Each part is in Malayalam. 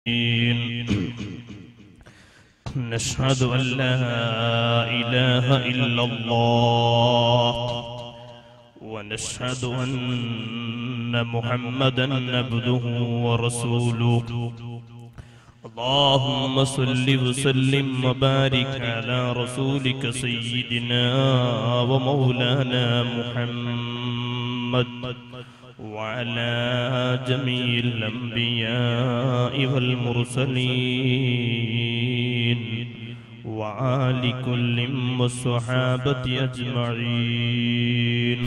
نشهد أن لا إله إلا الله ونشهد أن محمدا عبده ورسوله اللهم صل وسلم وبارك على رسولك سيدنا ومولانا محمد وعلى جميع الأنبياء والمرسلين وعلى كل والصحابة أجمعين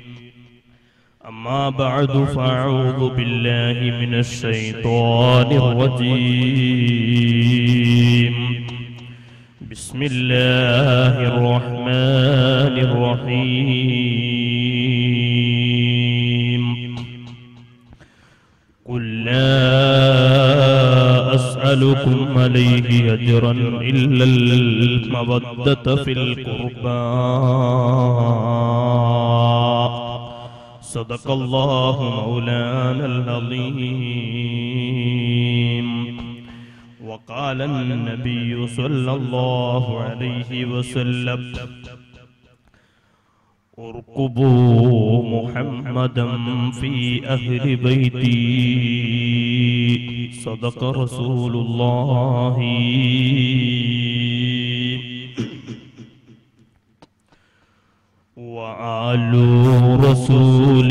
أما بعد فأعوذ بالله من الشيطان الرجيم بسم الله الرحمن الرحيم قل لا أسألكم عليه أجرا إلا المودة في القربى صدق الله مولانا العظيم وقال النبي صلى الله عليه وسلم ارقبوا محمدا في أهل بيتي صدق رسول الله وآل رسول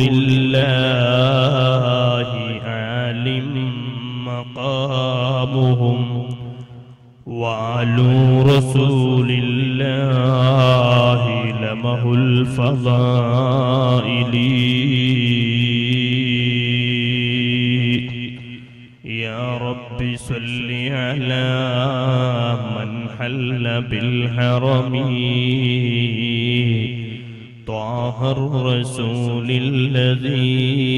الله عالم مقامهم وآل رسول الله لمه الفضائل يا رب صل على من حل بالحرم طه الرسول الذي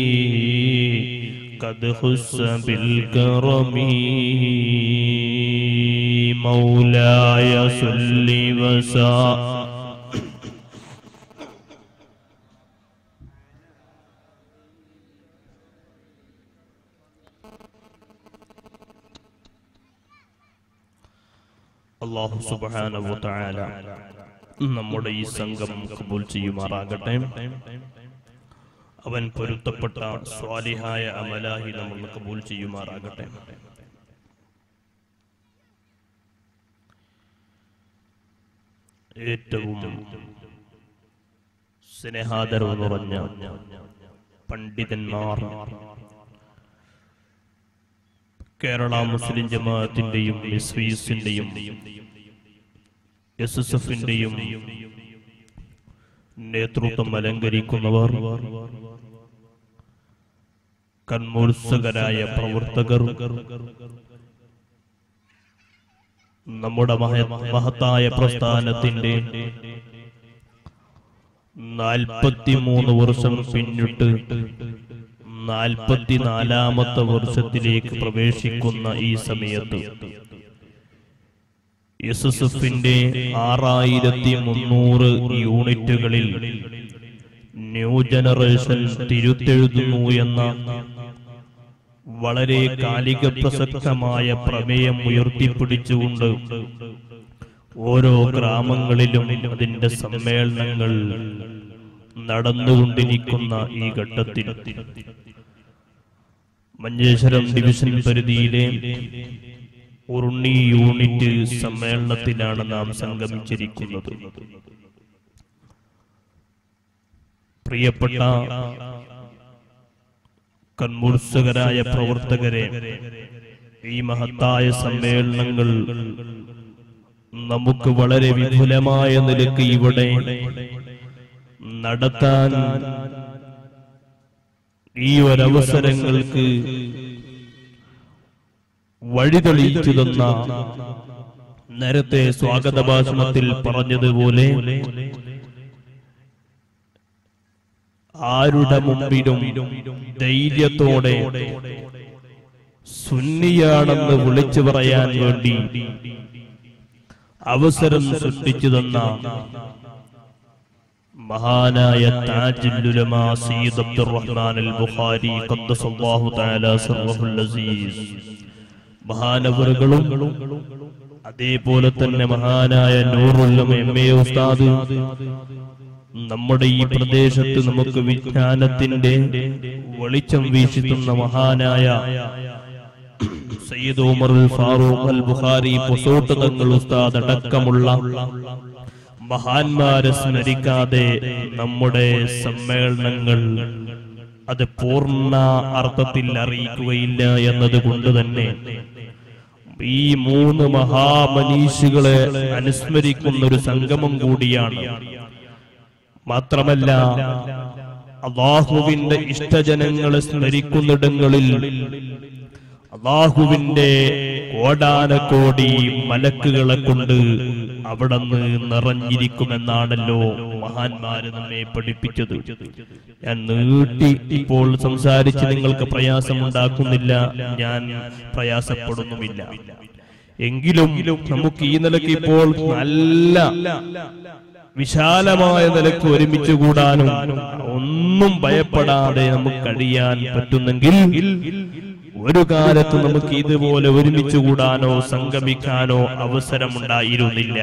قد خص بالكرم مولاي صل وسلم അള്ളാഹു സുബ്ഹാനഹു തആല നമ്മുടെ ഈ സംഘം കബൂൽ ചെയ്യുമാറാകട്ടെ അവൻ പൊരുത്തപ്പെട്ട സ്വാലിഹായ അമലാഹി നമ്മൾ കബൂൽ ചെയ്യുമാറാകട്ടെ ഏറ്റവും സ്നേഹാദരവ് നിറഞ്ഞ പണ്ഡിതന്മാർ കേരള മുസ്ലിം ജമാഅത്തിന്റെയും എസ് വി എസിന്റെയും എസ് എസ് എഫിന്റെയും നേതൃത്വം അലങ്കരിക്കുന്നവർ കൺമോത്സുകരായ പ്രവർത്തകർ നമ്മുടെ മഹ- മഹത്തായ പ്രസ്ഥാനത്തിന്റെ നാൽപ്പത്തിമൂന്ന് വർഷം പിന്നിട്ട് നാൽപ്പത്തിനാലാമത്തെ വർഷത്തിലേക്ക് പ്രവേശിക്കുന്ന ഈ സമയത്ത് എസ് എസ് എഫിന്റെ ആറായിരത്തി മുന്നൂറ് യൂണിറ്റുകളിൽ ന്യൂ ജനറേഷൻ തിരുത്തെഴുതുന്നു എന്ന വളരെ കാലിക പ്രസക്തമായ പ്രമേയം ഉയർത്തിപ്പിടിച്ചുകൊണ്ട് ഓരോ ഗ്രാമങ്ങളിലും അതിന്റെ സമ്മേളനങ്ങൾ നടന്നുകൊണ്ടിരിക്കുന്ന ഈ ഘട്ടത്തിൽ മഞ്ചേശ്വരം ഡിവിഷൻ പരിധിയിലെ ഉറുണ്ണി യൂണിറ്റ് സമ്മേളനത്തിലാണ് നാം സംഗമിച്ചിരിക്കുന്നത് പ്രിയപ്പെട്ട കൺമുത്സകരായ പ്രവർത്തകരെ ഈ മഹത്തായ സമ്മേളനങ്ങൾ നമുക്ക് വളരെ വിപുലമായ നിലക്ക് ഇവിടെ നടത്താൻ ഈ ഒരവസരങ്ങൾക്ക് വഴി തെളിയിച്ചു തന്ന നേരത്തെ സ്വാഗത ഭാഷണത്തിൽ പറഞ്ഞതുപോലെ ആരുടെ മുമ്പിലും ധൈര്യത്തോടെ സുന്നിയാണെന്ന് വിളിച്ചു പറയാൻ വേണ്ടി അവസരം സൃഷ്ടിച്ചു തന്ന മഹാനായ താജുലുലമാ സയ്യിദ് അബ്ദുറഹ്മാൻ അൽ ബുഖാരി ഖദ്ദസല്ലാഹു തആല സിർറഹുൽ അസീസ് മഹാനവറുകളും അതേപോലെ തന്നെ മഹാനായ നൂറുല്ലം എം എ ഉസ്താദ് നമ്മുടെ ഈ പ്രദേശത്ത് നമുക്ക് വിജ്ഞാനത്തിന്റെ വെളിച്ചം വീശിത്തുന്ന മഹാനായ സയ്യിദ് ഉമറുൽ ഫാറൂഖ് അൽ ബുഖാരി പൊസോട്ട് തങ്ങൾ ഉസ്താദ് അടക്കമുള്ള മഹാന്മാരെ സ്മരിക്കാതെ നമ്മുടെ സമ്മേളനങ്ങൾ അത് പൂർണ്ണ അർത്ഥത്തിൽ അറിയിക്കുകയില്ല എന്നതുകൊണ്ട് തന്നെ ഈ മൂന്ന് മഹാമനീഷികളെ അനുസ്മരിക്കുന്ന ഒരു സംഗമം കൂടിയാണ് മാത്രമല്ല അള്ളാഹുവിന്റെ ഇഷ്ടജനങ്ങളെ സ്മരിക്കുന്നിടങ്ങളിൽ അള്ളാഹുവിന്റെ കോടാനക്കോടി മലക്കുകളെ കൊണ്ട് അവിടുന്ന് നിറഞ്ഞിരിക്കുമെന്നാണല്ലോ മഹാന്മാര് നമ്മെ പഠിപ്പിച്ചത് ഞാൻ നീട്ടി ഇപ്പോൾ സംസാരിച്ച് നിങ്ങൾക്ക് പ്രയാസമുണ്ടാക്കുന്നില്ല ഞാൻ പ്രയാസപ്പെടുന്നുമില്ല എങ്കിലും നമുക്ക് ഈ നിലയ്ക്ക് ഇപ്പോൾ നല്ല വിശാലമായ നിലക്ക് ഒരുമിച്ച് കൂടാനും ഒന്നും ഭയപ്പെടാതെ നമുക്ക് കഴിയാൻ പറ്റുന്നെങ്കിൽ ഒരു കാലത്ത് നമുക്ക് ഇതുപോലെ ഒരുമിച്ച് കൂടാനോ സംഗമിക്കാനോ അവസരമുണ്ടായിരുന്നില്ല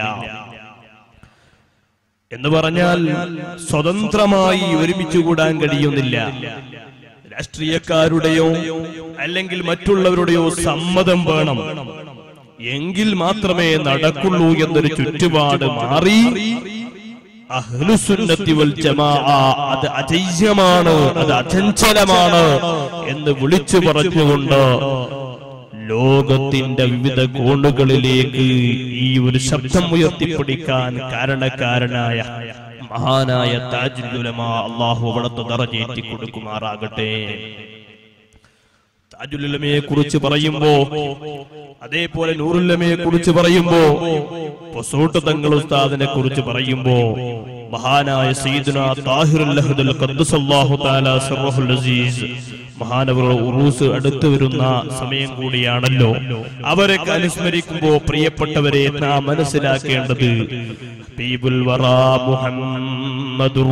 എന്ന് പറഞ്ഞാൽ സ്വതന്ത്രമായി ഒരുമിച്ച് കൂടാൻ കഴിയുന്നില്ല രാഷ്ട്രീയക്കാരുടെയോ അല്ലെങ്കിൽ മറ്റുള്ളവരുടെയോ സമ്മതം വേണം എങ്കിൽ മാത്രമേ നടക്കുള്ളൂ എന്നൊരു ചുറ്റുപാട് മാറി അഹ്ലുസുന്നത്തി വൽ ജമാഅ അത് അജയ്യമാണ് അത് അചഞ്ചലമാണ് എന്ന് വിളിച്ചു പറഞ്ഞുകൊണ്ട് ലോകത്തിന്റെ വിവിധ കോണുകളിലേക്ക് ഈ ഒരു ശബ്ദം ഉയർത്തിപ്പിടിക്കാൻ കാരണക്കാരനായ മഹാനായ താജുലുലമ അള്ളാഹു അവിടത്തെ നിറഞ്ഞേറ്റി കൊടുക്കുമാറാകട്ടെ താജുലുലമയെ കുറിച്ച് പറയുമ്പോ അതേപോലെ നൂറുല്ലമയെ കുറിച്ച് പറയുമ്പോ പൊസോട്ട് തങ്ങൾ ഉസ്താദിനെ കുറിച്ച് പറയുമ്പോ മഹാനായ സയ്യിദുന താഹിറുൽ അഹ്ദുൽ ഖദ്ദസല്ലാഹു തആല സിർറുൽ അസീസ് മഹാനവരുടെ ഉറൂസ് അടുത്തു വരുന്ന സമയം കൂടിയാണല്ലോ അവരൊക്കെ അനുസ്മരിക്കുമ്പോ പ്രിയപ്പെട്ടവരെ നാം മനസ്സിലാക്കേണ്ടത് ഹബീബുൽ വറാ മുഹമ്മദുർ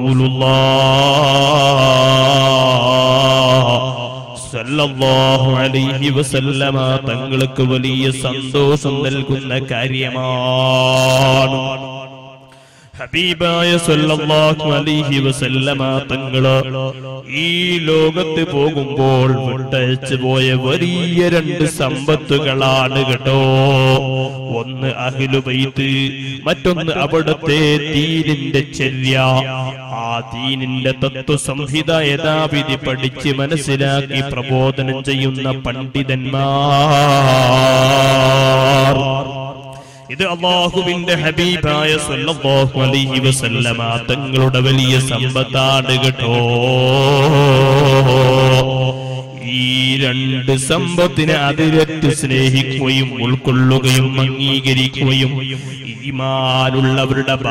റസൂലുള്ളാഹ് സല്ലല്ലാഹു അലൈഹി വസല്ലമ തങ്ങൾക്ക് വലിയ സന്തോഷം നൽകുന്ന കാര്യമാണ് ഹബീബായ സല്ലല്ലാഹു അലൈഹി വസല്ലമ തങ്ങള് ഈ ലോകത്ത് പോകുമ്പോൾ വിട്ടയച്ചു പോയ വലിയ രണ്ട് സമ്പത്തുകളാണ് കേട്ടോ ഒന്ന് അഹ്ലുബൈത്ത് മറ്റൊന്ന് അവിടുത്തെ ദീനിന്റെ ചര്യ ആ ദീനിന്റെ തത്വസംഹിത യഥാവിധി പഠിച്ച് മനസ്സിലാക്കി പ്രബോധനം ചെയ്യുന്ന പണ്ഡിതന്മാർ ഇത് അള്ളാഹുവിന്റെ ഹബീബായ സല്ലല്ലാഹു അലൈഹി വസല്ലമ തങ്ങളുടെ വലിയ സമ്പത്താണ് കേട്ടോ ഈ രണ്ട് സമ്പത്തിനെ അതിരറ്റ് സ്നേഹിക്കുകയും ഉൾക്കൊള്ളുകയും അംഗീകരിക്കുകയും ഈമാനുള്ളവരുടെ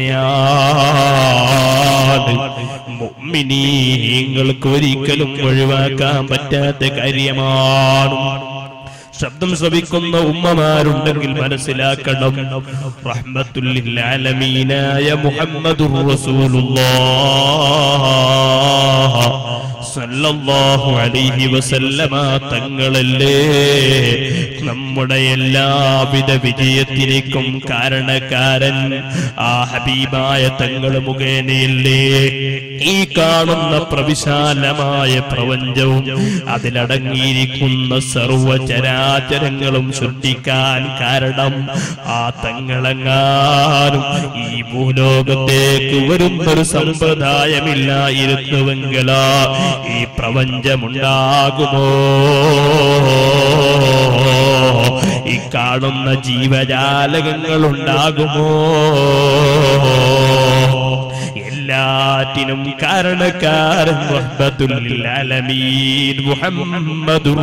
ബാധ്യതയാണ് മുഅ്മിനീങ്ങൾക്ക് ഒരിക്കലും ഒഴിവാക്കാൻ പറ്റാത്ത കാര്യമാണ് ശബ്ദം ശ്രവിക്കുന്ന ഉമ്മമാരുണ്ടെങ്കിൽ മനസ്സിലാക്കണം റഹ്മത്തുല്ലിൽ ആലമീനായ മുഹമ്മദുർ റസൂലുള്ളാഹ് സല്ലല്ലാഹു അലൈഹി വസല്ലമ തങ്ങളല്ലേ നമ്മുടെ എല്ലാവിധ വിജയത്തിലേക്കും കാരണക്കാരൻ ആ ഹബീബായ തങ്ങൾ മുഖേനയല്ലേ ഈ കാണുന്ന പ്രവിശാലമായ പ്രപഞ്ചവും അതിലടങ്ങിയിരിക്കുന്ന സർവചരാചരങ്ങളും സൃഷ്ടിക്കാൻ കാരണം ആ തങ്ങളെങ്ങാനും ഈ ഭൂലോകത്തേക്ക് വരുന്നൊരു സമ്പ്രദായമില്ലായിരുന്നുവെങ്കിലോ ഈ പ്രപഞ്ചമുണ്ടാകുമോ ഈ കാണുന്ന ജീവജാലകങ്ങൾ ഉണ്ടാകുമോ എല്ലാറ്റിനും കാരണക്കാരൻ റഹ്മത്തുൽ ലിൽ ആലമീൻ മുഹമ്മദുർ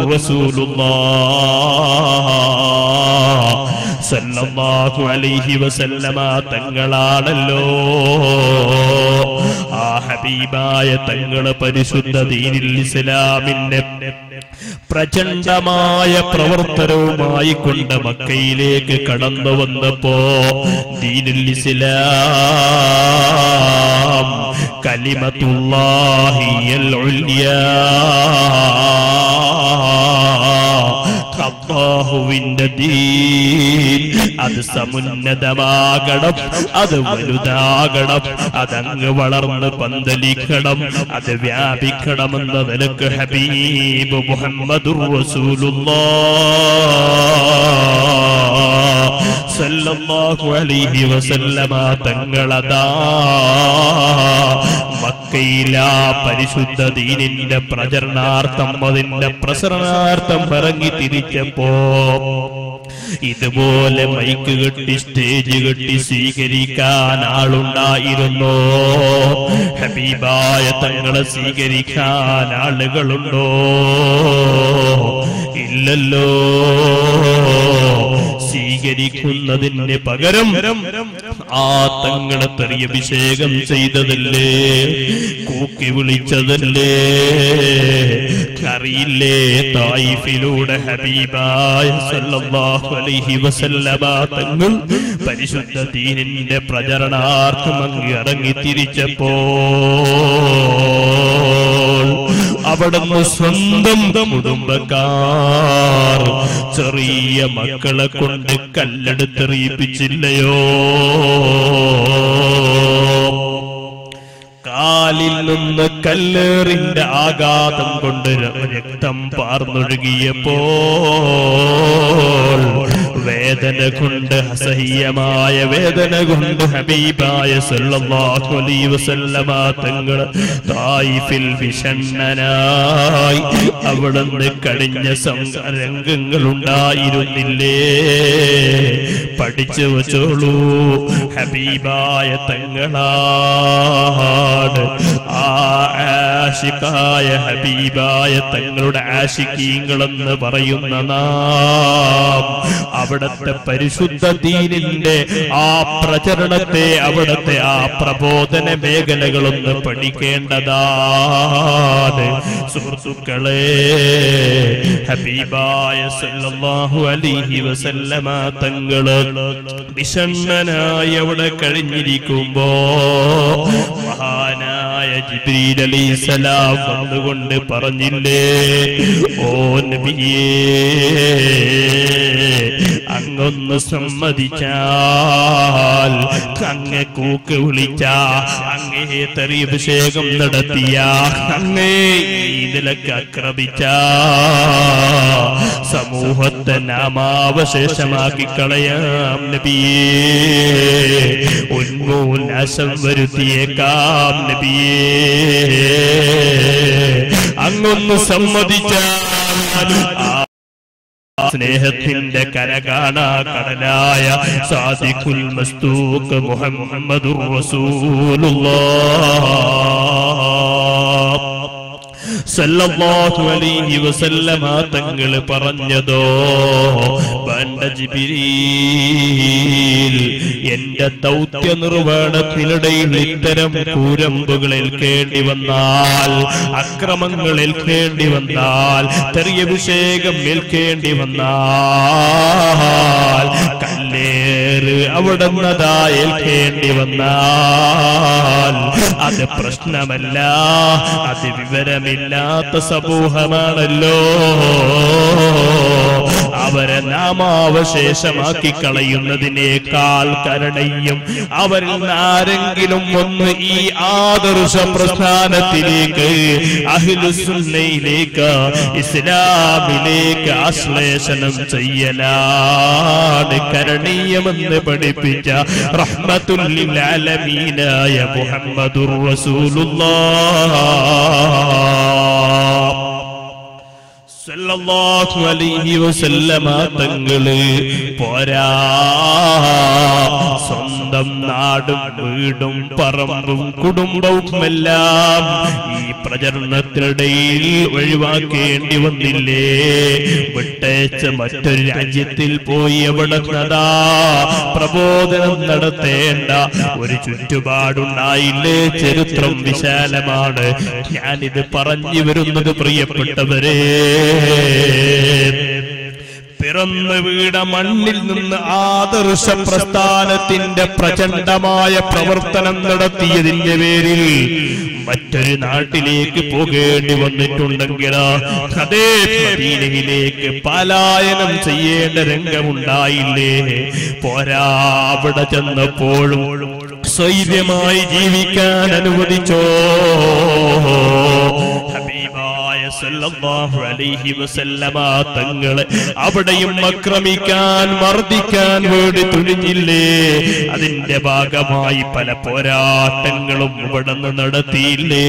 റസൂലുള്ളാഹ് സല്ലല്ലാഹു അലൈഹി വസല്ലമ തങ്ങളാണല്ലോ ആ ഹബീബായ തങ്ങള് പരിശുദ്ധ ദീനിൽ ഇസ്ലാമിന്റെ പ്രചണ്ഡമായ പ്രവർത്തനവുമായി കൊണ്ട് മക്കയിലേക്ക് കടന്നു വന്നപ്പോ ദീനുൽ ഇസ്ലാം കലിമത്തുല്ലാഹിയൽ ഉല്യാ അള്ളാഹുവിന്റെ ദീൻ അത് സമുന്നതമാകണം അത് വലുതാകണം അതങ്ങ് വളർന്ന് പന്തലിക്കണം അത് വ്യാപിക്കണമെന്ന നിലക്ക് ഹബീബ് മുഹമ്മദുർ റസൂലുള്ളാഹ് സല്ലല്ലാഹു അലൈഹി വസല്ലമ തങ്ങളതാ മക്കയിലാ പരിശുദ്ധ ദീനിന്റെ പ്രചരണാർത്ഥം അതിന്റെ പ്രസരണാർത്ഥം ഇറങ്ങി തിരിച്ചപ്പോ ഇതുപോലെ മൈക്ക് കെട്ടി സ്റ്റേജ് കെട്ടി സ്വീകരിക്കാൻ ആളുണ്ടായിരുന്നോ ഹബീബായ തങ്ങളെ സ്വീകരിക്കാൻ ആളുകളുണ്ടോ ഇല്ലല്ലോ സ്വീകരിക്കുന്നതിന് പകരം ആ തങ്ങളെ തെറിയഭിഷേകം ചെയ്തതല്ലേ കൂക്കി വിളിച്ചതല്ലേ അറിയില്ലേ തായിഫിലൂടെ ഹബീബായ സല്ലല്ലാഹു അലൈഹി വസല്ലമ തങ്ങൾ പരിശുദ്ധ ദീനിന്റെ പ്രചരണാർത്ഥം അങ്ങ് ഇറങ്ങി തിരിച്ചപ്പോ അവിടുന്ന് സ്വന്തം കുടുംബക്കാർ ചെറിയ മക്കളെ കൊണ്ട് കല്ലെടുത്തെറിയിപ്പിച്ചില്ലയോ കാലിൽ നിന്ന് കല്ലേറിന്റെ ആഘാതം കൊണ്ട് രക്തം പാർന്നൊഴുകിയപ്പോൾ വേദന കൊണ്ട് അസഹ്യമായ വേദന കൊണ്ട് ഹബീബായ സല്ലല്ലാഹു അലൈഹി വസല്ലമ തങ്ങൾ തായിഫിൽ വിഷണ്ണനായി അവിടുന്ന് കഴിഞ്ഞ സംഘ രംഗങ്ങൾ ഉണ്ടായിരുന്നില്ലേ പഠിച്ചു വച്ചോളൂ ഹബീബായ തങ്ങളാണ് ആ ആഷിക്കായ ഹബീബായ തങ്ങളുടെ ആഷിക്കീങ്ങളെന്ന് പറയുന്ന നാം അവിടത്തെ പരിശുദ്ധ ദീനിന്റെ ആ പ്രചരണത്തെ അവിടത്തെ ആ പ്രബോധന മേഖലകളൊന്ന് പഠിക്കേണ്ടതാണ് സുഹൃത്തുക്കളെ ഹബീബായ സല്ലല്ലാഹു അലൈഹി വസല്ലമ തങ്ങള് വിഷണ്ണനായി അവിടെ കഴിഞ്ഞിരിക്കുമ്പോ മഹാനായ ജിബ്രീൽ അലൈഹിസ്സലാം വന്നുകൊണ്ട് പറഞ്ഞില്ലേ ഓ നബിയേ അങ്ങൊന്ന് സമ്മതിച്ചാൽ അങ്ങെ കൂക്ക് വിളിച്ച അങ്ങേ തെറിയഭിഷേകം നടത്തിയ അങ്ങേ ഇതിലൊക്കെ ആക്രമിച്ച സമൂഹത്തെ നാമാവശേഷമാക്കി കളയാം നബിയേ ഉന്മൂലനാശം വരുത്തിയേക്കാം നബിയേ അങ്ങൊന്ന് സമ്മതിച്ചാൽ ആ സ്നേഹത്തിന്റെ കര കാണാ കടലായ സാദിഖുൽ മസ്തൂക്ക് മുഹമ്മദുർ റസൂലുള്ളാഹ് സല്ലല്ലാഹു അലൈഹി വസല്ലമ തങ്ങൾ പറഞ്ഞതോ വേണ്ട ജിബിരീൽ എന്റെ ദൗത്യ നിർവഹണത്തിനിടയിൽ ഇത്തരം കൂരമ്പുകൾ ഏൽക്കേണ്ടി വന്നാൽ അക്രമങ്ങൾ ഏൽക്കേണ്ടി വന്നാൽ തെറിയഭിഷേകം ഏൽക്കേണ്ടി വന്നാൽ കല്ലേറ് അവിടെ നിന്നതാ ഏൽക്കേണ്ടി വന്നാൽ അത് പ്രശ്നമല്ല അത് വിവരമില്ലാത്ത സമൂഹമാണല്ലോ അവരെ നാമാവശേഷമാക്കി കളയുന്നതിനേക്കാൾ കരുണയും അവരിൽ നിന്ന് ആരെങ്കിലും ഒന്ന് ഈ ആദർശ പ്രസ്ഥാനത്തിലേക്ക് അഹിലുസുന്നയിലേക്ക് ഇസ്ലാമിലേക്ക് ആശ്ലേഷണം ചെയ്യലാണ് കരണീയമെന്ന് പഠിപ്പിച്ച റഹ്മത്തുല്ലിൽ ആലമീനായ മുഹമ്മദുർ റസൂലുള്ളാഹ് സല്ലല്ലാഹു അലൈഹി വസല്ലമ തങ്ങള് പോരാ സ്വന്തം നാടും വീടും പറമ്പും കുടുംബവും എല്ലാം ഈ പ്രചരണത്തിനിടയിൽ ഒഴിവാക്കേണ്ടി വന്നില്ലേ വിട്ടേച്ച മറ്റൊരു രാജ്യത്തിൽ പോയി അവിടെ നടാ പ്രബോധനം നടത്തേണ്ട ഒരു ചുറ്റുപാടുണ്ടായില്ലേ ചരിത്രം വിശാലമാണ് ഞാനിത് പറഞ്ഞു വരുന്നത് പ്രിയപ്പെട്ടവരെ പിറന്നു വീണ മണ്ണിൽ നിന്ന് ആദർശ പ്രസ്ഥാനത്തിന്റെ പ്രചണ്ഡമായ പ്രവർത്തനം നടത്തിയതിന്റെ പേരിൽ മറ്റൊരു നാട്ടിലേക്ക് പോകേണ്ടി വന്നിട്ടുണ്ടെങ്കിൽ അതേ മദീനയിലേക്ക് പലായനം ചെയ്യേണ്ട രംഗമുണ്ടായില്ലേ പോരാ അവിടെ ചെന്നപ്പോഴും സ്വൈര്യമായി ജീവിക്കാൻ അനുവദിച്ചോ ഹബീബായ സല്ലല്ലാഹു അലൈഹി വസല്ലമ തങ്ങളെ അവിടെയും ആക്രമിക്കാൻ മർദ്ദിക്കാൻ വേണ്ടി തുനിഞ്ഞില്ലേ അതിന്റെ ഭാഗമായി പല പോരാട്ടങ്ങളും ഇവിടെ നിന്ന് നടത്തിയില്ലേ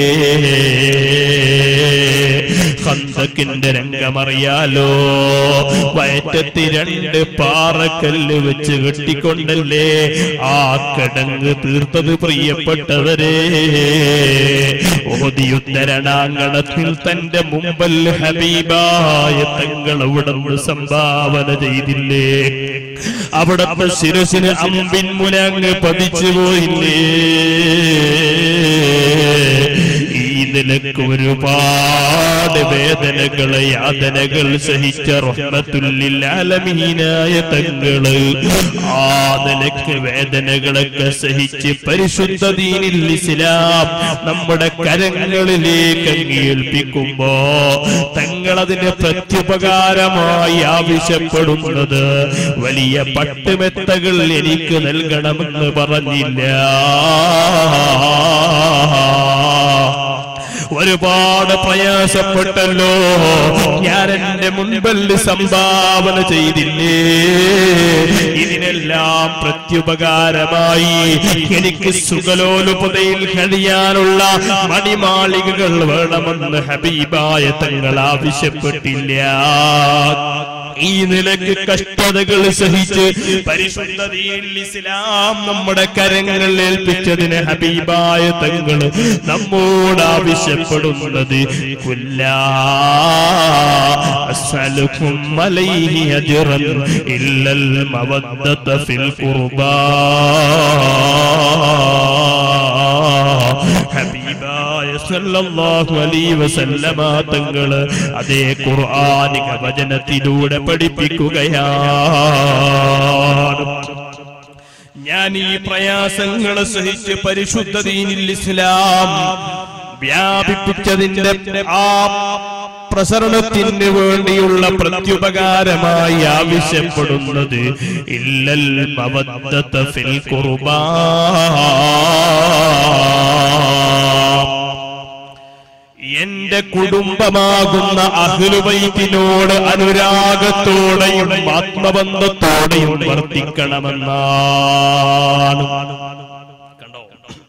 ഹന്തക്കിന്റെ രംഗമറിയാലോ വയറ്റത്തി രണ്ട് പാറക്കല്ല് വെച്ച് കെട്ടിക്കൊണ്ടല്ലേ ആ കിടങ്ങ് തീർത്തത് പ്രിയപ്പെട്ടവരെ ഓതിയുദ്ധരണാങ്കണത്തിൽ തന്റെ മുമ്പൽ ഹബീബായ തങ്ങൾ അവിടെ നിന്ന് സംഭാവന ചെയ്തില്ലേ അവിടത്തെ ശിരസിന് അമ്പിൻ മുനങ്ങ് പതിച്ചു പോയില്ലേ ഈ നിലക്ക് ഒരുപാട് വേദനകളെ യാതനകൾ സഹിച്ച റഹ്മത്തുല്ലിലാലമീനായ തങ്ങള് ആ നിലക്ക് വേദനകളൊക്കെ സഹിച്ച് പരിശുദ്ധ ദീനിൽ ഇസ്ലാം നമ്മുടെ കരങ്ങളിലേക്ക് അംഗീകരിപ്പിക്കുമ്പോ തങ്ങളതിന് പ്രത്യുപകാരമായി ആവശ്യപ്പെടുന്നത് വലിയ പട്ടുമെത്തകൾ എനിക്ക് നൽകണമെന്ന് പറഞ്ഞില്ല ഒരുപാട് പ്രയാസപ്പെട്ടല്ലോ ഞാൻ എന്റെ മുൻപിൽ സംഭാവന ചെയ്തില്ലേ ഇതിനെല്ലാം പ്രത്യുപകാരമായി എനിക്ക് സുഖലോലുപതയിൽ കഴിയാനുള്ള മണിമാളികകൾ വേണമെന്ന് ഹബീബായ തങ്ങൾ ആവശ്യപ്പെട്ടില്ല ഈ നിലക്ക് കഷ്ടതകൾ സഹിച്ച് പരിശുദ്ധ ദീനിൽ ഇസ്ലാം നമ്മുടെ കരങ്ങളിൽ ഏൽപ്പിച്ചതിന് ഹബീബായ തങ്ങൾ നമ്മോട് ആവശ്യപ്പെടുന്നത് കുല്ലാ അസ്അലുക്കും അലൈഹി അജ്റൻ ഇല്ലൽ മവദ്ദത ഫിൽ ഖുർബാ ഹബീബായ സല്ലല്ലാഹു അലൈഹി വസല്ലമ തങ്ങള് അതേ ഖുർആനിക വചനത്തിലൂടെ പഠിപ്പിക്കുകയാണ് ഞാൻ ഈ പ്രയാസങ്ങൾ സഹിച്ച് പരിശുദ്ധ ദീനിൽ ഇസ്ലാം വ്യാപിപ്പിച്ചതിന്റെ ആ പ്രസരണത്തിന് വേണ്ടിയുള്ള പ്രത്യുപകാരമായി ആവശ്യപ്പെടുന്നത് ഇല്ലൽ മവദ്ദത ഫിൽ ഖുർബാ എന്റെ കുടുംബമാകുന്ന അഹ്ലുബൈത്തിനോട് അനുരാഗത്തോടെയും ആത്മബന്ധത്തോടെയും വർത്തിക്കണമെന്നാണ് കണ്ടോ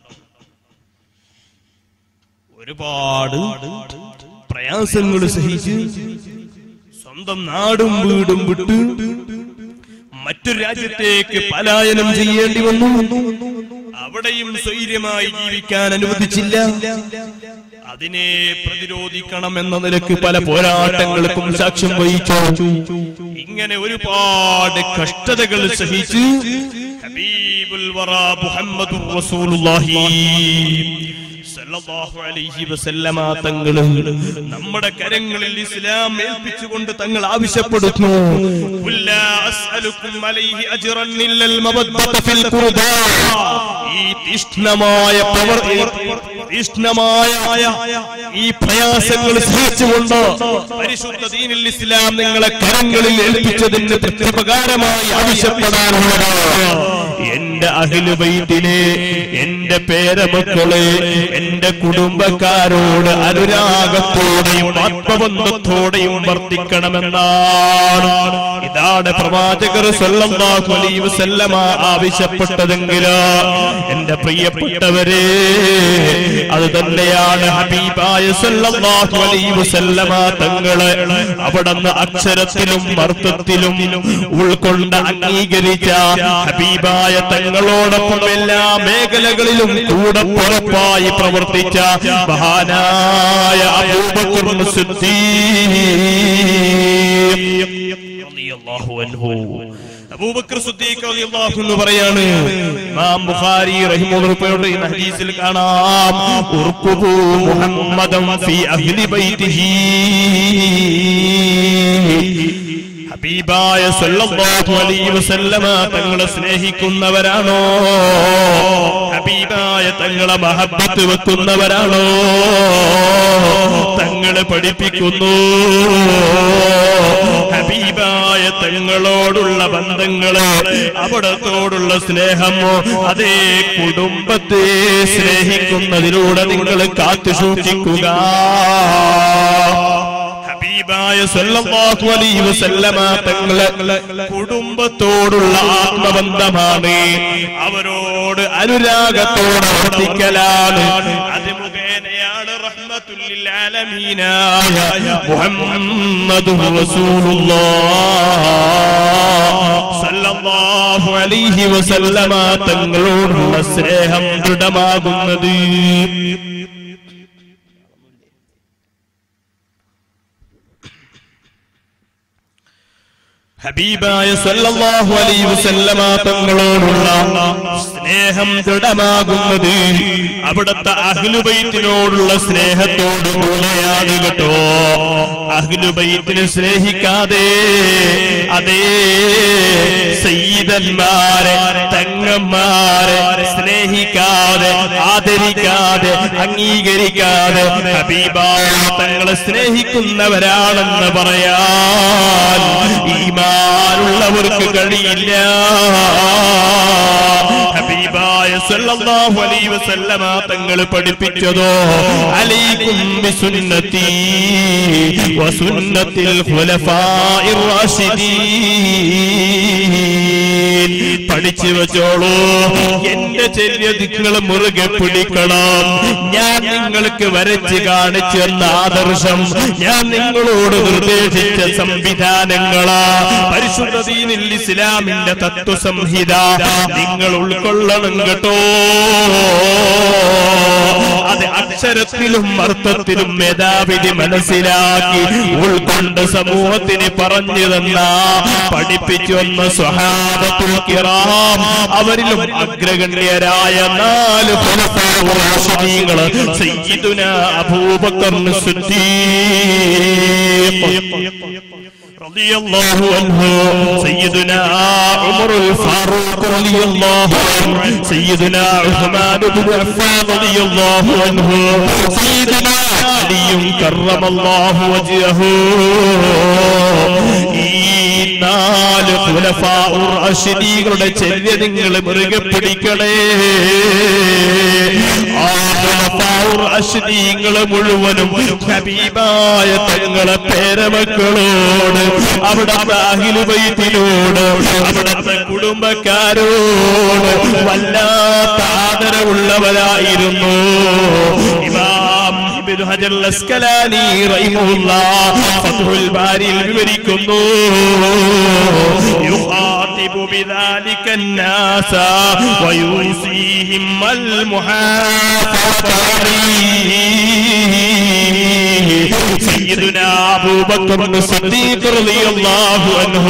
ഒരുപാട് പ്രയാസങ്ങൾ സഹിച്ച് സ്വന്തം നാടും വീടും വിട്ട് മറ്റൊരു രാജ്യത്തേക്ക് പലായനം ചെയ്യേണ്ടി വന്നു അവിടെയും സ്വൈര്യമായി ജീവിക്കാൻ അനുവദിച്ചില്ല അതിനെ പ്രതിരോധിക്കണം എന്ന നിലക്ക് പല പോരാട്ടങ്ങൾക്കും സാക്ഷ്യം വഹിച്ചു ഇങ്ങനെ ഒരുപാട് കഷ്ടതകൾ സഹിച്ച് ഹബീബുൽ വറ മുഹമ്മദുർ റസൂലുള്ളാഹി സല്ലല്ലാഹു അലൈഹി വസല്ലമ തങ്ങള് നമ്മുടെ കരങ്ങളിൽ ഇസ്ലാം ഏൽപ്പിച്ചുകൊണ്ട് തങ്ങൾ ആവശ്യപ്പെടുന്നു "ഖുല്ലാ അസ്അലുക്കും അലൈഹി അജ്റൻ ഇല്ലൽ മവദ്ദത ഫിൽ ഖുർബാ." ഈ തീഷ്ണമായ പ്രവർ തീഷ്ണമായ ഈ പ്രയാസങ്ങൾ സഹിച്ചുകൊണ്ട് പരിശുദ്ധ ദീനിൽ ഇസ്ലാം നിങ്ങളെ കരങ്ങളിൽ ഏൽപ്പിച്ചതിന് പ്രത്യുപകാരമായി ആവശ്യപ്പെടാറുള്ളത് എന്റെ അഖിലുബൈത്തിനെ എന്റെ പേരമക്കളെ എന്റെ കുടുംബക്കാരോട് അനുരാഗത്തോടെയും ആത്മബന്ധത്തോടെയും വർത്തിക്കണമെന്നാണ് ഇതാണ് പ്രവാചകർ സല്ലല്ലാഹു അലൈഹി വസല്ലമ ആവശ്യപ്പെട്ടതെങ്കിലോ എന്റെ പ്രിയപ്പെട്ടവരെ അത് തന്നെയാണ് ഹബീബായ സല്ലല്ലാഹു അലൈഹി വസല്ലമ തങ്ങളെ അവിടുന്ന് അക്ഷരത്തിലും അർത്ഥത്തിലും ഉൾക്കൊണ്ട് അംഗീകരിച്ച ഹബീബായ തങ്ങളോടൊപ്പം എല്ലാ മേഖലകളിലും കൂടെ പുറപ്പായി പ്രവർത്തിച്ച മഹാനായ അബൂബക്കർ സിദ്ദീഖ് റളിയല്ലാഹു അൻഹു അബൂബക്കർ സിദ്ദീഖ് റളിയല്ലാഹു അൻഹു പറയാണ് ഇമാം ബുഖാരി റഹിമഹുള്ളാഹു ഈ ഹദീസിൽ കാണാം ഉർഖുബു മുഹമ്മദൻ ഫീ അഹ്ലി ബൈതിഹി ഹബീബായ സല്ലല്ലാഹു അലൈഹി വസല്ലമ തങ്ങളെ സ്നേഹിക്കുന്നവരാണോ ഹബീബായ തങ്ങളെ മഹബത്ത് വെക്കുന്നവരാണോ തങ്ങളെ പഠിപ്പിക്കുന്നു ഹബീബായ തങ്ങളോടുള്ള ബന്ധങ്ങള് അവിടത്തോടുള്ള സ്നേഹമോ അതേ കുടുംബത്തെ സ്നേഹിക്കുന്നതിലൂടെ നിങ്ങൾ കാത്തു സൂക്ഷിക്കുക ഹബീബായ സല്ലല്ലാഹു അലൈഹി വസല്ലമ തങ്ങളെ കുടുംബത്തോടുള്ള ആത്മബന്ധമാണ് അവരോട് അനുരാഗത്തോടെ വർത്തിക്കലാണ് അത് മുഖേനയാണ് റഹ്മത്തുല്ലിൽ ആലമീനായ മുഹമ്മദുർ റസൂലുള്ളാഹ് സല്ലല്ലാഹു അലൈഹി വസല്ലമ തങ്ങളോടുള്ള സ്നേഹം ദൃഢമാകുന്നത് ഹബീബായ സല്ലല്ലാഹു അലൈഹി വസല്ലമ തങ്ങളോടുള്ള സ്നേഹം ദൃഢമാകുന്നത് അവിടുത്തെ അഹ്ലുബൈത്തിനോടുള്ള സ്നേഹത്തോടു കൂടെയാണ് കേട്ടോ അഹ്ലുബൈത്തിനെ സ്നേഹിക്കാതെ അതേ സയ്യിദന്മാരെ തങ്ങന്മാരെ സ്നേഹിക്കാതെ ആദരിക്കാതെ അംഗീകരിക്കാതെ ഹബീബായ തങ്ങളെ സ്നേഹിക്കുന്നവരാണെന്ന് പറയാൻ ഈമാനുള്ളവർക്ക് കഴിയില്ല ഹബീബായ സല്ലല്ലാഹു അലൈഹി വസല്ലമ തങ്ങൾ പഠിപ്പിച്ചതോ അലൈക്കും ബിസുന്നതി വസുന്നത്തിൽ ഖുലഫാഇർ റാഷിദീൻ പഠിച്ചു വെച്ചോളൂ എന്റെ ചെറിയ നിങ്ങൾ മുറുകെ പിടിക്കണം ഞാൻ നിങ്ങൾക്ക് വരച്ച് കാണിച്ചു തന്ന ആദർശം ഞാൻ നിങ്ങളോട് നിർദ്ദേശിച്ച സംവിധാനങ്ങളാ പരിശുദ്ധ ദീനിൽ ഇസ്ലാമിന്റെ തത്വസംഹിത നിങ്ങൾ ഉൾക്കൊള്ളണം കേട്ടോ അത് അക്ഷരത്തിലും അർത്ഥത്തിലും മേധാവിധി മനസ്സിലാക്കി ഉൾക്കൊണ്ട് സമൂഹത്തിന് പറഞ്ഞു തന്ന പഠിപ്പിച്ചു വന്ന സ്വഹാബത്തുൽ കിറാം അവരിലും അഗ്രഗണ്യരായ നാല് ഖുലഫാഉർ സയ്യിദുന അബൂബക്കർ സിദ്ദീഖ് رضي الله عنه سيدنا عمر الفاروق رضي الله عنه سيدنا عثمان بن عفان رضي الله عنه سيدنا علي كرم الله وجهه ഈ നാല് ഖുലഫാഉർ ചര്യ നിങ്ങൾ മുറുകെ പിടിക്കണേ ആ ഖുലഫാഉർ അശ്രീങ്ങള് മുഴുവനും ഹബീബായ തങ്ങളെ പേരമക്കളോട് അവിടുത്തെ അഖിലുബൈത്തിനോട് അവിടുത്തെ കുടുംബക്കാരോട് വല്ലാത്ത ആദരവുള്ളവരായിരുന്നു ഇമാം ഇബ്നു ഹജർ അസ്കലാനി റഹിമഹുല്ലാഹ് ഫത്ഹുൽ ബാരിയിൽ വിവരിക്കുന്നു يخاطب بذلك الناس ويوصيهم المحافظة عليه سيدنا أبو بكر الصديق رضي الله عنه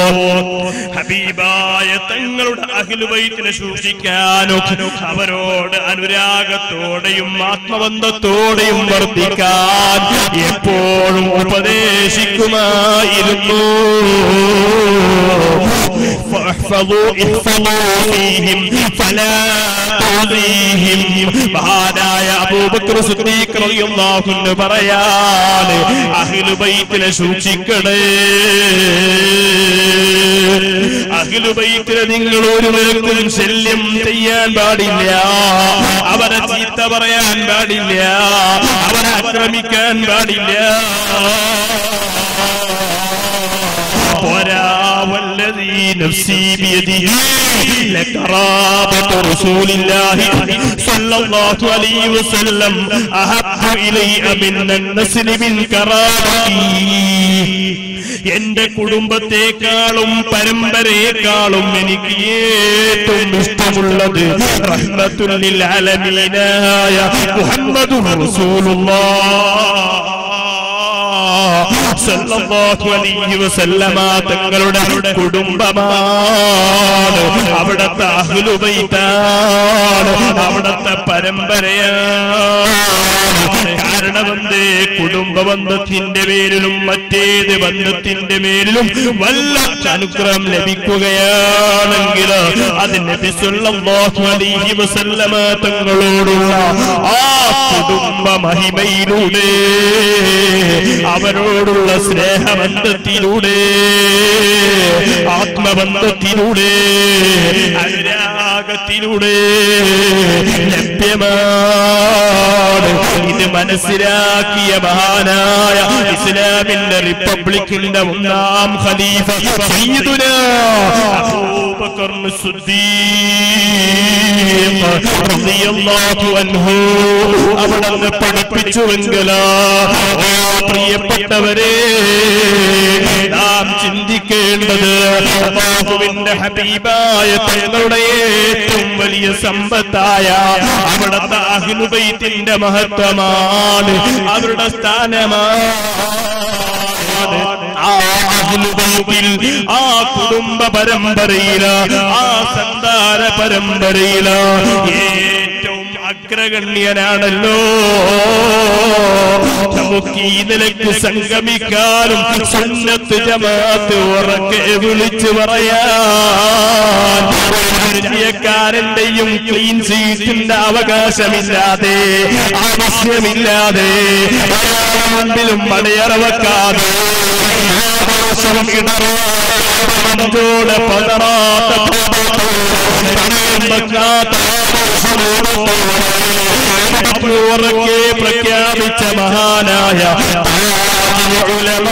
ഹബീബായ തങ്ങളുടെ അഖിലുബൈത്തിനെ സൂക്ഷിക്കാനും അവരോട് അനുരാഗത്തോടെയും ആത്മബന്ധത്തോടെയും വർദ്ധിക്കാൻ എപ്പോഴും ഉപദേശിക്കുമായിരുന്നു فاحفظوا احفظوا فيهم فلا تؤذيهم മഹാനായ അബൂബക്കർ സിദ്ദീഖ് റളിയല്ലാഹു അൻഹു പറയാണ് അഹ്ലു ബൈത്തിനെ സൂക്ഷിക്കണേ അഹ്ലു ബൈത്തിനെ നിങ്ങൾ ഒരു നിരക്കും ശല്യം ചെയ്യാൻ പാടില്ല അവരെ ചീത്ത പറയാൻ പാടില്ല അവരെ ആക്രമിക്കാൻ പാടില്ല പോരാ والذي نفسي بيده لقرابة رسول الله صلى الله عليه وسلم أحب إلي من النسل من كرامتي എന്റെ കുടുംബത്തെക്കാളും പരമ്പരയെക്കാളും എനിക്ക് ഏറ്റവും ഇഷ്ടമുള്ളത് റഹ്മത്തുല്ലിൽ അലമീനായ മുഹമ്മദ് സല്ലല്ലാഹു അലൈഹി വസല്ലമ തങ്ങളുടെ കുടുംബമാണ് അവിടത്തെ അഹ്ലുബൈത്താണ് അവിടത്തെ പരമ്പരയാണ് കാരണം കാരണമെന്തേ കുടുംബ ബന്ധത്തിന്റെ പേരിലും മറ്റേത് ബന്ധത്തിന്റെ പേരിലും വല്ല അനുഗ്രഹം ലഭിക്കുകയാണെങ്കിൽ അത് നബി സല്ലല്ലാഹു അലൈഹി വസല്ലമ തങ്ങളോടുള്ള ആ കുടുംബ മഹിമയിലൂടെ അവരോടുള്ള സ്നേഹബന്ധത്തിലൂടെ ആത്മബന്ധത്തിലൂടെ അനുരാഗത്തിലൂടെ ലഭ്യമാണ് ഇത് മനസ്സിലാക്കിയ മഹാനായ ഇസ്ലാമിന്റെ റിപ്പബ്ലിക്കിന്റെ ഒന്നാം ഖലീഫ സയ്യിദുന അബൂബക്കർ സിദ്ദീഖ് റളിയല്ലാഹു അൻഹു അവിടുന്ന് പഠിപ്പിച്ചുവെങ്കിലോ ഓ പ്രിയപ്പെട്ടവരെ നാം ചിന്തിക്കേണ്ടത് അല്ലാഹുവിന്റെ ഹബീബായ തങ്ങളുടെ ഏറ്റവും വലിയ സമ്പത്തായ അവിടുത്തെ അഹ്ലുബൈത്തിന്റെ മഹത്വമാണ് അവരുടെ സ്ഥാനമാണ് ആ അഹ്ലുബൈത്തിൽ ആ കുടുംബ പരമ്പരയില് ആ സന്താന പരമ്പരയില് ഏറ്റവും അഗ്രഗണ്യനാണല്ലോ നമുക്ക് ഈ നിലയ്ക്ക് സംഗമിക്കാനും സുന്നത്ത് ജമാഅത്ത് ഉറക്കെ വിളിച്ചു പറയാൻ പരിചയക്കാരന്റെയും ക്ലീൻ സീറ്റിന്റെ അവകാശമില്ലാതെ ആവശ്യമില്ലാതെ മുമ്പിലും മടയറവക്കാതെ ആകാശം ഇടറോടെ പതറാത്ത പണയം വെക്കാത്ത ഉറക്കെ പ്രഖ്യാപിച്ച മഹാനായ ഉലമ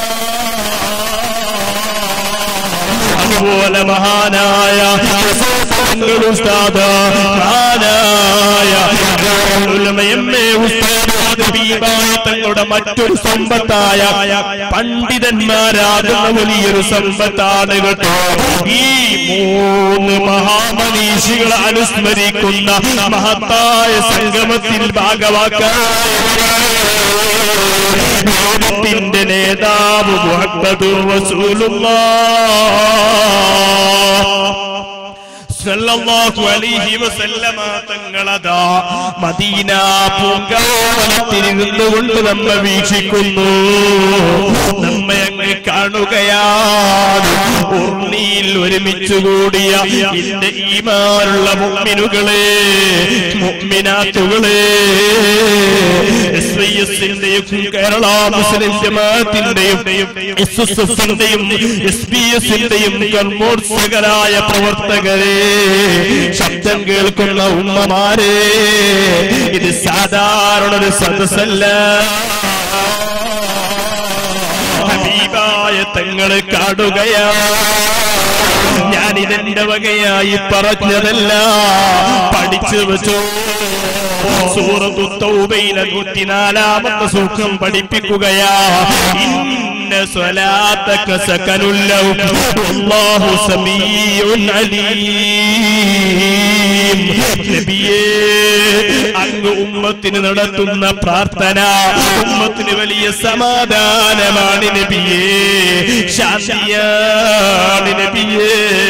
അതുപോലെ മഹാനായ ഉസ്താദ് മഹാനായ ഉലമയമ്മേ ഉസ്താദ് ഹബീബായ തങ്ങളുടെ മറ്റൊരു സമ്പത്തായ പണ്ഡിതന്മാരാകുന്ന വലിയൊരു സമ്പത്താണ് കേട്ടോ ഈ മൂന്ന് മഹാമനീഷികളെ അനുസ്മരിക്കുന്ന മഹത്തായ സംഗമത്തിൽ ഭാഗവാക്കാൻ ലോകത്തിന്റെ നേതാവ് മുഹമ്മദ് സല്ലല്ലാഹു അലൈഹി വസല്ലമ തങ്ങളതാ മദീന പൂങ്കാവനത്തിരുന്നു കൊണ്ട് നമ്മെ വീക്ഷിക്കുന്നു നമ്മെ അങ്ങ് കാണുകയാണ് ഉർണിയിൽ ഒരുമിച്ച് കൂടിയ എന്റെ ഈമാനുള്ള മുഅ്മിനുകളെ മുഅ്മിനാത്തുകളെ എസ് ഐ എസിന്റെയും കേരള മുസ്ലിം ജമാഅത്തിന്റെയും എസ് എസ് എസിന്റെയും എസ് ബി എസിന്റെയും കർമ്മോത്സകരായ പ്രവർത്തകരെ ശബ്ദം കേൾക്കുന്ന ഉമ്മമാരെ ഇത് സാധാരണ ഒരു സദസ്സല്ല ഹബീബായ തങ്ങളെ കാണുകയാ ഞാൻ ഇതെന്റെ വകയായി പറഞ്ഞതല്ല പഠിച്ചു വെച്ചു സൂറത്തു തൗബയിലെ നൂറ്റിനാലാമത്തെ സൂക്ഷം പഠിപ്പിക്കുകയാ ഇന്ന സ്വലാത്തക സകനുല്ലഹും വല്ലാഹു സമീഉൻ അലീം നബിയേ അങ്ങ് ഉമ്മത്തിന് നടത്തുന്ന പ്രാർത്ഥന ഉമ്മത്തിന് വലിയ സമാധാനമാണ് നബിയേ ശാന്തിയാണ് നബിയേ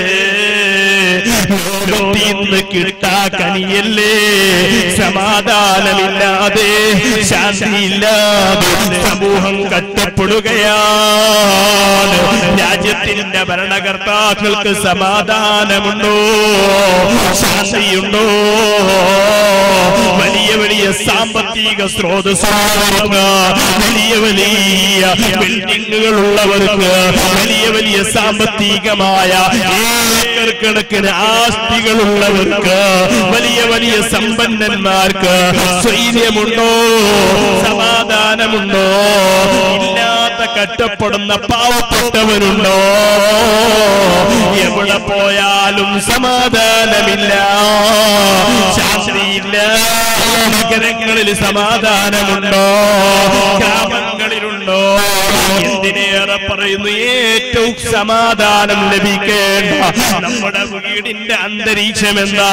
ലോകത്തിൽ നിന്ന് കിട്ടാ കനിയല്ലേ സമാധാനമില്ലാതെ ശാന്തിയില്ലാതെ സമൂഹം കട്ടപ്പെടുകയാണ് രാജ്യത്തിന്റെ ഭരണകർത്താക്കൾക്ക് സമാധാനമുണ്ടോ ശാന്തിയുണ്ടോ വലിയ വലിയ സാമ്പത്തിക സ്രോതസ്സുള്ളവർക്ക് വലിയ വലിയ ബിൽഡിങ്ങുകൾ ഉള്ളവർക്ക് വലിയ വലിയ സാമ്പത്തികമായ ഏക്കർ കണക്കിന് ആസ്തികളുള്ളവർക്ക് വലിയ വലിയ സമ്പന്നന്മാർക്ക് സ്വൈര്യമുണ്ടോ സമാധാനമുണ്ടോ ഇല്ലാത്ത കഷ്ടപ്പെടുന്ന പാവപ്പെട്ടവരുണ്ടോ എവിടെ പോയാലും സമാധാനമില്ല ശാന്തിയില്ല നഗരങ്ങളിൽ സമാധാനമുണ്ടോ ഗ്രാമങ്ങളിലുണ്ടോ എന്തിനേറെ പറയുന്നു ഏറ്റവും സമാധാനം ലഭിക്കേണ്ട നമ്മുടെ വീടിന്റെ അന്തരീക്ഷം എന്താ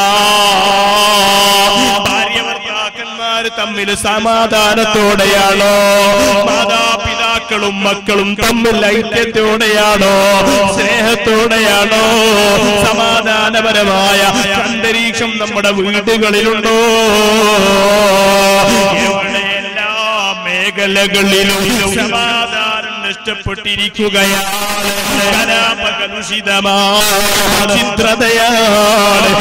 ഭാര്യഭർത്താക്കന്മാര് തമ്മിൽ സമാധാനത്തോടെയാണോ മാതാപിതാക്കളും മക്കളും തമ്മിൽ ഐക്യത്തോടെയാണോ സ്നേഹത്തോടെയാണോ സമാധാനപരമായ അന്തരീക്ഷം നമ്മുടെ വീടുകളിലുണ്ടോ എവിടെയെല്ലാം മേഖലകളിലും സമാധാനം നഷ്ടപ്പെട്ടിരിക്കുകയാണ് കലാപകലുഷിതമാണ് ചിത്രതയാണ്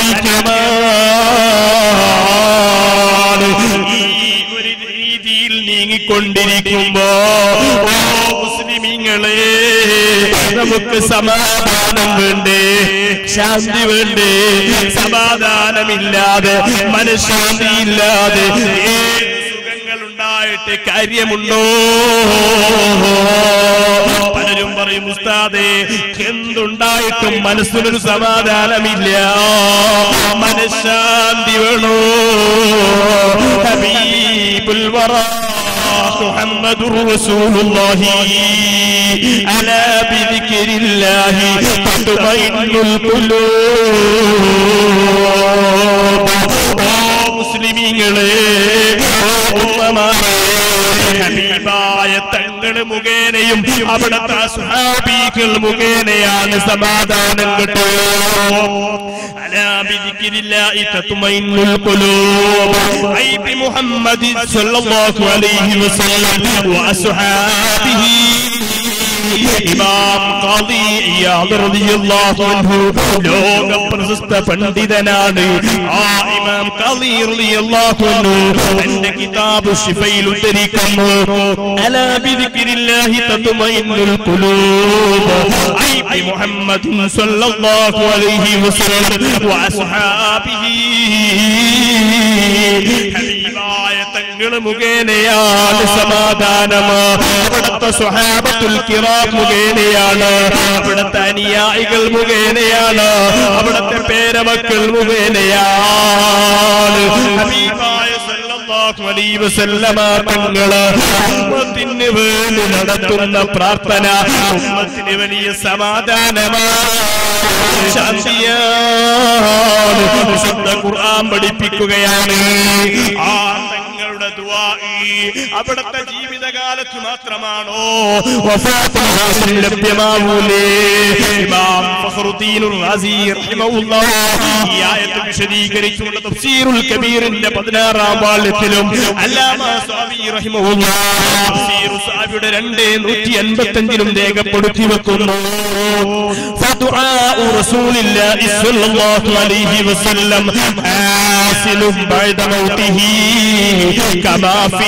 അനീത്യമാണ് ഈ ഒരു രീതിയിൽ നീങ്ങിക്കൊണ്ടിരിക്കുമ്പോ ഓ മുസ്ലിമീങ്ങളെ നമുക്ക് സമാധാനം വേണ്ടേ ശാന്തി വേണ്ടേ സമാധാനമില്ലാതെ മനഃശാന്തിയില്ലാതെ ഏത് സുഖങ്ങൾ ഉണ്ടായിട്ട് കാര്യമുണ്ടോ പലരും പറയും ഉസ്താദേ എന്തുണ്ടായിട്ടും മനസ്സിനൊരു സമാധാനമില്ല മനഃശാന്തി വേണോ ഹബീബുൽ വറ محمد رسول الله ألا بذكر الله تطمئن القلوب ഓ മുസ്ലിമീങ്ങളെ ഓ ഉമ്മമാരെ ഹബീബായ തങ്ങള് മുഖേനയും അവിടുത്തെ സുഹാബികൾ മുഖേനയാണ് സമാധാനം കിട്ടുക അലാ ബിദിക്രില്ലാഹി തത്മഇന്നുൽ ഖുലൂബ് ഐ ബി മുഹമ്മദ് സ്വല്ലല്ലാഹു അലൈഹി വസല്ലം വഅസ്ഹാബിഹി ഇമാം ഖാദി ഇയാദ് റളിയല്ലാഹു അൻഹു ലോക പ്രശസ്ത പണ്ഡിതനാണ് ആ ഇമാം ഖാദി റളിയല്ലാഹു അൻഹു തന്റെ കിതാബ് ശിഫയിൽ ഉദ്ധരിക്കുന്നു അലാ ബിദിക്രില്ലാഹി തത്മഇന്നുൽ ഖുലൂബ് ഐ ബി മുഹമ്മദ് സ്വല്ലല്ലാഹു അലൈഹി വസല്ലം വഅസ്ഹാബിഹി ഹബീബായ തങ്ങള് മുഖേനയാണ് സമാധാനം അവിടുത്തെ സ്വഹാബത്തുൽ കിറാം മുഖേനയാണ് അവിടുത്തെ അനുയായികൾ മുഖേനയാണ് അവിടുത്തെ പേരമക്കൾ മുഖേനയാണ് ഹബീബായ സല്ലല്ലാഹു അലൈഹി വസല്ലമ തങ്ങള് ഉമ്മത്തിന് വേണ്ടി നടത്തുന്ന പ്രാർത്ഥന ഉമ്മത്തിന് വലിയ സമാധാനമാണ് ശാന്തിയാണ് വിശുദ്ധ ഖുർആൻ പഠിപ്പിക്കുകയാണ് ആ തങ്ങളുടെ ദുആ അവിടുത്തെ ജീവിതകാലത്ത് മാത്രമാണോ വഫാത്തിന് ശേഷം ലഭ്യമാവൂലേ ഇമാം ഫഖറുദ്ദീൻ റാസി റഹിമഹുല്ലാഹ് ഈ ആയത്ത് വിശദീകരിച്ചുകൊണ്ട് തഫ്സീറുൽ കബീറിന്റെ 16 വാള്യത്തിലും അല്ലാമ സ്വാമി റഹിമഹുല്ലാഹ് തഫ്സീറു സാബിയുടെ 255ലും രേഖപ്പെടുത്തി വെക്കുന്നു فدعاء رسول الله صلى الله عليه وسلم حاصل بعد موته كما في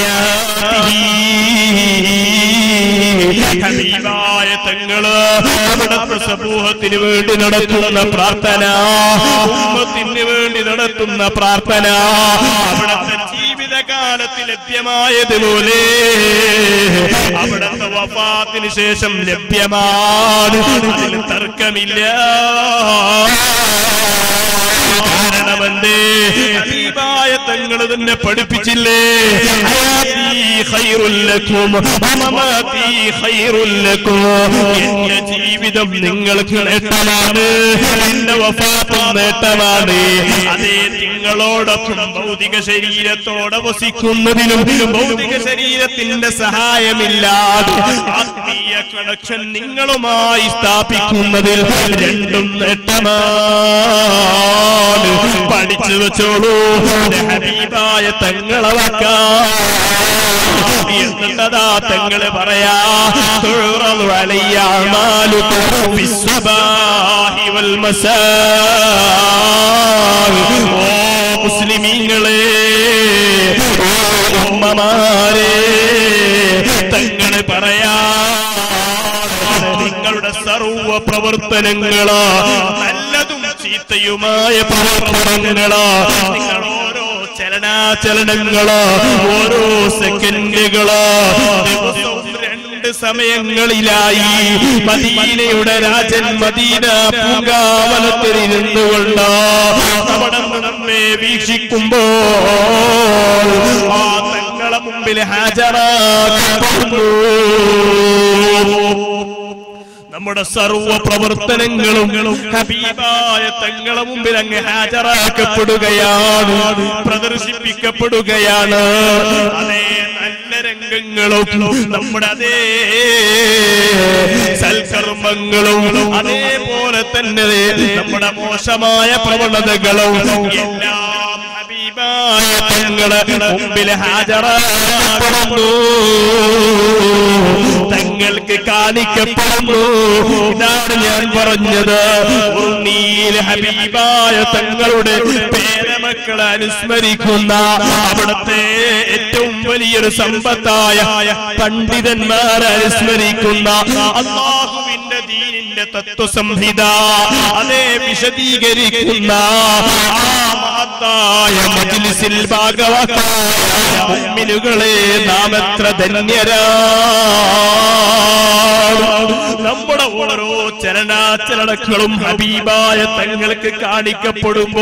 حياته ഹബീബായ തങ്ങള് അവിടുത്തെ സമൂഹത്തിന് വേണ്ടി നടത്തുന്ന പ്രാർത്ഥന ഉമ്മത്തിന് വേണ്ടി നടത്തുന്ന പ്രാർത്ഥന അവിടുത്തെ ജീവിതകാലത്ത് ലഭ്യമായതുപോലെ അവിടുത്തെ വഫാത്തിന് ശേഷം ലഭ്യമാണ് അതിന് തർക്കമില്ല കാരണമെന്തേ ഹബീബായ തങ്ങൾ തന്നെ പഠിപ്പിച്ചില്ലേ ഹയാത്തി ഖൈറുൽ ലക്കും വമമാതി ഖൈറുൽ ലക്കും എന്റെ ജീവിതം നിങ്ങൾക്ക് നേട്ടമാണ് എന്റെ വഫാത്തും നേട്ടമാണ് അതേ നിങ്ങളോടൊപ്പം ഭൗതിക ശരീരത്തോടെ വസിക്കുന്നതിനും ഭൗതിക ശരീരത്തിന്റെ സഹായമില്ലാതെ ആത്മീയ കണക്ഷൻ നിങ്ങളുമായി സ്ഥാപിക്കുന്നതിൽ രണ്ടും നേട്ടമാണ് പഠിച്ചു വെച്ചോളൂ എന്റെ ഹബീബായ തങ്ങളെ എന്നിട്ടതാ തങ്ങള് പറയാ തുഴറു അലയ്യ അഅ്മാലുക്കും ഫിസ്സബാഹി വൽ മസാ ഓ മുസ്ലിമീങ്ങളെ ഓ ഉമ്മമാരെ തങ്ങള് പറയാ നിങ്ങളുടെ സർവ പ്രവർത്തനങ്ങള് നല്ലതും ചീത്തയുമായ പ്രവർത്തനങ്ങള് നിങ്ങൾ ഓരോ ചലനാചലനങ്ങള് ഓരോ സെക്കൻഡുകള് ദിവസവും രണ്ട് സമയങ്ങളിലായി മദീനയുടെ രാജൻ മദീന പൂങ്കാവനത്തിൽ ഇരുന്നുകൊണ്ട് അവിടെ നമ്മെ വീക്ഷിക്കുമ്പോൾ ആ തങ്ങളെ മുമ്പിൽ ഹാജരാക്കപ്പെടുന്നു നമ്മുടെ സർവ പ്രവർത്തനങ്ങളും ഹബീബായ തങ്ങളെ മുമ്പിൽ അങ്ങ് ഹാജരാക്കപ്പെടുകയാണ് പ്രദർശിപ്പിക്കപ്പെടുകയാണ് അതേ നല്ല രംഗങ്ങളും നമ്മുടെ അതേ സൽക്കർമ്മങ്ങളും അതേപോലെ തന്നെ നമ്മുടെ മോശമായ പ്രവണതകളും എല്ലാം ഹബീബായ ഹബീബായ തങ്ങള് മുമ്പിൽ ഹാജരാക്കപ്പെടുന്നു തങ്ങൾക്ക് കാണിക്കപ്പെടുന്നു ഇതാണ് ഞാൻ പറഞ്ഞത് ഉണ്ണീൽ ഹബീബായ തങ്ങളുടെ പേരമക്കളെ അനുസ്മരിക്കുന്ന അവിടുത്തെ ഏറ്റവും വലിയൊരു സമ്പത്തായ പണ്ഡിതന്മാരെ അനുസ്മരിക്കുന്ന അള്ളാഹുവിന്റെ ദീനിന്റെ തത്വസംഹിത അതേ വിശദീകരിക്കുന്ന ആ മഹത്തായ മജ്ലിസിൽ ഭാഗവത്തായ മുഅ്മിനുകളെ നാം എത്ര ധന്യരാണ് നമ്മുടെ ഓരോ ചലനാചലനങ്ങളും ഹബീബായ തങ്ങൾക്ക് കാണിക്കപ്പെടുമ്പോ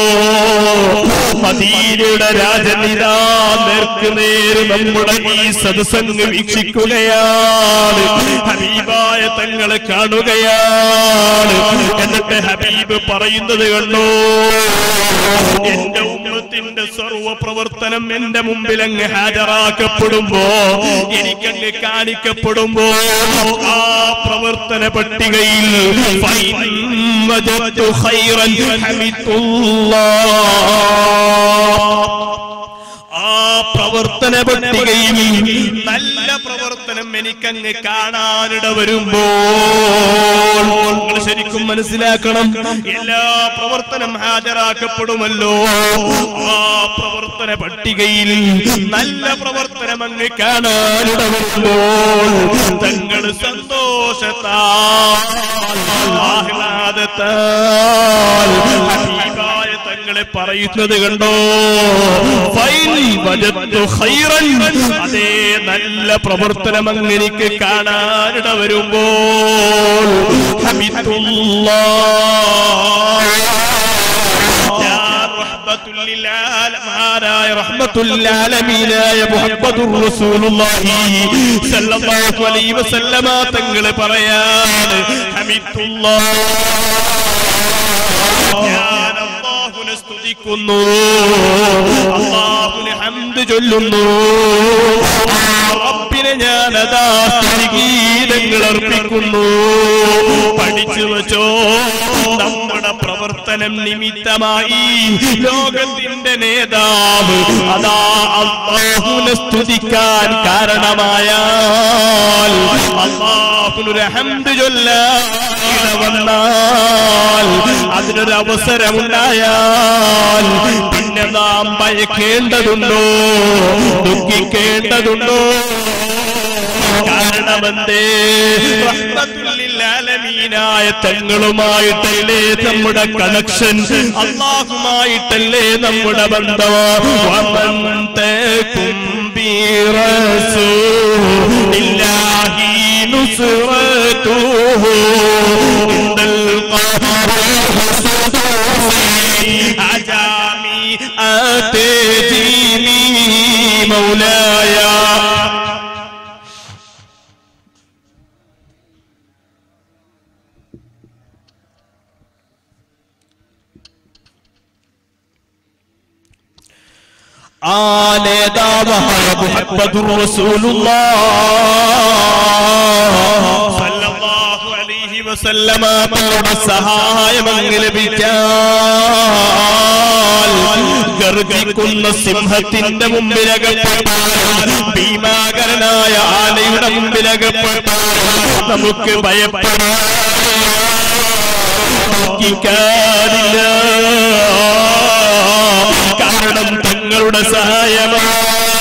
മദീനയുടെ രാജനിതാ നേർക്ക് നേര് നമ്മുടെ ഈ സദസംഗ് വീക്ഷിക്കുകയാണ് ഹബീബായ തങ്ങളെ കാണുകയാണ് എന്നിട്ട് ഹബീബ് പറയുന്നത് കണ്ടോ എന്റെ ഉമ്മത്തിന്റെ സർവ പ്രവർത്തനം എന്റെ മുമ്പിൽ അങ്ങ് ഹാജരാക്കപ്പെടുമ്പോ എനിക്കങ്ങ് കാണിക്കപ്പെടുമ്പോ ആ പ്രവർത്തന പട്ടികയിൽ ഫൈൻ വജദ്തു ഖൈറൻ ഹമിദുല്ലാഹ് ആ പ്രവർത്തന പട്ടികയിൽ നല്ല പ്രവർത്തനം എനിക്കങ്ങ് കാണാനിട വരുമ്പോൾ നിങ്ങൾ ശരിക്കും മനസ്സിലാക്കണം എല്ലാ പ്രവർത്തനം ഹാജരാക്കപ്പെടുമല്ലോ ആ പ്രവർത്തന പട്ടികയിൽ നല്ല പ്രവർത്തനം അങ്ങ് കാണാനിട വരുമ്പോൾ തങ്ങൾ സന്തോഷത്താൽ ഹബീബായ തങ്ങളെ പറയുന്നത് കണ്ടോ ഫൈൻ വജത്തു ഖൈറൻ അതേ നല്ല പ്രവർത്തനം അങ്ങ് എനിക്ക് കാണാനിട വരുമ്പോൾ ഹമിദുല്ലാഹ് യാ റഹ്മത്തുൽ ആലമീനായ റഹ്മത്തുൽ ആലമീനായ മുഹമ്മദുർ റസൂലുള്ളാഹി സല്ലല്ലാഹു അലൈഹി വസല്ലമ തങ്ങളെ പറയാണ് ഹമിദുല്ലാഹ് ഞാൻ അല്ലാഹുവിനെ സ്തുതിക്കുന്നു അല്ലാഹുവിനെ ഹംദ് ചൊല്ലുന്നു ആ റബ്ബിനെ ഞാൻ അതാ ഗീതങ്ങൾ അർപ്പിക്കുന്നു പഠിച്ചു വച്ചോ നമ്മുടെ പ്രവർത്തനം നിമിത്തമായി ലോകത്തിന്റെ നേതാവ് അതാ അള്ളാഹുവിനെ സ്തുതിക്കാൻ കാരണമായാൽ അള്ളാഹുനൊരു ഹംദ് ചൊല്ലാൻ വന്നാൽ അതിനൊരു അവസരമുണ്ടായാൽ പിന്നെ നാം ഭയക്കേണ്ടതുണ്ടോ ദുഃഖിക്കേണ്ടതുണ്ടോ കാരണമെന്തേ റഹ്മത്തുല്ലിലാലമീനായ തങ്ങളുമായിട്ടല്ലേ നമ്മുടെ കണക്ഷൻ അള്ളാഹുമായിട്ടല്ലേ നമ്മുടെ ബന്ധം വമൻ തകും ബിറസൂലില്ലാഹി നുസ്റതുഹു ഇൻദൽ അജാമി അതേജീനി മൗലായ ആ നേതാവായ മുഹമ്മദുർ റസൂലുള്ളാഹ് സല്ലല്ലാഹു അലൈഹി വസല്ലമ തങ്ങളുടെ സഹായം അങ്ങ് ലഭിച്ചാൽ ഗർജിക്കുന്ന സിംഹത്തിന്റെ മുമ്പിലകപ്പെട്ടാൽ ഭീമാകരനായ ആനയുടെ മുമ്പിലകപ്പെട്ടാൽ നമുക്ക് ഭയപ്പെടാൻ കാരണം തങ്ങളുടെ സഹായമാണ്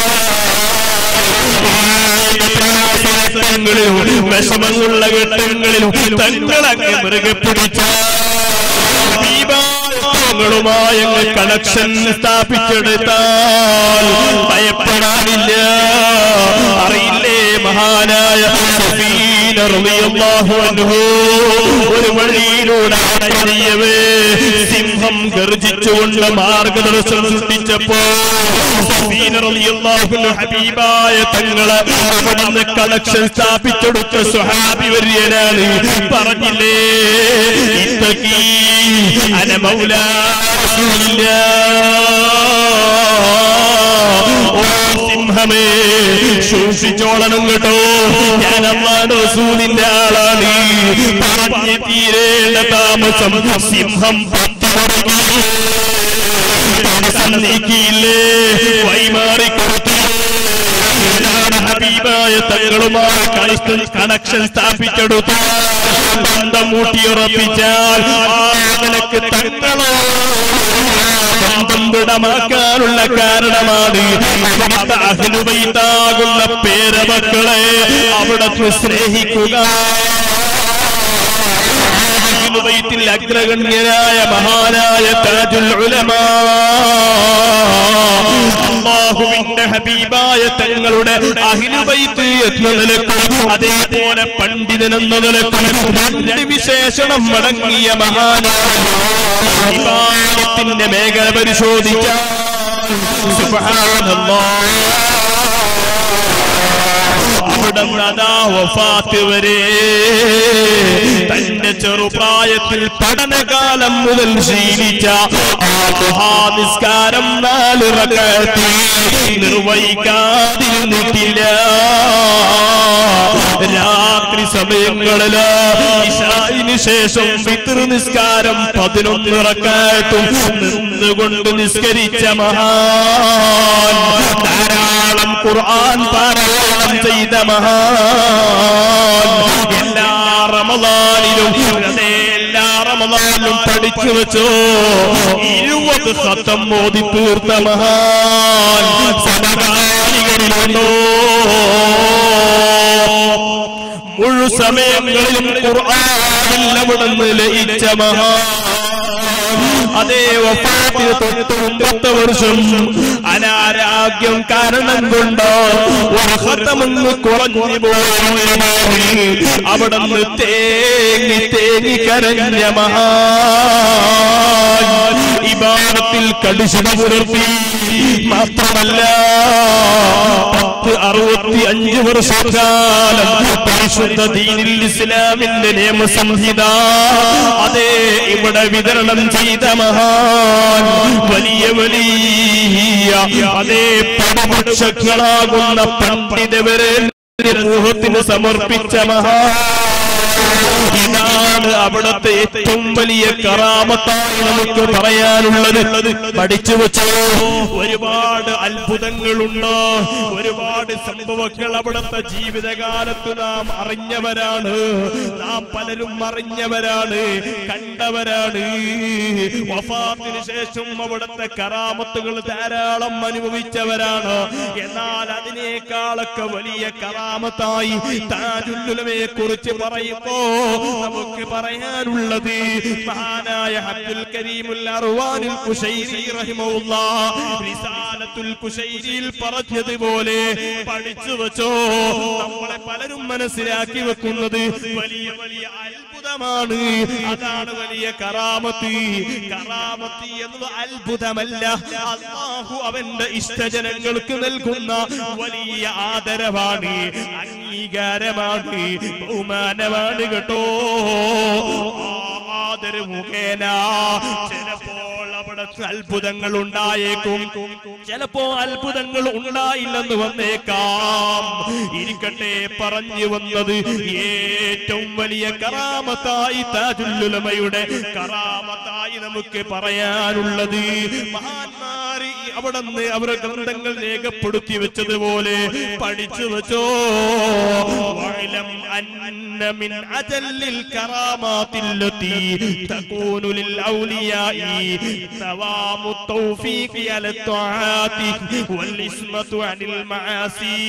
ഘട്ടങ്ങളിലും വിഷമങ്ങളുള്ള ഘട്ടങ്ങളിലും തങ്ങളങ്ങ് മൃഗെ പിടിച്ച ദീപാങ്ങളുമായി അങ്ങ് കണക്ഷൻ സ്ഥാപിച്ചെടുത്താൽ ഭയപ്പെടാനില്ല അറിയില്ലേ മഹാനായ സഫീന റളിയല്ലാഹു അൻഹു ഒരു വഴിയിലൂടെ കഴിയവേ സിംഹം ഗർജിച്ചുകൊണ്ട് മാർഗദർശനം സൃഷ്ടിച്ചപ്പോ സഫീന റളിയല്ലാഹു അൻഹു ഹബീബായ തങ്ങള് അവിടുന്ന് കണക്ഷൻ സ്ഥാപിച്ചെടുത്ത സുഹാബി വര്യനാണ് പറഞ്ഞില്ലേ ഇത്തകീ അന മൗലാ ഓ സിംഹമേ സൂക്ഷിച്ചോളണം കേട്ടോ ഞാൻ അമ്മാണ് റസൂലിന്റെ ആളാണ് പറഞ്ഞു തീരേണ്ട താമസം സിംഹം പത്തി തടസ്സം നീക്കിയില്ലേ വൈമാറി കൊടുത്തില്ലേ ഹബീബായ തങ്ങളുമായി കണക്ഷൻ കണക്ഷൻ സ്ഥാപിച്ചെടുത്തു ബന്ധം ഊട്ടിയുറപ്പിച്ചാൽ ആ നിനക്ക് തങ്ങളോ ബന്ധം വിടമാക്കാനുള്ള കാരണമാണ് അവിടുത്തെ അഹിനുവൈതാകുന്ന പേരമക്കളെ അവിടത്തെ സ്നേഹിക്കുക അഹിലുബൈത്തിൽ അഗ്രഗണ്യനായ മഹാനായ താജുൽ ഉലമാ അള്ളാഹുവിന്റെ ഹബീബായ തങ്ങളുടെ അഹിലുബൈത്ത് എന്ന നിലക്കും അതേപോലെ പണ്ഡിതൻ എന്ന നിലക്കും രണ്ട് വിശേഷണം അടങ്ങിയ മഹാനായ ഇബാദത്തിന്റെ മേഖല പരിശോധിച്ച അവിടെ അതാ വഫാത്ത് വരെ തന്റെ ചെറുപ്രായത്തിൽ പഠനകാലം മുതൽ ശീലിച്ച ആ മഹാനിസ്കാരം നാല് റകഅത്ത് നിർവഹിക്കാതിരുന്നിട്ടില്ല രാത്രി സമയങ്ങളില് ഇശായിന് ശേഷം പിതൃ നിസ്കാരം പതിനൊന്ന് റക്കായിട്ടും നിന്നുകൊണ്ട് നിസ്കരിച്ച മഹാൻ ധാരാളം ഖുർആൻ പാരായണം ചെയ്ത മഹാൻ എല്ലാ റമദാനിലും അതേ എല്ലാ റമദാനിലും പഠിച്ചു വെച്ചോ ഇരുപത് സത്തം മോദി തീർത്ത മഹാൻ സമകാലികരിലുണ്ടോ മുഴു സമയങ്ങളിലും ഖുർആനിൽ അവിടുന്ന് ലയിച്ച മഹാൻ അതേ വഫാത്തിന് തൊട്ട് മുമ്പത്തെ വർഷം അനാരോഗ്യം കാരണം കൊണ്ട് ഒരു ഹത്തമെന്ന് കുറഞ്ഞു പോയി അവിടെ നിന്ന് തേങ്ങി തേങ്ങി കരഞ്ഞ മഹാൻ ഇബാദത്തിൽ കടിശുട പുലർത്തി മാത്രമല്ല പത്ത് അറുപത്തി അഞ്ച് വർഷക്കാലം പരിശുദ്ധ ദീനിൽ ഇസ്ലാമിന്റെ നിയമസംഹിത അതേ ഇവിടെ വിതരണം ചെയ്ത മഹാൻ വലിയ വലിയ അതേ പടപക്ഷങ്ങളാകുന്ന പണ്ഡിതവരെ സമൂഹത്തിന് സമർപ്പിച്ച മഹാൻ ഇതാണ് അവിടുത്തെ ഏറ്റവും വലിയ കറാമത്തായി നമുക്ക് പറയാനുള്ളത് പഠിച്ചു വെച്ചോ ഒരുപാട് അത്ഭുതങ്ങളുണ്ട് ഒരുപാട് സംഭവങ്ങൾ അവിടുത്തെ ജീവിതകാലത്ത് നാം അറിഞ്ഞവരാണ് നാം പലരും അറിഞ്ഞവരാണ് കണ്ടവരാണ് വഫാത്തിന് ശേഷം അവിടുത്തെ കറാമത്തുകൾ ധാരാളം അനുഭവിച്ചവരാണ് എന്നാൽ അതിനേക്കാളൊക്കെ വലിയ കറാമത്തായി താജുല്ലുലമയെ കുറിച്ച് പറയുമ്പോ നമുക്ക് പറയാനുള്ളത് മഹാനായ അബ്ദുൽ കരീമുൽ അർവാനുൽ കുശൈരി റഹിമഹുല്ല റിസാലത്തുൽ കുശൈരിയിൽ പറഞ്ഞതുപോലെ പഠിച്ചു വെച്ചോ നമ്മളെ പലരും മനസ്സിലാക്കി വെക്കുന്നത് വലിയ വലിയ അത്ഭുതമാണ് അതാണ് വലിയ കറാമത്ത് കറാമത്ത് എന്നത് അത്ഭുതമല്ല അള്ളാഹു അവന്റെ ഇഷ്ടജനങ്ങൾക്ക് നൽകുന്ന വലിയ ആദരവാണ് അംഗീകാരമാണ് ബഹുമാനമാണ് കേട്ടോ ആ ആദരവ് മുഖേന ചിലപ്പോൾ അവിടെ അത്ഭുതങ്ങൾ ഉണ്ടായേക്കും ചിലപ്പോ അത്ഭുതങ്ങൾ ഉണ്ടായില്ലെന്ന് വന്നേക്കാം ഇരിക്കട്ടെ പറഞ്ഞു വന്നത് ഏറ്റവും വലിയ കറാമത്തായി താജുല്ലുലമയുടെ കറാമത്തായി നമുക്ക് പറയാനുള്ളത് മഹാന്മാര് അവിടെ നിന്ന് അവരുടെ ഗ്രന്ഥങ്ങൾ രേഖപ്പെടുത്തി വെച്ചതുപോലെ പഠിച്ചു വെച്ചോ വഅലം അന്ന മിൻ അജല്ലിൽ കറാമാത്തില്ലത്തി തകൂനു ലിൽ ഔലിയാഇ തവാമു التوفيق على الطاعات والإسمة عن المعاصي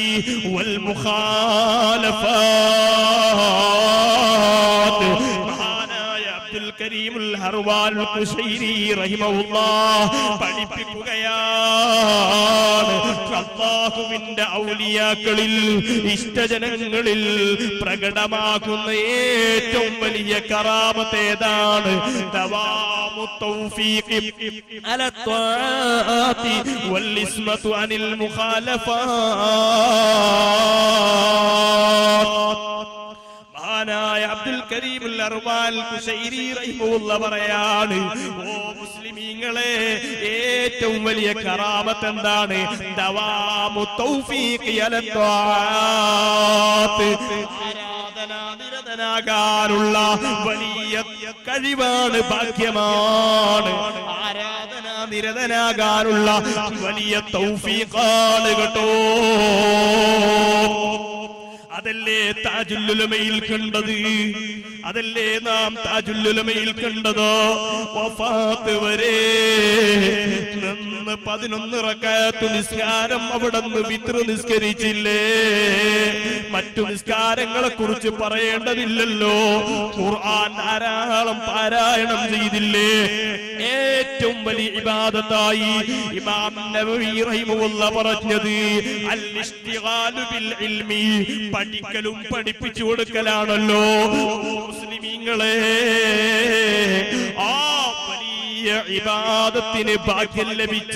والمخالفات മഹാനായ അബ്ദുൽ കരീം അൽ ഹർവാൽ കുശൈരി റഹിമഹുല്ലാഹ് പഠിപ്പിക്കുകയാണ് അല്ലാഹുവിന്റെ ഔലിയാക്കളിൽ ഇഷ്ടജനങ്ങളിൽ പ്രകടമാകുന്ന ഏറ്റവും വലിയ കറാമത്ത് ഏതാണ് ദവാമു തൗഫീഖി അല ത്വാഅത്തി വൽ ഇസ്മതു അനിൽ മുഖാലഫാത്ത് മഹാനായ അബ്ദുൽ കരീം അൽ അർവാൽ കുശൈരി റഹിമഹുല്ല പറയാണ് ഓ മുസ്ലിമീങ്ങളെ ഏറ്റവും വലിയ കറാമത്ത് എന്താണ് ദവാമു തൗഫീഖി അല ത്വാഅത്ത് ആരാധനാനിരതനാകാനുള്ള വലിയ കഴിവാണ് ഭാഗ്യമാണ് ആരാധനാ നിരതനാകാനുള്ള വലിയ തൗഫീഖാണ് കേട്ടോ അതല്ലേ താജുല്ലുലമയിൽ കണ്ടത് അതല്ലേ നാം താജുല്ലുലമയിൽ കണ്ടത് വഫാത്ത് വരെ നിന്ന് പതിനൊന്ന് റക്കാത്ത് നിസ്കാരം അവിടെ നിന്ന് വിത്ര നിസ്കരിച്ചില്ലേ മറ്റു നിസ്കാരങ്ങളെ കുറിച്ച് പറയേണ്ടതില്ലല്ലോ ഖുർആൻ ധാരാളം പാരായണം ചെയ്തില്ലേ ഏറ്റവും വലിയ ഇബാദത്തായി ഇമാം നബവി റഹിമഹുല്ല പറഞ്ഞത് അൽ ഇഷ്തിഗാലു ബിൽ ഇൽമി പഠിക്കലും പഠിപ്പിച്ചു കൊടുക്കലാണല്ലോ മുസ്ലിമീങ്ങളെ ആ വലിയ ഇബാദത്തിന് ഭാഗ്യം ലഭിച്ച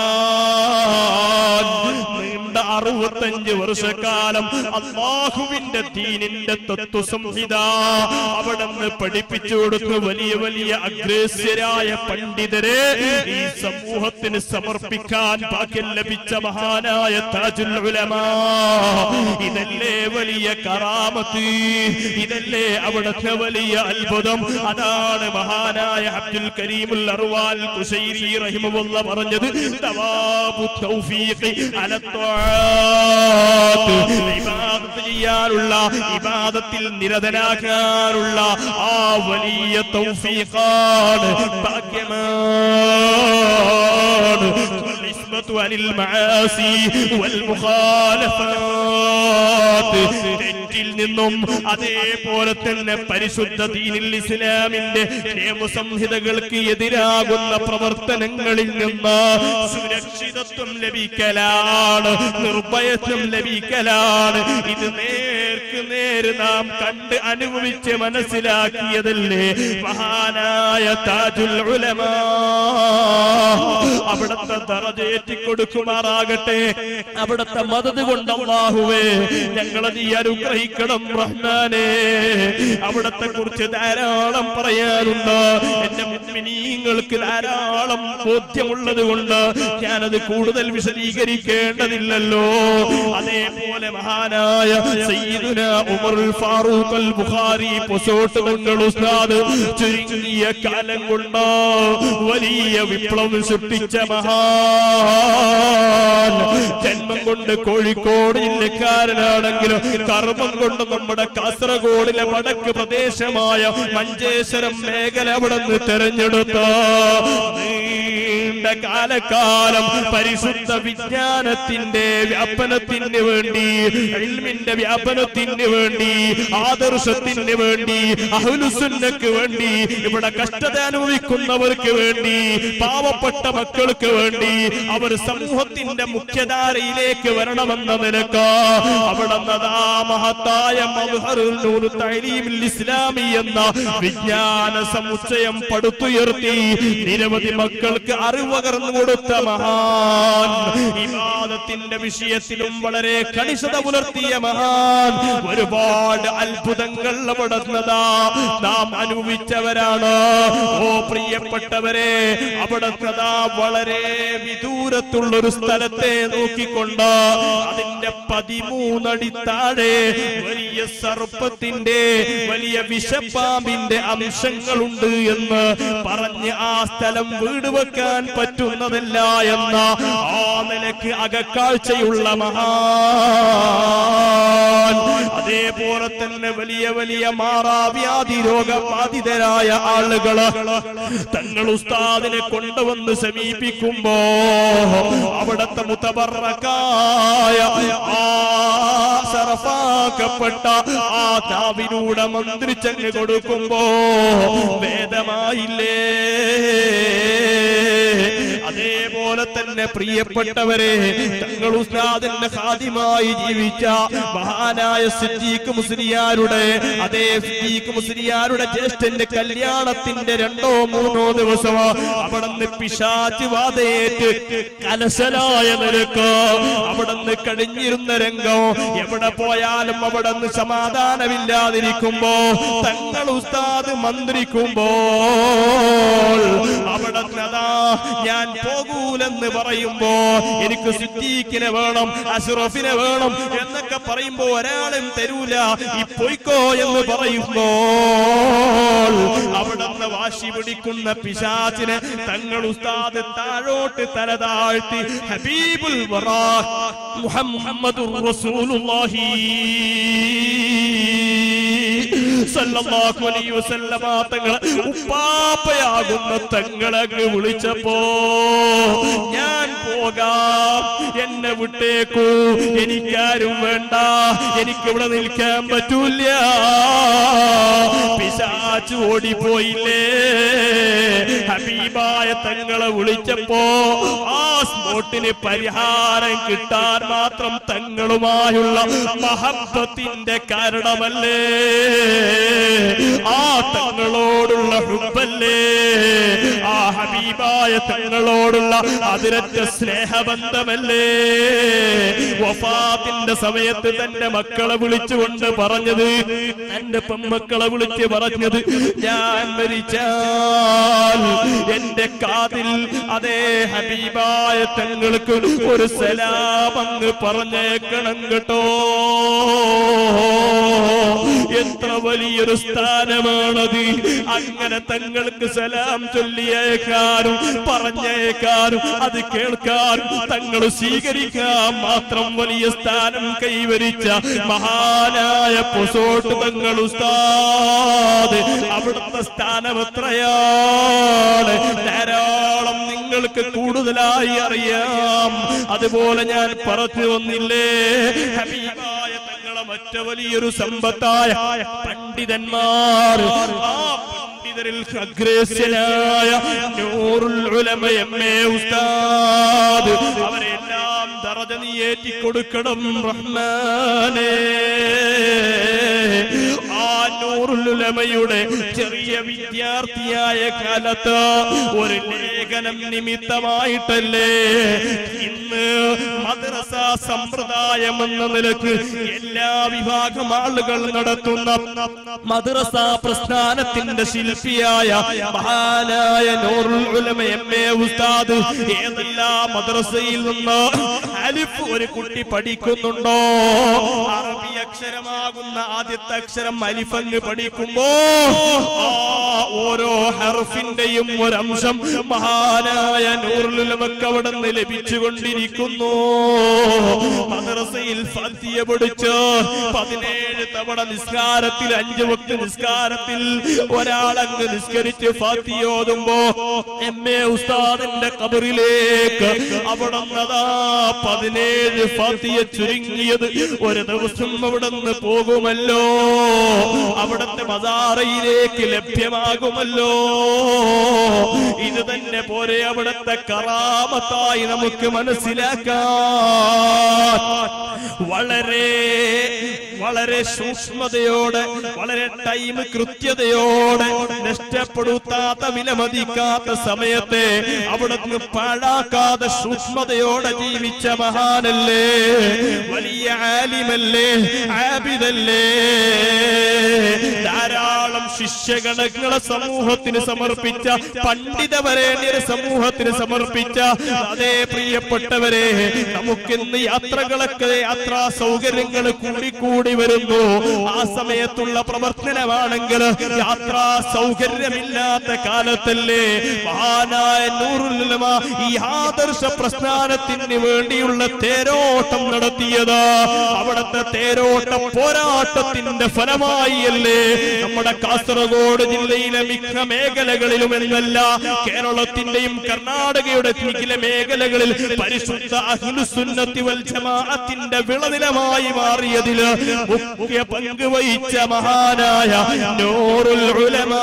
മഹാൻ നീണ്ട അറുപത്തഞ്ച് വർഷക്കാലം അള്ളാഹുവിന്റെ ദീനിന്റെ തത്വസംഹിത അവിടെ നിന്ന് പഠിപ്പിച്ചു കൊടുത്ത് വലിയ വലിയ അഗ്രേസ്യരായ പണ്ഡിതരെ ഈ സമൂഹത്തിന് സമർപ്പിക്കാൻ ഭാഗ്യം ലഭിച്ച മഹാനായ താജുൽ ഉലമാ ഇതല്ലേ വലിയ കറാമത്ത് ഇതല്ലേ അവിടുത്തെ വലിയ അത്ഭുതം അതാണ് മഹാനായ അബ്ദുൽ കരീമുൽ അർവാൽ കുശൈരി റഹിമഹുല്ല പറഞ്ഞത് തവാബു തൗഫീഖി അല ത്വാഅത്ത്. ഇബാദത്ത് ചെയ്യാനുള്ള ഇബാദത്തിൽ നിരതനാകാനുള്ള ആ വലിയ തൗഫീഖാണ് ഭാഗ്യമാണ് والعصمة عن المعاصي والمخالفات തെറ്റിൽ നിന്നും അതേപോലെ തന്നെ പരിശുദ്ധ ദീനിൽ ഇസ്ലാമിന്റെ നിയമസംഹിതകൾക്ക് എതിരാകുന്ന പ്രവർത്തനങ്ങളിൽ നിന്ന് സുരക്ഷിതത്വം ലഭിക്കലാണ് നിർഭയത്വം ലഭിക്കലാണ് ഇത് നേർക്ക് നേര് നാം കണ്ട് അനുഭവിച്ച് മനസ്സിലാക്കിയതല്ലേ മഹാനായ താജുൽ ഉലമാ അവിടത്തെ ദറജേറ്റി കൊടുക്കുമാറാകട്ടെ അവിടത്തെ മദത് കൊണ്ട് അള്ളാഹുവേ ഞങ്ങളെ നീ അനുഗ്രഹിക്കണം റഹ്മാനെ അവിടത്തെ കുറിച്ച് ധാരാളം പറയാനുണ്ട് എന്റെ മുഗ്മിനീങ്ങൾക്ക് ധാരാളം ബോധ്യമുള്ളത് കൊണ്ട് ഞാനത് കൂടുതൽ വിശദീകരിക്കേണ്ടതില്ലല്ലോ അതേപോലെ മഹാനായ സയ്യിദുന ഉമറുൽ ഫാറൂഖ് അൽ ബുഖാരി പൊസോട്ട് തങ്ങൾ ഉസ്താദ് ചുരുങ്ങിയ കാലം കൊണ്ട് വലിയ വിപ്ലവം സൃഷ്ടിച്ച മഹാൻ ജന്മം കൊണ്ട് കോഴിക്കോട് ജില്ലക്കാരനാണെങ്കിലും കർമ്മം കൊണ്ട് നമ്മുടെ കാസർഗോഡിലെ വടക്ക് പ്രദേശമായ മഞ്ചേശ്വരം മേഖല അവിടെ നിന്ന് തെരഞ്ഞെടുത്ത നീണ്ട കാലക്കാലം പരിശുദ്ധ വിജ്ഞാനത്തിന്റെ വ്യാപനത്തിന് വേണ്ടി ഇൽമിന്റെ വ്യാപനത്തിന് വേണ്ടി ആദർശത്തിന് വേണ്ടി അഹ്ലുസുന്നക്ക് വേണ്ടി ഇവിടെ കഷ്ടത അനുഭവിക്കുന്നവർക്ക് വേണ്ടി പാവപ്പെട്ട മക്കൾക്ക് വേണ്ടി അവർ സമൂഹത്തിന്റെ മുഖ്യധാരയിലേക്ക് വരണമെന്ന നിലക്ക് അവിടെ നദാ മഹത്തായ മദ്ഹറുൽ നൂർ തഅലീമുൽ ഇസ്ലാമി എന്ന വിജ്ഞാന സമുച്ചയം പടുത്തുയർത്തി നിരവധി മക്കൾക്ക് അറിവ് പകർന്നു കൊടുത്ത മഹാൻ ഇബാദത്തിന്റെ വിഷയത്തിലും വളരെ കണിശത പുലർത്തിയ മഹാൻ ഒരുപാട് അത്ഭുതങ്ങൾ അവിടുന്നതാ നാം അനുഭവിച്ചവരാണ് ഓ പ്രിയപ്പെട്ടവരെ അവിടുന്നതാ വളരെ വിദൂരത്തുള്ള ഒരു സ്ഥലത്തെ നോക്കിക്കൊണ്ട് അതിന്റെ പതിമൂന്നടി താഴെ വലിയ സർപ്പത്തിന്റെ വലിയ വിഷപ്പാമ്പിന്റെ അംശങ്ങളുണ്ട് എന്ന് പറഞ്ഞ് ആ സ്ഥലം വീട് വെക്കാൻ പറ്റുന്നതല്ല എന്ന ആ നിലക്ക് അകക്കാഴ്ചയുള്ള മഹാൻ അതേപോലെ തന്നെ വലിയ വലിയ മാറാവ്യാധി രോഗബാധിതരായ ആളുകള് തങ്ങൾ ഉസ്താദിനെ കൊണ്ടുവന്ന് സമീപിക്കുമ്പോ അവിടത്തെ മുത്തബറക്കായ ആ സറഫാക്കപ്പെട്ട ആ താവിലൂടെ മന്ത്രിച്ചങ്ങ് കൊടുക്കുമ്പോ വേദമായില്ലേ അതേപോലെ തന്നെ പ്രിയപ്പെട്ടവരെ തങ്ങൾ ഉസ്താദിന്റെ ഖാദിമായി ജീവിച്ച മഹാനായ സിദ്ദീഖ് മുസ്ലിയാരുടെ അതേ സിദ്ദീഖ് മുസ്ലിയാരുടെ ജ്യേഷ്ഠന്റെ കല്യാണത്തിന്റെ രണ്ടോ മൂന്നോ ദിവസം അവിടുന്ന് പിശാച് വാതയേറ്റ് കലശലായ നിലക്ക് അവിടുന്ന് കഴിഞ്ഞിരുന്ന രംഗം എവിടെ പോയാലും അവിടുന്ന് സമാധാനമില്ലാതിരിക്കുമ്പോ തങ്ങൾ ഉസ്താദ് മന്ത്രിക്കുമ്പോൾ അവിടെ അതാ ഞാൻ പോകൂലെന്ന് പറയുമ്പോ എനിക്ക് സിദ്ദീഖിനെ വേണം അഷ്റഫിനെ വേണം എന്നൊക്കെ പറയുമ്പോ ഒരാളും തരൂല ഈ പൊയ്ക്കോ എന്ന് പറയുമ്പോൾ അവിടുന്ന് വാ വാശി പിടിക്കുന്ന പിശാചിനെ തങ്ങൾ ഉസ്താദ് താഴോട്ട് തല താഴ്ത്തി ഹബീബുൽ വറാ മുഹമ്മദുർ റസൂലുള്ളാഹി സല്ലല്ലാഹു അലൈഹി വസല്ലമ തങ്ങളെ ഉപ്പാപ്പയാകുന്ന തങ്ങളങ്ങ് വിളിച്ചപ്പോ ഞാൻ പോകാം എന്നെ വിട്ടേക്കൂ എനിക്കാരും വേണ്ട എനിക്ക് ഇവിടെ നിൽക്കാൻ പറ്റൂല പിശാച്ച് ഓടിപ്പോയില്ലേ ഹബീബായ തങ്ങളെ വിളിച്ചപ്പോ ആ സ്പോട്ടിന് പരിഹാരം കിട്ടാൻ മാത്രം തങ്ങളുമായുള്ള മഹബത്തിന്റെ കാരണമല്ലേ ആ തങ്ങളോടുള്ള ഹുബല്ലേ ആ ഹബീബായ തങ്ങളോടുള്ള അതിരറ്റ സ്നേഹബന്ധമല്ലേ വഫാത്തിന്റെ സമയത്ത് തന്റെ മക്കളെ വിളിച്ചുകൊണ്ട് പറഞ്ഞത് തന്റെ പെമ്മക്കളെ വിളിച്ച് പറഞ്ഞത് ഞാൻ മരിച്ചാൽ എന്റെ കാതിൽ അതേ ഹബീബായ തങ്ങൾക്ക് ഒരു സലാം അങ്ങ് പറഞ്ഞേക്കണം കേട്ടോ എത്ര വലിയൊരു സ്ഥാനമാണത് അങ്ങനെ തങ്ങൾക്ക് സലാം ചൊല്ലിയേക്കാനും പറഞ്ഞേക്കാനും അത് കേൾക്കാനും തങ്ങൾ സ്വീകരിക്കാൻ മാത്രം വലിയ സ്ഥാനം കൈവരിച്ച മഹാനായ പൊസോട്ട് തങ്ങൾ ഉസ്താദ് അവിടുത്തെ സ്ഥാനം എത്രയാണ് ധാരാളം നിങ്ങൾക്ക് കൂടുതലായി അറിയാം അതുപോലെ ഞാൻ പറഞ്ഞു വന്നില്ലേ ഹബീബായ തങ്ങളെ മറ്റു വലിയൊരു സമ്പത്തായ പണ്ഡിതന്മാർ ആ പണ്ഡിതരിൽ അഗ്രേസ്യനായ നൂറുൽ ഉലമ എം എ ഉസ്താദ് അവരെല്ലാം ദറജ നീ ഏറ്റിക്കൊടുക്കണം റഹ്മാനേ ആ നൂറുൽ ഉലമയുടെ ചെറിയ വിദ്യാർത്ഥിയായ കാലത്ത് ഒരു ലേഖനം നിമിത്തമായിട്ടല്ലേ ഇന്ന് മദ്രസ സമ്പ്രദായം എന്ന നിലക്ക് എല്ലാ വിഭാഗം ആളുകൾ നടത്തുന്ന മദ്രസ പ്രസ്ഥാനത്തിന്റെ ശില്പിയായ മഹാനായ നൂറുൽ ഉലമ എം എ ഉസ്താദ് ഏതെല്ലാം മദ്രസയിൽ നിന്ന് അലിഫ് ഒരു കുട്ടി പഠിക്കുന്നുണ്ടോ അറബി അക്ഷരമാകുന്ന ആദ്യത്തെ അക്ഷരം അലിഫങ്ങ് പഠിക്കുമ്പോ ആ ഓരോ ഹർഫിന്റെയും ഒരംശം മഹാനായ നൂറിലുമൊക്കെ അവിടെ നിന്ന് ലഭിച്ചുകൊണ്ടിരിക്കുന്നു മദ്രസയിൽ ഫാത്തിയ പഠിച്ച് പതിനേഴ് തവണ നിസ്കാരത്തിൽ അഞ്ച് വക്ത് നിസ്കാരത്തിൽ ഒരാളങ്ങ് നിസ്കരിച്ച് ഫാത്തിയോതുമ്പോ എം എ ഉസ്താദിന്റെ കബറിലേക്ക് അവിടെ നിന്നതാ പതിനേഴ് ഫാത്തിയ ചുരുങ്ങിയത് ഒരു ദിവസം അവിടെ നിന്ന് പോകുമല്ലോ അവിടത്തെ മസാറയിലേക്ക് ലഭ്യമാകുമല്ലോ ഇത് തന്നെ പോരെ അവിടത്തെ കറാമത്തായി നമുക്ക് മനസ്സിലാക്കാം വളരെ വളരെ സൂക്ഷ്മതയോടെ വളരെ ടൈം കൃത്യതയോടെ നഷ്ടപ്പെടുത്താത്ത വിലമതിക്കാത്ത സമയത്തെ അവിടുന്ന് പാഴാക്കാതെ സൂക്ഷ്മതയോടെ ജീവിച്ച മഹാനല്ലേ വലിയ ആലിമല്ലേ ആബിദല്ലേ ധാരാളം ശിഷ്യഗണങ്ങളെ സമൂഹത്തിന് സമർപ്പിച്ച പണ്ഡിതവരേണ്യരെ സമൂഹത്തിന് സമർപ്പിച്ച അതേ പ്രിയപ്പെട്ടവരെ നമുക്കിന്ന് യാത്രകളൊക്കെ യാത്രാ സൗകര്യങ്ങൾ കൂടിക്കൂടി വരുന്നു ആ സമയത്തുള്ള പ്രവർത്തനമാണെങ്കിൽ യാത്രാ സൗകര്യമില്ലാത്ത കാലത്തല്ലേ മഹാനായ നൂറുലുലമ ഈ ആദർശ പ്രസ്ഥാനത്തിന് വേണ്ടിയുള്ള തേരോട്ടം നടത്തിയത് അവിടുത്തെ തേരോട്ട പോരാട്ടത്തിന്റെ ഫലമായി അല്ലേ നമ്മുടെ കാസർഗോഡ് ജില്ലയിലെ മിക്ക മേഖലകളിലും എന്നല്ല കേരളത്തിന്റെയും കർണാടകയുടെ മിക്ക മേഖലകളിൽ പരിശുദ്ധ അഹ്ലുസുന്നത്തി വൽ ജമാഅത്തിന്റെ വിളനിലമായി മാറിയതിൽ മുഖ്യ പങ്ക് വഹിച്ച മഹാനായ നൂറുൽ ഉലമാ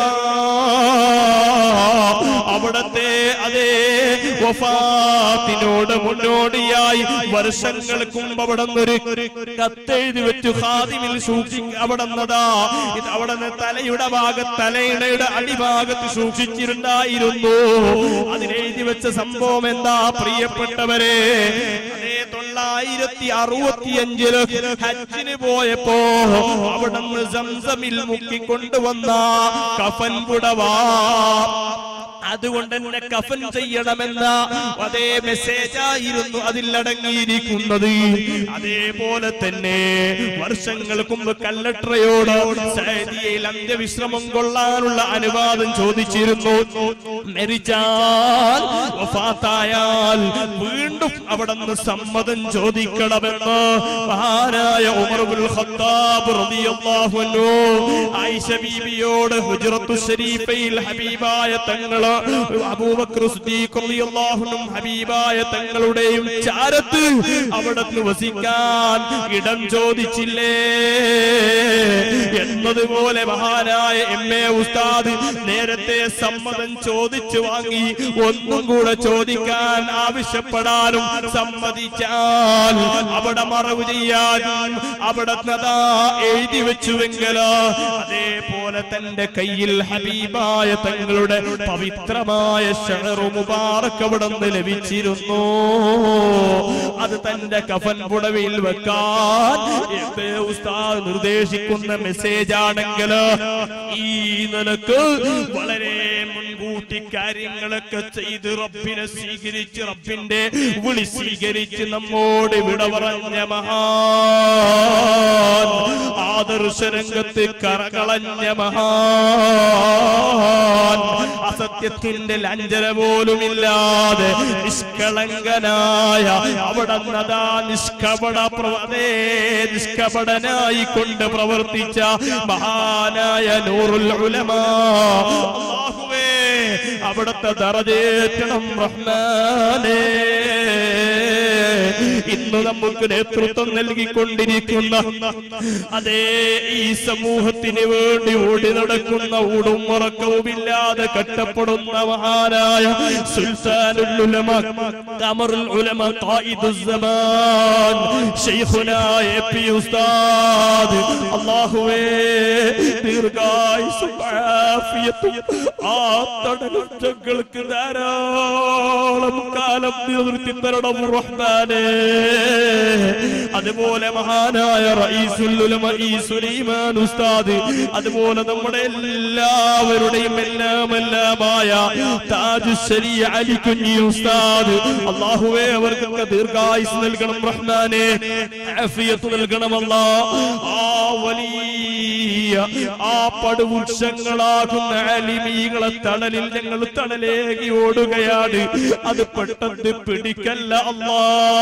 അവിടത്തെ അതേ വഫാത്തിനോട് മുന്നോടിയായി വർഷങ്ങൾക്ക് മുമ്പ് അവിടെ ഒരു കത്തെഴുതി വെച്ചു ഹാദിമിൽ സൂക്ഷി അവിടെ ഇത് അവിടെ നിന്ന് തലയുടെ ഭാഗത്ത് തലയിണയുടെ അടിഭാഗത്ത് സൂക്ഷിച്ചിട്ടുണ്ടായിരുന്നു അതിനെഴുതി വെച്ച സംഭവം എന്താ പ്രിയപ്പെട്ടവരെ അതേ തൊള്ളായിരത്തി അറുപത്തിയഞ്ചില് ഹജ്ജിന് പോയപ്പോ അവിടെ നിന്ന് സംസമിൽ മുക്കിക്കൊണ്ടുവന്ന കഫൻ പുടവാ അതുകൊണ്ട് എന്നെ കഫൻ ചെയ്യണമെന്ന അതേ മെസ്സേജ് ആയിരുന്നു അതിൽ അടങ്ങിയിരിക്കുന്നത് അതേപോലെ തന്നെ വർഷങ്ങൾക്ക് മുമ്പ് കല്ലട്രയോട് സൗദിയയിൽ അന്ത്യവിശ്രമം കൊള്ളാനുള്ള അനുവാദം ചോദിച്ചിരുന്നു മരിച്ചാൽ വഫാത്തായാൽ വീണ്ടും അവിടെ നിന്ന് സമ്മതം ചോദിക്കണമെന്ന് മഹാനായ ഉമർബുൽ ഖത്താബ് റളിയല്ലാഹു അൻഹു ആയിഷ ബീബിയോട് ഹുജ്റത്തു ശരീഫയിൽ ഹബീബായ തങ്ങള് അബൂബക്കർ സിദ്ദീഖ് റളിയല്ലാഹു അൻഹും ഹബീബായ തങ്ങളുടെയും ചാരത്ത് അവിടെ നിന്ന് വസിക്കാൻ ഇടം ചോദിച്ചില്ലേ എന്നതുപോലെ മഹാനായ എം എ ഉസ്താദ് നേരത്തെ സമ്മതം ചോദിച്ചു വാങ്ങി ഒന്നും കൂടെ ചോദിക്കാൻ ആവശ്യപ്പെടാനും സമ്മതിച്ചാൽ അവിടെ മറവ് ചെയ്യാനും അവിടെ നദാ എഴുതി വെച്ചുവെങ്കിലോ അതേപോലെ തന്റെ കയ്യിൽ ഹബീബായ തങ്ങളുടെ പവിത്രമായ ഷഹറു മുബാറക്ക് അവിടെ നിന്ന് ലഭിച്ചിരുന്നു അത് തന്റെ കഫൻ പുടവയിൽ വെക്കാൻ എന്റെ ഉസ്താദ് നിർദ്ദേശിക്കുന്ന മെസ്സേജ് ആണെങ്കിൽ ഈ നിലക്ക് വളരെ മുൻകൂട്ടി കാര്യങ്ങളൊക്കെ ചെയ്ത് റബ്ബിനെ സ്വീകരിച്ച് റബ്ബിന്റെ വിളി സ്വീകരിച്ച് നമ്മോട് വിട പറഞ്ഞ മഹാൻ ആദർശരംഗത്ത് കറകളഞ്ഞ മഹാൻ അസത്യത്തിന്റെ ലഞ്ചന പോലുമില്ലാതെ നിഷ്കളങ്കനായ അവിടെ നദാ നിഷ്കപട പ്ര- അതേ നിഷ്കപടനായി കൊണ്ട് പ്രവർത്തിച്ച മഹാനായ നൂറുൽ ഉലമാ അല്ലാഹുവേ അവിടുത്തെ ദറജേറ്റണം റഹ്മാനേ ഇന്ന് നമുക്ക് നേതൃത്വം നൽകിക്കൊണ്ടിരിക്കുന്ന അതേ ഈ സമൂഹത്തിന് വേണ്ടി ഓടി നടക്കുന്ന ഊടും ഉറക്കവുമില്ലാതെ കഷ്ടപ്പെടുന്ന മഹാനായ സുൽത്താനുൽ ഉലമ ഖമറുൽ ഉലമ ഖായിദുസ് സമാൻ ശൈഖുനായ പി ഉസ്താദ് അല്ലാഹുവേ ദീർഘായുസ്സും ആഫിയത്തും ആ തടകൾക്ക് ധാരാളം കാലം നിലനിർത്തി തരണം റഹ്മാനേ അതുപോലെ മഹാനായ റഈസുൽ ഉലമ ഈ സുലൈമാൻ ഉസ്താദ് അതുപോലെ നമ്മുടെ എല്ലാവരുടെയും എല്ലാം എല്ലാമായ താജു ശരീ അലി കുഞ്ഞി ഉസ്താദ് അള്ളാഹുവേ അവർക്കൊക്കെ ദീർഘായുസ് നൽകണം റഹ്മാനെ ആഫിയത്ത് നൽകണമല്ലാ ആ വലിയ ആ പടുവൃക്ഷങ്ങളാകുന്ന ആലിമീകളെ തണലിൽ ഞങ്ങൾ തണലേകി ഓടുകയാണ് അത് പെട്ടെന്ന് പിടിക്കല്ല അല്ലാ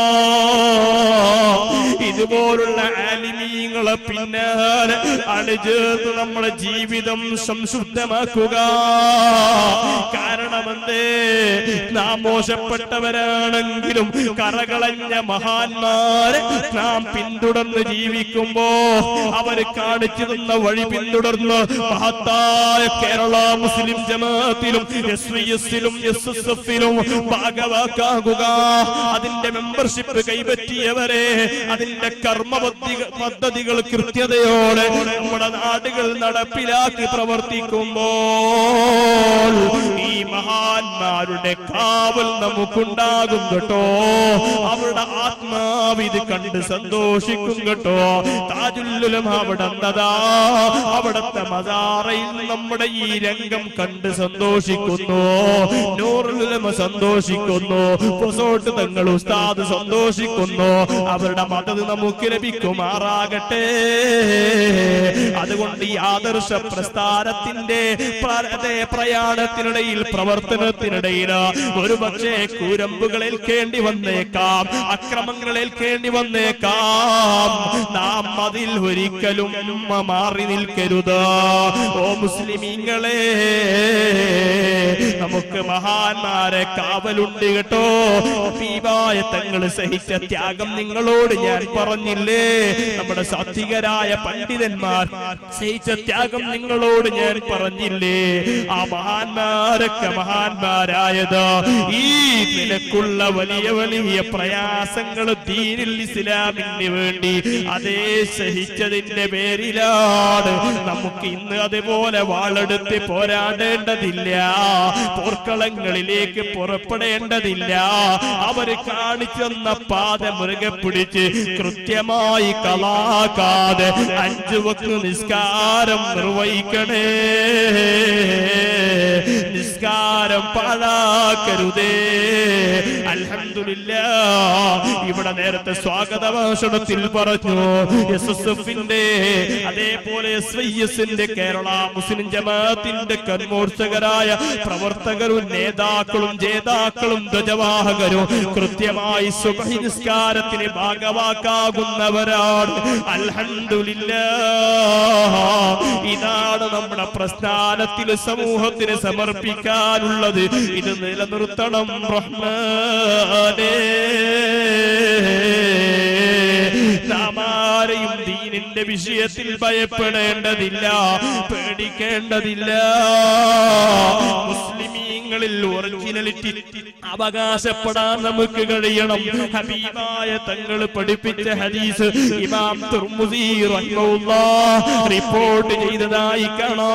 ഇതുപോലുള്ള ആലിമീങ്ങളെ പിന്നാലെ അണിചേർത്ത് നമ്മുടെ ജീവിതം സംശുദ്ധമാക്കുക കാരണമെന്തേ നാം മോശപ്പെട്ടവരാണെങ്കിലും കറകളഞ്ഞ മഹാന്മാരെ നാം പിന്തുടർന്ന് ജീവിക്കുമ്പോ അവര് കാണിച്ചു തന്ന വഴി പിന്തുടർന്ന് മഹത്തായ കേരള മുസ്ലിം ജമാഅത്തിലും എസ് വി എസിലും എസ് എസ് എഫിലും ഭാഗവാക്കാകുക അതിന്റെ മെമ്പർഷിപ്പ് കൈപ്പറ്റിയവരെ അതിന്റെ കർമ്മ പദ്ധതി- പദ്ധതികൾ കൃത്യതയോടെ നമ്മുടെ നാടുകൾ നടപ്പിലാക്കി പ്രവർത്തിക്കുമ്പോൾ ഈ മഹാന്മാരുടെ കാവൽ നമുക്കുണ്ടാകും കേട്ടോ അവരുടെ ആത്മാവ് ഇത് കണ്ട് സന്തോഷിക്കും കേട്ടോ താജുല്ലുലം അവിടെ നദാ അവിടത്തെ മദാറയിൽ നമ്മുടെ ഈ രംഗം കണ്ട് സന്തോഷിക്കുന്നു നൂറുലുലമ സന്തോഷിക്കുന്നു പൊസോട്ട് തങ്ങൾ ഉസ്താദ് സന്തോഷിക്കുന്നു അവരുടെ മതത് നമുക്ക് ലഭിക്കുമാറാകട്ടെ അതുകൊണ്ട് ഈ ആദർശ പ്രസ്ഥാനത്തിന്റെ പ്ര- അതേ പ്രയാണത്തിനിടയിൽ പ്രവർത്തനത്തിനിടയിൽ ഒരു പക്ഷേ കൂരമ്പുകൾ ഏൽക്കേണ്ടി വന്നേക്കാം അക്രമങ്ങൾ ഏൽക്കേണ്ടി വന്നേക്കാം നാം അതിൽ ഒരിക്കലും മാറി നിൽക്കരുത് ഓ മുസ്ലിമീങ്ങളെ നമുക്ക് മഹാന്മാരെ കാവലുണ്ട് കേട്ടോ ഹബീബായ തങ്ങൾ സഹിച്ച ത്യാഗം നിങ്ങളോട് ഞാൻ പറഞ്ഞില്ലേ നമ്മുടെ സാത്വികരായ പണ്ഡിതന്മാർ സഹിച്ച ത്യാഗം നിങ്ങളോട് ഞാൻ പറഞ്ഞില്ലേ ആ മഹാന്മാരൊക്കെ മഹാന്മാരായത് ഈ നിലക്കുള്ള വലിയ വലിയ പ്രയാസങ്ങൾ ദീനിൽ ഇസ്ലാമിന് വേണ്ടി അതേ സഹിച്ചതിന്റെ പേരിലാണ് നമുക്ക് ഇന്ന് അതുപോലെ വാളെടുത്ത് പോരാടേണ്ടതില്ല പോർക്കളങ്ങളിലേക്ക് പുറപ്പെടേണ്ടതില്ല അവര് കാണിച്ചു തന്ന പാത മുറുകെ പിടിച്ച് കൃത്യമായി കളാക്കാതെ അഞ്ചു വക്ക് നിസ്കാരം നിർവഹിക്കണേ നിസ്കാര നിസ്കാരം പാഴാക്കരുതേ അൽഹംദുലില്ല ഇവിടെ നേരത്തെ സ്വാഗത ഭാഷണത്തിൽ പറഞ്ഞു എസ് എസ് എഫിന്റെ അതേപോലെ എസ് വൈ എസിന്റെ കേരള മുസ്ലിം ജമാഅത്തിന്റെ കന്മോർച്ചകരായ പ്രവർത്തകരും നേതാക്കളും ജേതാക്കളും ധ്വജവാഹകരും കൃത്യമായി സുബഹി നിസ്കാരത്തിന് ഭാഗവാക്കാകുന്നവരാണ് അൽഹംദുലില്ല ഇതാണ് നമ്മുടെ പ്രസ്ഥാനത്തിൽ സമൂഹത്തിന് സമർപ്പിക്കാനുള്ളത് ഇത് നിലനിർത്തണം റഹ്മാനേ നാം ആരെയും ദീനിന്റെ വിഷയത്തിൽ ഭയപ്പെടേണ്ടതില്ല പേടിക്കേണ്ടതില്ല മുസ്ലിമീങ്ങളിൽ ഒറിജിനലിറ്റി അവകാശപ്പെടാൻ നമുക്ക് കഴിയണം ഹബീബായ തങ്ങൾ പഠിപ്പിച്ച ഹദീസ് ഇമാം തുർമുദി റഹിമഹുല്ലാഹ് റിപ്പോർട്ട് ചെയ്തതായി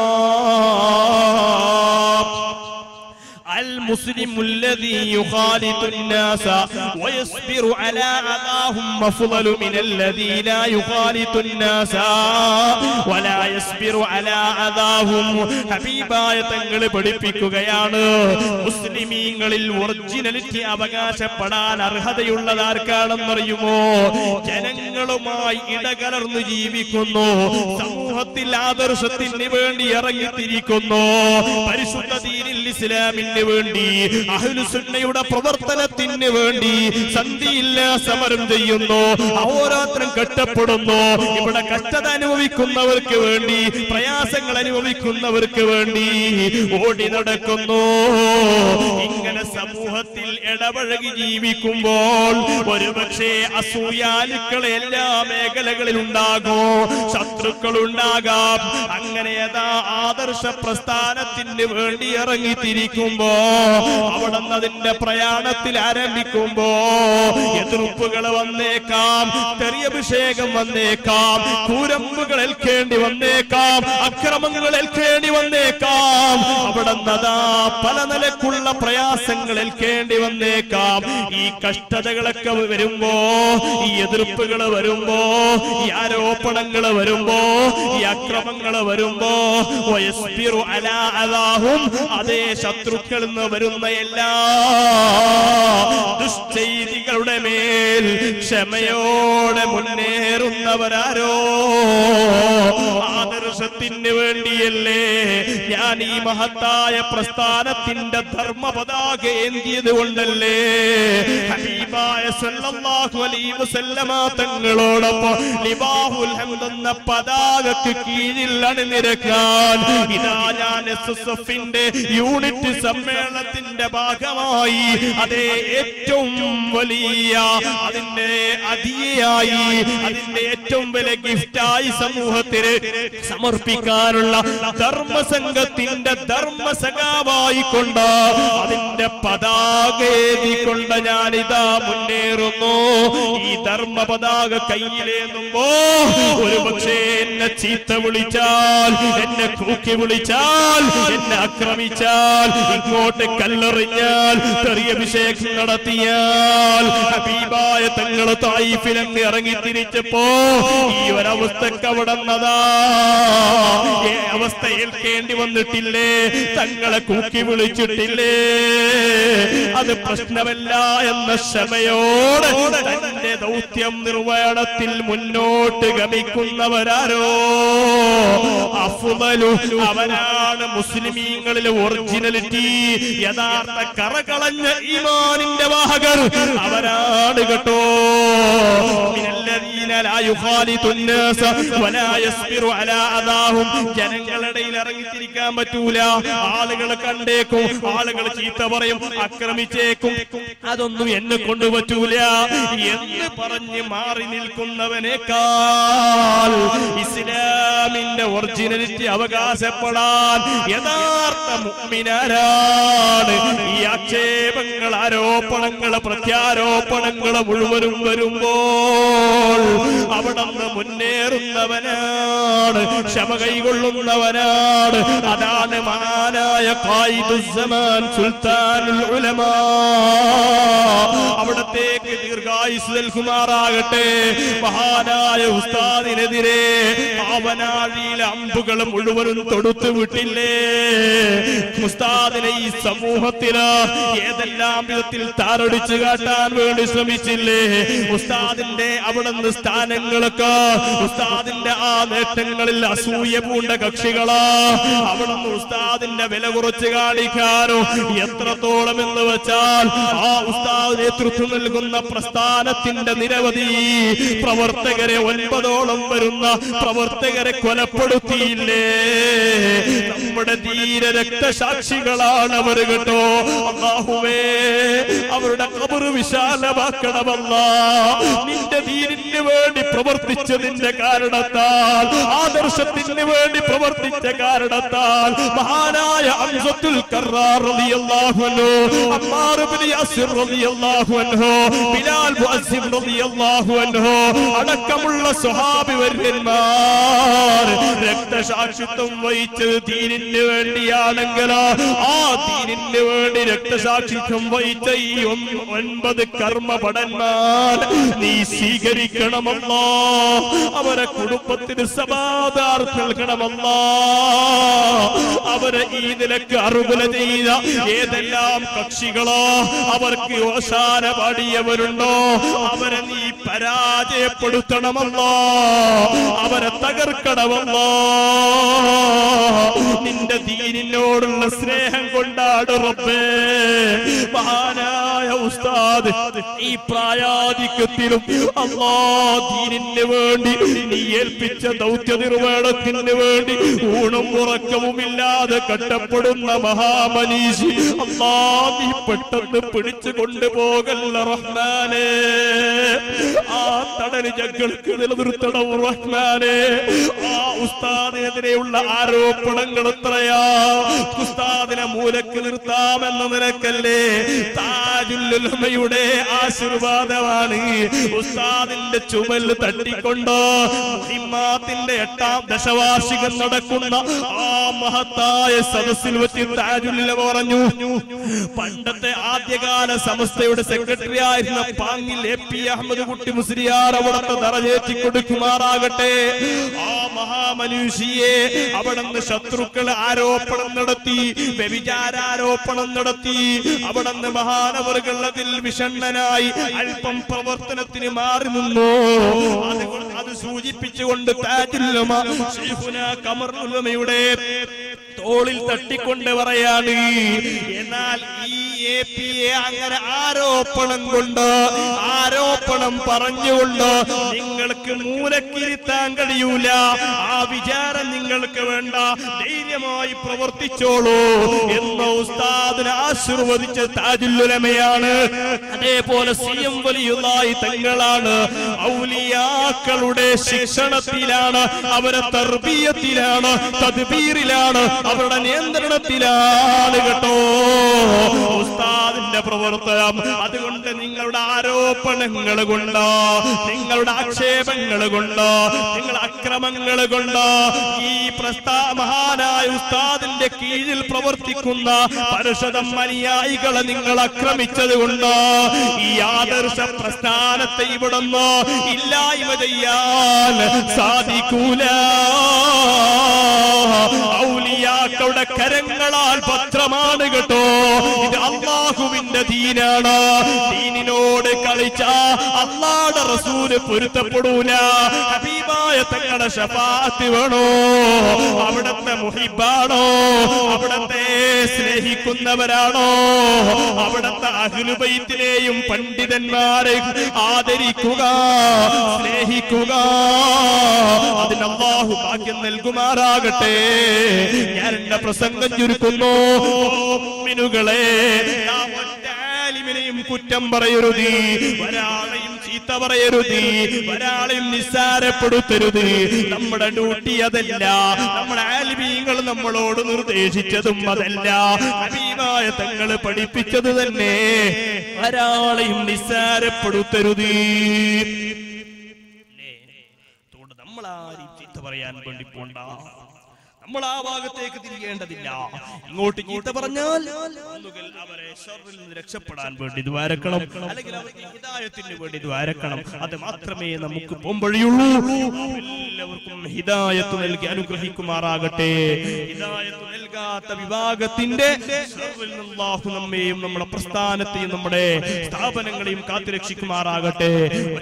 കാണാം المسلم الذي يخالط الناس ويصبر على أذاهم أفضل من الذي لا يخالط الناس ولا يصبر على أذاهم ഹബീബായ തങ്ങൾ പഠിപ്പിക്കുകയാണ് മുസ്ലിമീങ്ങളിൽ ഒറിജിനലിറ്റി അവകാശപ്പെടാൻ അർഹതയുള്ളത് ആർക്കാണെന്നറിയുമോ ജനങ്ങളുമായി ഇടകലർന്ന് ജീവിക്കുന്നു സമൂഹത്തിൽ ആദർശത്തിന് വേണ്ടി ഇറങ്ങിത്തിരിക്കുന്നു പരിശുദ്ധ ദീനിൽ ഇസ്ലാമിന് വേണ്ടി അഹ്ലുസുന്നയുടെ പ്രവർത്തനത്തിന് വേണ്ടി സന്ധിയില്ല സമരം ചെയ്യുന്നു അഹോരാത്രം കഷ്ടപ്പെടുന്നു ഇവിടെ കഷ്ടത അനുഭവിക്കുന്നവർക്ക് വേണ്ടി പ്രയാസങ്ങൾ അനുഭവിക്കുന്നവർക്ക് വേണ്ടി ഓടി നടക്കുന്നു ഇങ്ങനെ സമൂഹത്തിൽ ഇടപഴകി ജീവിക്കുമ്പോൾ ഒരുപക്ഷെ അസൂയാലുക്കൾ എല്ലാ മേഖലകളിൽ ഉണ്ടാകും ശത്രുക്കൾ ഉണ്ടാകാം അങ്ങനെ ഏതാ ആദർശ പ്രസ്ഥാനത്തിന് വേണ്ടി ഇറങ്ങിത്തിരിക്കുമ്പോ അവിടെ അതിന്റെ പ്രയാണത്തിൽ ആരംഭിക്കുമ്പോ എതിർപ്പുകൾ വന്നേക്കാം തെറിയഭിഷേകം വന്നേക്കാം കൂരമ്പുകൾ ഏൽക്കേണ്ടി വന്നേക്കാം അക്രമങ്ങൾ ഏൽക്കേണ്ടി വന്നേക്കാം അവിടെ നദാ പല നിലക്കുള്ള പ്രയാസങ്ങൾ ഏൽക്കേണ്ടി വന്നേക്കാം ഈ കഷ്ടതകളൊക്കെ വരുമ്പോ ഈ എതിർപ്പുകൾ വരുമ്പോ ഈ ആരോപണങ്ങൾ വരുമ്പോ ഈ അക്രമങ്ങൾ വരുമ്പോ വയസ്ബിറു അലാ അദാഹും അതേ ശത്രുക്കളിൽ നിന്ന് വരുന്ന എല്ലാ ദുശ്ചെയ്തികളുടെ മേൽ ക്ഷമയോടെ മുന്നേറുന്നവരാരോ ആദർശത്തിന് വേണ്ടിയല്ലേ ഞാൻ ഈ മഹത്തായ പ്രസ്ഥാനത്തിന്റെ ധർമ്മ പതാക ഏന്തിയത് കൊണ്ടല്ലേ ഹബീബായ സല്ലല്ലാഹു അലൈഹി വസല്ലമ തങ്ങളോടൊപ്പം ലിബാഹുൽ ഹംദ് എന്ന പതാകക്ക് കീഴിൽ അണിനിരക്കാൻ ഇതാ ഞാൻ എസ് എസ് എഫിന്റെ യൂണിറ്റ് സമ്മേളനത്തിന്റെ ഭാഗമായി അതേ ഏറ്റവും വലിയ അതിന്റെ അതിയായി അതിന്റെ ഏറ്റവും വലിയ ഗിഫ്റ്റായി സമൂഹത്തിന് സമർപ്പിക്കാനുള്ള ധർമ്മസംഘത്തിന്റെ ധർമ്മസഖാവായി കൊണ്ട് അതിന്റെ പതാകേതി കൊണ്ട് ഞാനിതാ മുന്നേറുന്നു ഈ ധർമ്മ പതാക കയ്യിലേന്തുമ്പോ ഒരു പക്ഷേ എന്നെ ചീത്ത വിളിച്ചാൽ എന്നെ കൂക്കി വിളിച്ചാൽ എന്നെ ആക്രമിച്ചാൽ ഇങ്ങോട്ട് കല്ലെറിഞ്ഞാൽ തെറിയഭിഷേകം നടത്തിയാൽ ഹബീബായ തങ്ങൾ തായിഫിലങ്ങ് ഇറങ്ങി തിരിച്ചപ്പോ ഈ ഒരവസ്ഥക്ക് അവിടെ നതാ ഈ അവസ്ഥ ഏൽക്കേണ്ടി വന്നിട്ടില്ലേ തങ്ങളെ കൂക്കി വിളിച്ചിട്ടില്ലേ അത് പ്രശ്നമല്ല എന്ന ക്ഷമയോടെ തന്റെ ദൗത്യം നിർവഹണത്തിൽ മുന്നോട്ട് ഗമിക്കുന്നവരാരോ അഫുദലു അവനാണ് മുസ്ലിമീങ്ങളിലെ ഒറിജിനലിറ്റി യഥാർത്ഥ കറകളഞ്ഞ ഈമാനിന്റെ വാഹകർ അവരാണ് കേട്ടോ മിനല്ലദീന ലാ യുഖാലിതു الناس ولا يصبر على അതാഹും ജനങ്ങളുടെ ഇറങ്ങിത്തിരിക്കാൻ പറ്റൂല ആളുകൾ കണ്ടേക്കും ആളുകൾ ചീത്ത പറയും ആക്രമിച്ചേക്കും അതൊന്നും എന്നെ കൊണ്ട് പറ്റൂല എന്ന് പറഞ്ഞ് മാറി നിൽക്കുന്നവനേക്കാൾ ഇസ്ലാമിന്റെ ഒറിജിനലിറ്റി അവകാശപ്പെടാൻ യഥാർത്ഥ മുഅ്മിനാരാണ് ഈ ആക്ഷേപങ്ങൾ ആരോപണങ്ങൾ പ്രത്യാരോപണങ്ങൾ മുഴുവനും വരുമ്പോൾ അവിടെ നിന്ന് മുന്നേറുന്നവനാണ് ക്ഷമ കൈകൊള്ളുന്നവനാണ് അതാണ് മഹാനായ ഖായിദുസ്സമാൻ സുൽത്താനുൽ ഉലമാ അവിടത്തേക്ക് ദീർഘായുസ് നൽകുമാറാകട്ടെ മഹാനായ ഉസ്താദിനെതിരെ പാവനാഴിയിലെ അമ്പുകൾ മുഴുവനും തൊടുത്തു വിട്ടില്ലേ ഉസ്താദിനെ ഈ സമൂഹത്തില് ഏതെല്ലാം വിധത്തിൽ താറടിച്ചു കാട്ടാൻ വേണ്ടി ശ്രമിച്ചില്ലേ ഉസ്താദിന്റെ അവിടുന്ന് സ്ഥാനങ്ങൾക്ക് ഉസ്താദിന്റെ ആ നേട്ടങ്ങളിൽ അസൂയ പൂണ്ട കക്ഷികളാ അവിടുന്ന് ഉസ്താദിന്റെ വില കുറച്ച് കാണിക്കാനോ എത്രത്തോളം എന്ന് വെച്ചാൽ ആ ഉസ്താദ് നേതൃത്വം നൽകുന്ന പ്രസ്ഥാനത്തിന്റെ നിരവധി പ്രവർത്തകരെ ഒൻപതോളം വരുന്ന പ്രവർത്തകരെ കൊലപ്പെടുത്തിയില്ലേ നമ്മുടെ ധീര രക്തസാക്ഷികളാണ് അവർ കേട്ടോ അള്ളാഹുവേ അവരുടെ കബറ് വിശാലമാക്കണമല്ല നിന്റെ ധീരിന് വേണ്ടി പ്രവർത്തിച്ചതിന്റെ കാരണത്താൽ ആദർശത്തിന് വേണ്ടി പ്രവർത്തിച്ച കാരണത്താൽ മഹാനായ അംസത്തുൽ കറാർ റളിയല്ലാഹു അൻഹു അമ്മാർ ഇബ്നു യാസിർ റളിയല്ലാഹു അൻഹു ബിലാൽ മുഅസ്സിം റളിയല്ലാഹു അൻഹു അടക്കമുള്ള സ്വഹാബി വര്യന്മാർ രക്തസാക്ഷിത്വം വഹിച്ചത് ദീനിന് വേണ്ടിയാണെങ്കിൽ ആ ദീനിന് വേണ്ടി രക്തസാക്ഷിത്വം വഹിച്ച ഈ ഒൻ- ഒൻപത് കർമ്മപടന്മാർ നീ സ്വീകരിക്കണമല്ലോ അവരെ കുടുംബത്തിന് സമാധാനം നൽകണമല്ലോ അവരെ ഈ നിലക്ക് അറുകുല ചെയ്ത ഏതെല്ലാം കക്ഷികളോ അവർക്ക് ഓശാന പാടിയവരുണ്ടോ അവരെ നീ പരാജയപ്പെടുത്തണമല്ലോ അവരെ തകർക്കണമല്ലോ നിന്റെ ദീനിനോടുള്ള സ്നേഹം കൊണ്ടാണ് റബ്ബേ മഹാനായ ഉസ്താദ് ഈ പ്രായാധിക്യത്തിലും അള്ളാ ദീനിന് വേണ്ടി നീ ഏൽപ്പിച്ച ദൗത്യ നിർവഹണത്തിന് വേണ്ടി ഊണും ഉറക്കവുമില്ലാതെ കട്ടപ്പെടുന്ന മഹാമനീഷി അള്ളാ നീ പെട്ടെന്ന് പിടിച്ചു കൊണ്ടുപോകല്ല റഹ്മാനെ ആ തടല് ഞങ്ങൾക്ക് നിലനിർത്തണം റഹ്മാനെ ആ ഉസ്താദിനെതിരെയുള്ള ആരോപണങ്ങൾ എത്രയാ ഉസ്താദിനെ മൂലക്ക് നിർത്താമെന്ന നിലക്കല്ലേ താജുല്ലുലമയുടെ ആശീർവാദമാണ് ഉസ്താദിന്റെ ചുമൽ തട്ടിക്കൊണ്ട് മുഹിമ്മാത്തിന്റെ എട്ടാം ദശവാർഷികം നടക്കുന്ന ആ മഹത്തായ സദസ്സിൽ വെച്ച് താജുല്ലുല പറഞ്ഞു പണ്ടത്തെ ആദ്യകാല സമസ്തയുടെ സെക്രട്ടറി ആയിരുന്ന പാങ്ങിൽ എ പി അഹമ്മദ് കുട്ടി മുസ്ലിയാർ അവിടുത്തെ നിറവേറ്റി കൊടുക്കുമാറാകട്ടെ ആ മഹാമനുഷിയെ അവിടുന്ന് ശത്രുക്കൾ ആരോപണം നടത്തി വ്യഭിചാരാരോപണം നടത്തി അവിടുന്ന് മഹാനവറുകൾ അതിൽ വിഷണ്ണനായി അല്പം പ്രവർത്തനത്തിന് മാറി നിന്നു അതുകൊണ്ട് അത് സൂചിപ്പിച്ചുകൊണ്ട് താജുല്ലുമ ശൈഖുന കമറുലുമയുടെ തോളിൽ തട്ടിക്കൊണ്ട് പറയാണ് എന്നാൽ ഈ എ പി എ അങ്ങനെ ആരോപണം കൊണ്ട് ആരോപണം പറഞ്ഞുകൊണ്ട് നിങ്ങൾക്ക് മൂലക്കിരുത്താൻ കഴിയൂല ആ വിചാരം നിങ്ങൾക്ക് വേണ്ട ധൈര്യമായി പ്രവർത്തിച്ചോളൂ എന്ന ഉസ്താദിനെ ആശീർവദിച്ച താജുല്ലുലമയാണ് അതേപോലെ സി എം വലിയുള്ളായി തങ്ങളാണ് ഔലിയാക്കളുടെ ശിക്ഷണത്തിലാണ് അവരെ തർബീയത്തിലാണ് തദ്ബീറിലാണ് അവരുടെ നിയന്ത്രണത്തിലാണ് കേട്ടോ ഉസ്താദിന്റെ പ്രവർത്തനം അതുകൊണ്ട് നിങ്ങളുടെ ആരോപണങ്ങൾ കൊണ്ട് നിങ്ങളുടെ ആക്ഷേപങ്ങൾ കൊണ്ട് നിങ്ങളുടെ അക്രമങ്ങൾ കൊണ്ട് ഈ പ്രസ്താ മഹാനായ ഉസ്താദിന്റെ കീഴിൽ പ്രവർത്തിക്കുന്ന പരശതം അനുയായികളെ നിങ്ങൾ ആക്രമിച്ചത് കൊണ്ട് ഈ ആദർശ പ്രസ്ഥാനത്തെ ഇവിടുന്ന് ഇല്ലായ്മ ചെയ്യാൻ സാധിക്കൂല ഔലിയാക്കളുടെ കരങ്ങളാൽ പത്രമാണ് കേട്ടോ ഇത് അള്ളാഹുവിന്റെ ദീനാണ് ദീനിനോട് കളിച്ച അള്ളാടെ റസൂല് പൊരുത്തപ്പെടൂല ഹബീബായ തങ്ങളുടെ ഷഫാത്ത് വേണോ അവിടത്തെ മുഹിബാണോ അവിടത്തെ സ്നേഹിക്കുന്നവരാണോ അവിടത്തെ അഖിലുബൈത്തിനെയും പണ്ഡിതന്മാരെ ആദരിക്കുക സ്നേഹിക്കുക അതിന് അള്ളാഹു ഭാഗ്യം നൽകുമാറാകട്ടെ ഞാൻ എന്റെ പ്രസംഗം ചുരുക്കുന്നു മിനുകളെ ആലിമിനെയും കുറ്റം പറയരുത് ഒരാളെയും ചീത്ത പറയരുത് ഒരാളെയും നിസ്സാരപ്പെടുത്തരുത് നമ്മുടെ ഡ്യൂട്ടി അതല്ല നമ്മുടെ ആലിമീങ്ങൾ നമ്മളോട് നിർദ്ദേശിച്ചതും അതല്ല ഹബീബായ തങ്ങൾ പഠിപ്പിച്ചത് തന്നെ ഒരാളെയും നിസ്സാരപ്പെടുത്തരുത് അതുകൊണ്ട് നമ്മൾ ആരും ചീത്ത പറയാൻ വേണ്ടി പോണ്ട നമ്മൾ ആ ഭാഗത്തേക്ക് തിരിയേണ്ടതില്ല ഇങ്ങോട്ട് ചീത്ത പറഞ്ഞാൽ ഒന്നുകിൽ അവരെ ഷർറിൽ നിന്ന് രക്ഷപ്പെടാൻ വേണ്ടി ദ്വാരക്കണം അല്ലെങ്കിൽ അവർക്ക് ഹിദായത്തിന് വേണ്ടി ദ്വാരക്കണം അത് മാത്രമേ നമുക്ക് പോംവഴിയുള്ളൂ എല്ലാവർക്കും ഹിദായത്ത് നൽകി അനുഗ്രഹിക്കുമാറാകട്ടെ ഹിദായത്ത് നൽകാത്ത വിഭാഗത്തിന്റെ ഷർറിൽ നിന്ന് അല്ലാഹു നമ്മെയും നമ്മുടെ പ്രസ്ഥാനത്തെയും നമ്മുടെ സ്ഥാപനങ്ങളെയും കാത്തുരക്ഷിക്കുമാറാകട്ടെ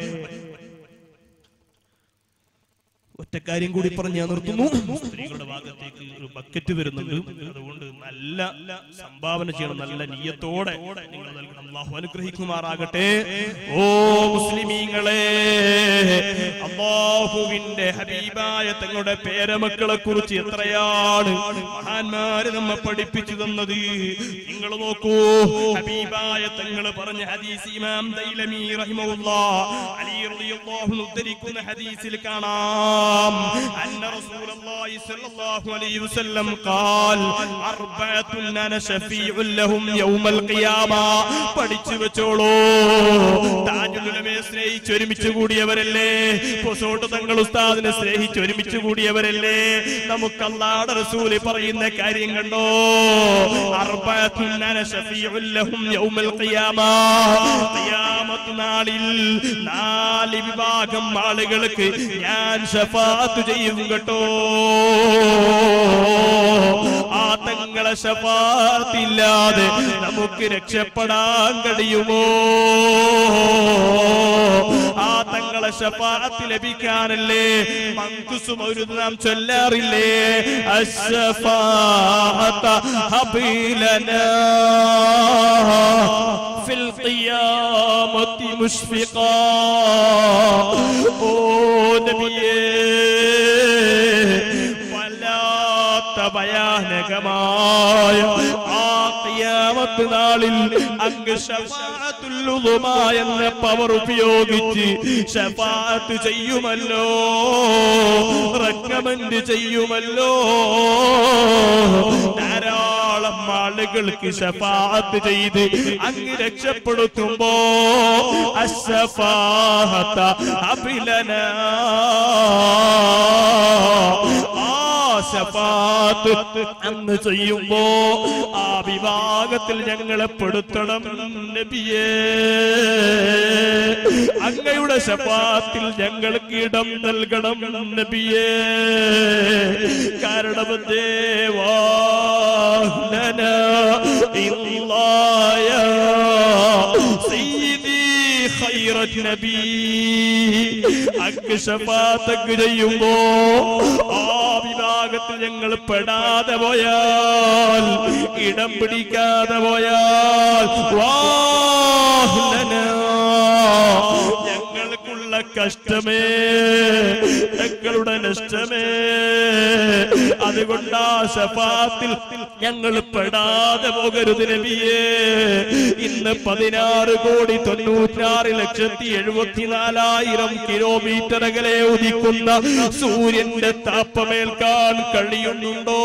ഒറ്റ കാര്യം കൂടി പറഞ്ഞ് ഞാൻ നിർത്തുന്നു സ്ത്രീകളുടെ ഭാഗത്തേക്ക് ഒരു ബക്കറ്റ് വരുന്നുണ്ട് അതുകൊണ്ട് നല്ല സംഭാവന ചെയ്യണം നല്ല നീയത്തോടെ നിങ്ങൾ നൽകണം അള്ളാഹു അനുഗ്രഹിക്കുമാറാകട്ടെ ഓ മുസ്ലിമീങ്ങളെ അള്ളാഹുവിന്റെ ഹബീബായ തങ്ങളുടെ പേരമക്കളെ കുറിച്ച് എത്രയാണ് മഹാന്മാര് നമ്മെ പഠിപ്പിച്ചു തന്നത് നിങ്ങൾ നോക്കൂ ഹബീബായ തങ്ങൾ പറഞ്ഞ ഹദീസ് ഇമാം ദൈലമി റഹിമഹുല്ലാ അലി റളിയല്ലാഹു അൻഹു ഉദ്ധരിക്കുന്ന ഹദീസിൽ കാണാം അന്ന റസൂലുള്ളാഹി സ്വല്ലല്ലാഹു അലൈഹി വസല്ലം ഖാൽ അർബഅത്തുൻ അന ശഫീഉൻ ലഹും യൗമൽ ഖിയാമ പഠിച്ചു വെച്ചോളൂ താജുൽ ഉലമയെ സ്നേഹിച്ച് ഒരുമിച്ച് കൂടിയവരല്ലേ പൊസോട്ട് തങ്ങൾ ഉസ്താദിനെ സ്നേഹിച്ച് ഒരുമിച്ച് കൂടിയവരല്ലേ നമുക്ക് അല്ലാഹുവിന്റെ റസൂല് പറയുന്ന കാര്യം കണ്ടോ അർബഅത്തുൻ അന ശഫീഉൻ ലഹും യൗമൽ ഖിയാമ ഖിയാമത്ത് നാളിൽ നാല് വിഭാഗം ആളുകൾക്ക് ഞാൻ ഷഫാത്ത് ചെയ്യും കേട്ടോ ആ തങ്ങളെ ഷഫാത്തില്ലാതെ നമുക്ക് രക്ഷപ്പെടാൻ കഴിയുമോ ആ തങ്ങളെ ഷഫാത്ത് ലഭിക്കാനല്ലേ മങ്കുസും ഒരു നാം ചൊല്ലാറില്ലേ അശ്ശഫാഅത്ത ഹബീലനാ في القيامة مشفقا ഓ നബിയേ വല്ലാത്ത ഭയാനകമായ ആ ഖിയാമത്ത് നാളിൽ അങ്ങ് ഷഫാഅത്തുൽ ഉളുമ എന്ന പവർ ഉപയോഗിച്ച് ഷഫാഅത്ത് ചെയ്യുമല്ലോ റെക്കമെൻഡ് ചെയ്യുമല്ലോ ധാരാളം ആളുകൾക്ക് ഷഫാഅത്ത് ചെയ്ത് അങ്ങ് രക്ഷപ്പെടുത്തുമ്പോ അശഫാഹത്ത അഭിലന ആ ഷഫാത്ത് അന്ന് ചെയ്യുമ്പോ ആ വിഭാഗത്തിൽ ഞങ്ങളെ പെടുത്തണം നബിയേ അങ്ങയുടെ ഷഫാത്തിൽ ഞങ്ങൾക്ക് ഇടം നൽകണം നബിയേ കാരണം ദേവാ لنا الله يا سيدي خير النبي അങ്ങ് ഷഫാത്തക്ക് ചെയ്യുമ്പോ ആ വിഭാഗത്തിൽ ഞങ്ങൾ പെടാതെ പോയാൽ ഇടം പിടിക്കാതെ പോയാൽ വാഹ്ലന ഞങ്ങൾക്കുള്ള കഷ്ടമേ ഞങ്ങളുടെ നഷ്ടമേ അതുകൊണ്ട് ആ ശഫാത്തിൽ ഞങ്ങൾ പെടാതെ പോകരുത് നബിയേ ഇന്ന് പതിനാറ് കോടി തൊണ്ണൂറ്റാറ് ലക്ഷത്തി എഴുപത്തിനാലായിരം കിലോമീറ്റർ അകലെ ഉദിക്കുന്ന സൂര്യന്റെ താപ്പമേൽക്കാൻ കഴിയുന്നുണ്ടോ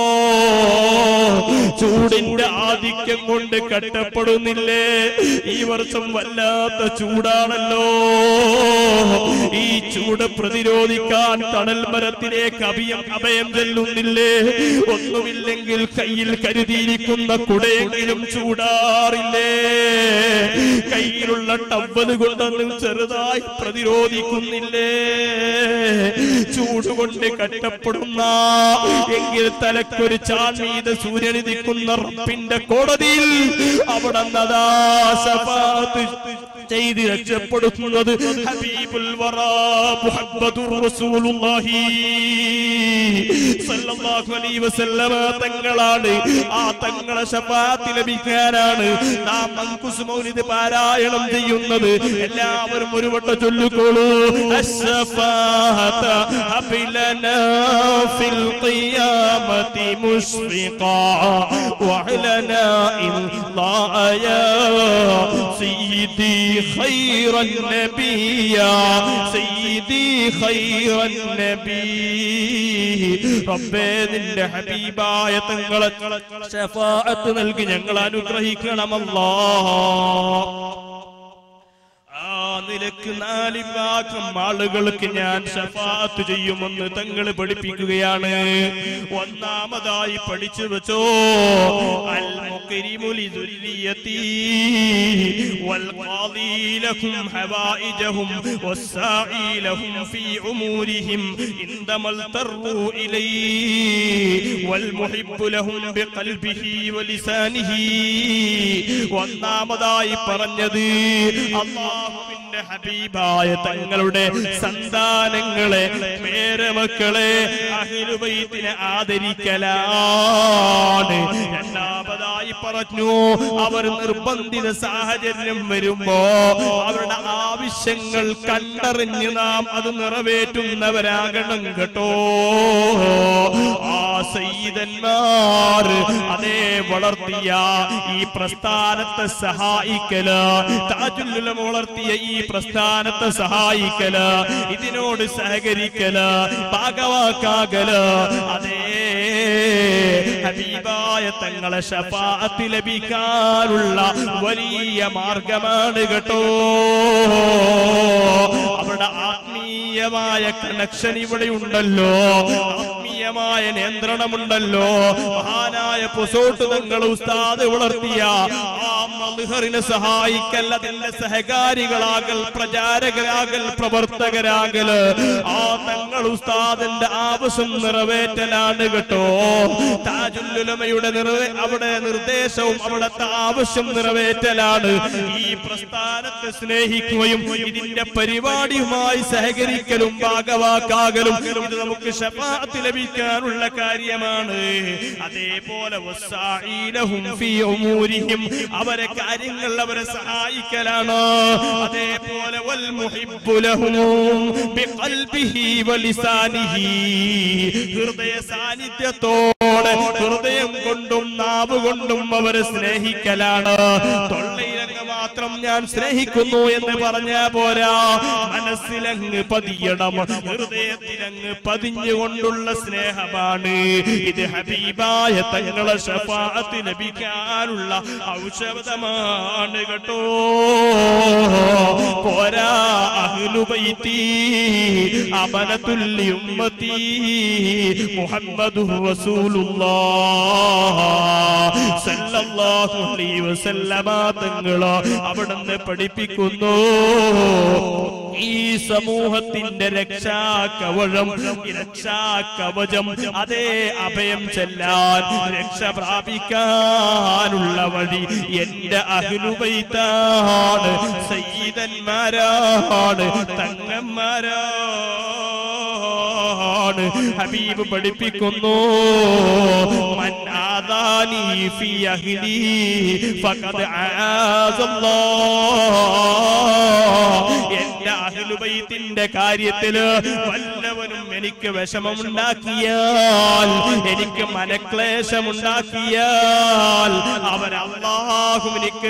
ചൂടിന്റെ ആധിക്യം കൊണ്ട് കട്ടപ്പെടുന്നില്ലേ ഈ വർഷം വല്ലാത്ത ചൂടാണല്ലോ ഈ ചൂട് പ്രതിരോധിക്കാൻ തണൽ മരത്തിലേക്ക് അഭയം അഭയം ചെല്ലുന്നില്ലേ ഒന്നുമില്ലെങ്കിൽ കയ്യിൽ കരുതിയിരിക്കുന്ന കുടയെങ്കിലും ചൂടാറില്ലേ കയ്യിലുള്ള ടവല് കൊണ്ടൊന്നും ചെറുതായി പ്രതിരോധിക്കുന്നില്ലേ ചൂടുകൊണ്ട് കട്ടപ്പെടുന്ന എങ്കിൽ തലക്കൊരു ചാൺമീത സൂര്യനിധിക്കുന്ന റബ്ബിന്റെ കോടതിയിൽ അവിടെ നദാശപാത്ത് ചെയ്ത് രക്ഷപ്പെടുത്തുന്നത് ഹബീബുൽ വറാ മുഹമ്മദുർ റസൂലുള്ളാഹി സല്ലല്ലാഹു അലൈഹി വസല്ലമ തങ്ങളാണ് ആ തങ്ങളെ ശഫാത്ത് ലഭിക്കാനാണ് നാം മങ്കുസ് മൗലിദ് പാരായണം ചെയ്യുന്നത് എല്ലാവരും ഒരു വട്ടം ചൊല്ലിക്കോളൂ അശ്ശഫാഅത ഹബിലനാ ഫിൽ ഖിയാമത്തി മുശ്ഫിഖാ വഅലനാ ഇല്ലാ യാ സയ്യിദി ഖൈറൻ നബിയാ സയ്യിദി ഖൈറൻ നബി റബ്ബേ നിന്റെ ഹബീബായ തങ്ങളെ ശഫാഅത്ത് നൽകി ഞങ്ങൾ അനുഗ്രഹിക്കണമല്ലാ ആ നിലക്ക് നാല് ഭാഗം ആളുകൾക്ക് ഞാൻ ഷഫാത്ത് ചെയ്യുമെന്ന് തങ്ങൾ പഠിപ്പിക്കുകയാണ് ഒന്നാമതായി പഠിച്ചു വെച്ചോ അൽ മുക്രിമു ലിദുല്ലിയതി വൽ ഖാദി ലഹും ഹവായിജഹും വസ്സാഇ ലഹും ഫീ ഉമൂരിഹിം ഇൻദമൽ തറു ഇലൈ വൽ മുഹിബ്ബു ലഹും ബിഖൽബിഹി വലിസാനിഹി ഒന്നാമതായി പറഞ്ഞത് അള്ളാഹുവിന്റെ ഹബീബായ തങ്ങളുടെ സന്താനങ്ങളെ പേരമക്കളെ അഹിലുബൈത്തിനെ ആദരിക്കലാണ് രണ്ടാമതായി പറഞ്ഞു അവർ നിർബന്ധിത സാഹചര്യം വരുമ്പോ അവരുടെ ആവശ്യങ്ങൾ കണ്ടറിഞ്ഞ് നാം അത് നിറവേറ്റുന്നവരാകണം കേട്ടോ ആ സയ്യിദന്മാർ അതേ വളർത്തിയ ഈ പ്രസ്ഥാനത്തെ സഹായിക്കല് താജുല്ലുലം വളർത്തിയ ഈ പ്രസ്ഥാനത്തെ സഹായിക്കല് ഇതിനോട് സഹകരിക്കല് ഭാഗവാക്കാകല് അതേ ഹബീബായ തങ്ങളെ ഷഫാഅത്ത് ലഭിക്കാനുള്ള വലിയ മാർഗമാണ് കേട്ടോ അവരുടെ ആത്മീയമായ കണക്ഷൻ ഇവിടെ ഉണ്ടല്ലോ ആത്മീയമായ നിയന്ത്രണമുണ്ടല്ലോ മഹാനായ പൊസോട്ട് തങ്ങൾ ഉസ്താദ് വളർത്തിയ ആ മൽഹറിനെ സഹായിക്കൽ അതിന്റെ സഹകാരികളാകൽ പ്രചാരകരാകൽ പ്രവർത്തകരാകൽ ആ തങ്ങൾ ഉസ്താദിന്റെ ആവശ്യം നിറവേറ്റലാണ് കേട്ടോ താജുല്ലുലമയുടെ നിറവേ അവിടെ നിർദ്ദേശവും അവിടുത്തെ ആവശ്യം നിറവേറ്റലാണ് ഈ പ്രസ്ഥാനത്തെ സ്നേഹിക്കുകയും ഇതിന്റെ പരിപാടിയുമായി സഹകരിക്കലും ഭാഗവാക്കാകലും ഇത് നമുക്ക് ഷഫാഅത്ത് ലഭിക്കാനുള്ള കാര്യമാണ് അതേപോലെ വസ്സാഈലഹും ഫീ ഉമൂരിഹിം അവരെ കാര്യങ്ങൾ അവരെ സഹായിക്കലാണ് അതേപോലെ വൽ മുഹിബ്ബു ലഹും ബിഖൽബിഹി വലിസാനിഹി ഹൃദയ സാന്നിധ്യത്തോടെ ഹൃദയം കൊണ്ടും നാവ് കൊണ്ടും അവരെ സ്നേഹിക്കലാണ് തൊള്ളയിലങ്ങ് മാത്രം ഞാൻ സ്നേഹിക്കുന്നു എന്ന് പറഞ്ഞ പോരാ മനസ്സിലങ്ങ് പതിയണം ഹൃദയത്തിലങ്ങ് പതിഞ്ഞുകൊണ്ടുള്ള സ്നേഹമാണ് ഇത് ഹബീബായ തങ്ങളെ ഷഫാഅത്ത് ലഭിക്കാനുള്ള ഔഷധമാണ് കേട്ടോ പോരാ അഹ്ലുബൈത്തി അമനത്തുല്ലി ഉമ്മത്തി മുഹമ്മദുർ റസൂലുള്ളാഹ് സല്ലല്ലാഹു അലൈഹി വസല്ലമ തങ്ങള് അവിടുന്ന് പഠിപ്പിക്കുന്നു ഈ സമൂഹത്തിന്റെ രക്ഷാ കവചം രക്ഷാ കവചം അതേ അഭയം ചെല്ലാൻ രക്ഷ പ്രാപിക്കാനുള്ള വഴി എന്റെ അഹ്ലുബൈത്താണ് സയ്യിദന്മാരാണ് തങ്ങന്മാരാണ് ഹബീബ് പഠിപ്പിക്കുന്നു മൻ ആദാനി ഫി അഹ്ലി ഫഖദ് ആസല്ലാഹ് എന്റെ അഹ്ലുബൈത്തിന്റെ കാര്യത്തില് വല്ലവനും എനിക്ക് വിഷമമുണ്ടാക്കിയാൽ എനിക്ക് മനക്ലേശമുണ്ടാക്കിയാൽ അവർ അള്ളാഹു എനിക്ക്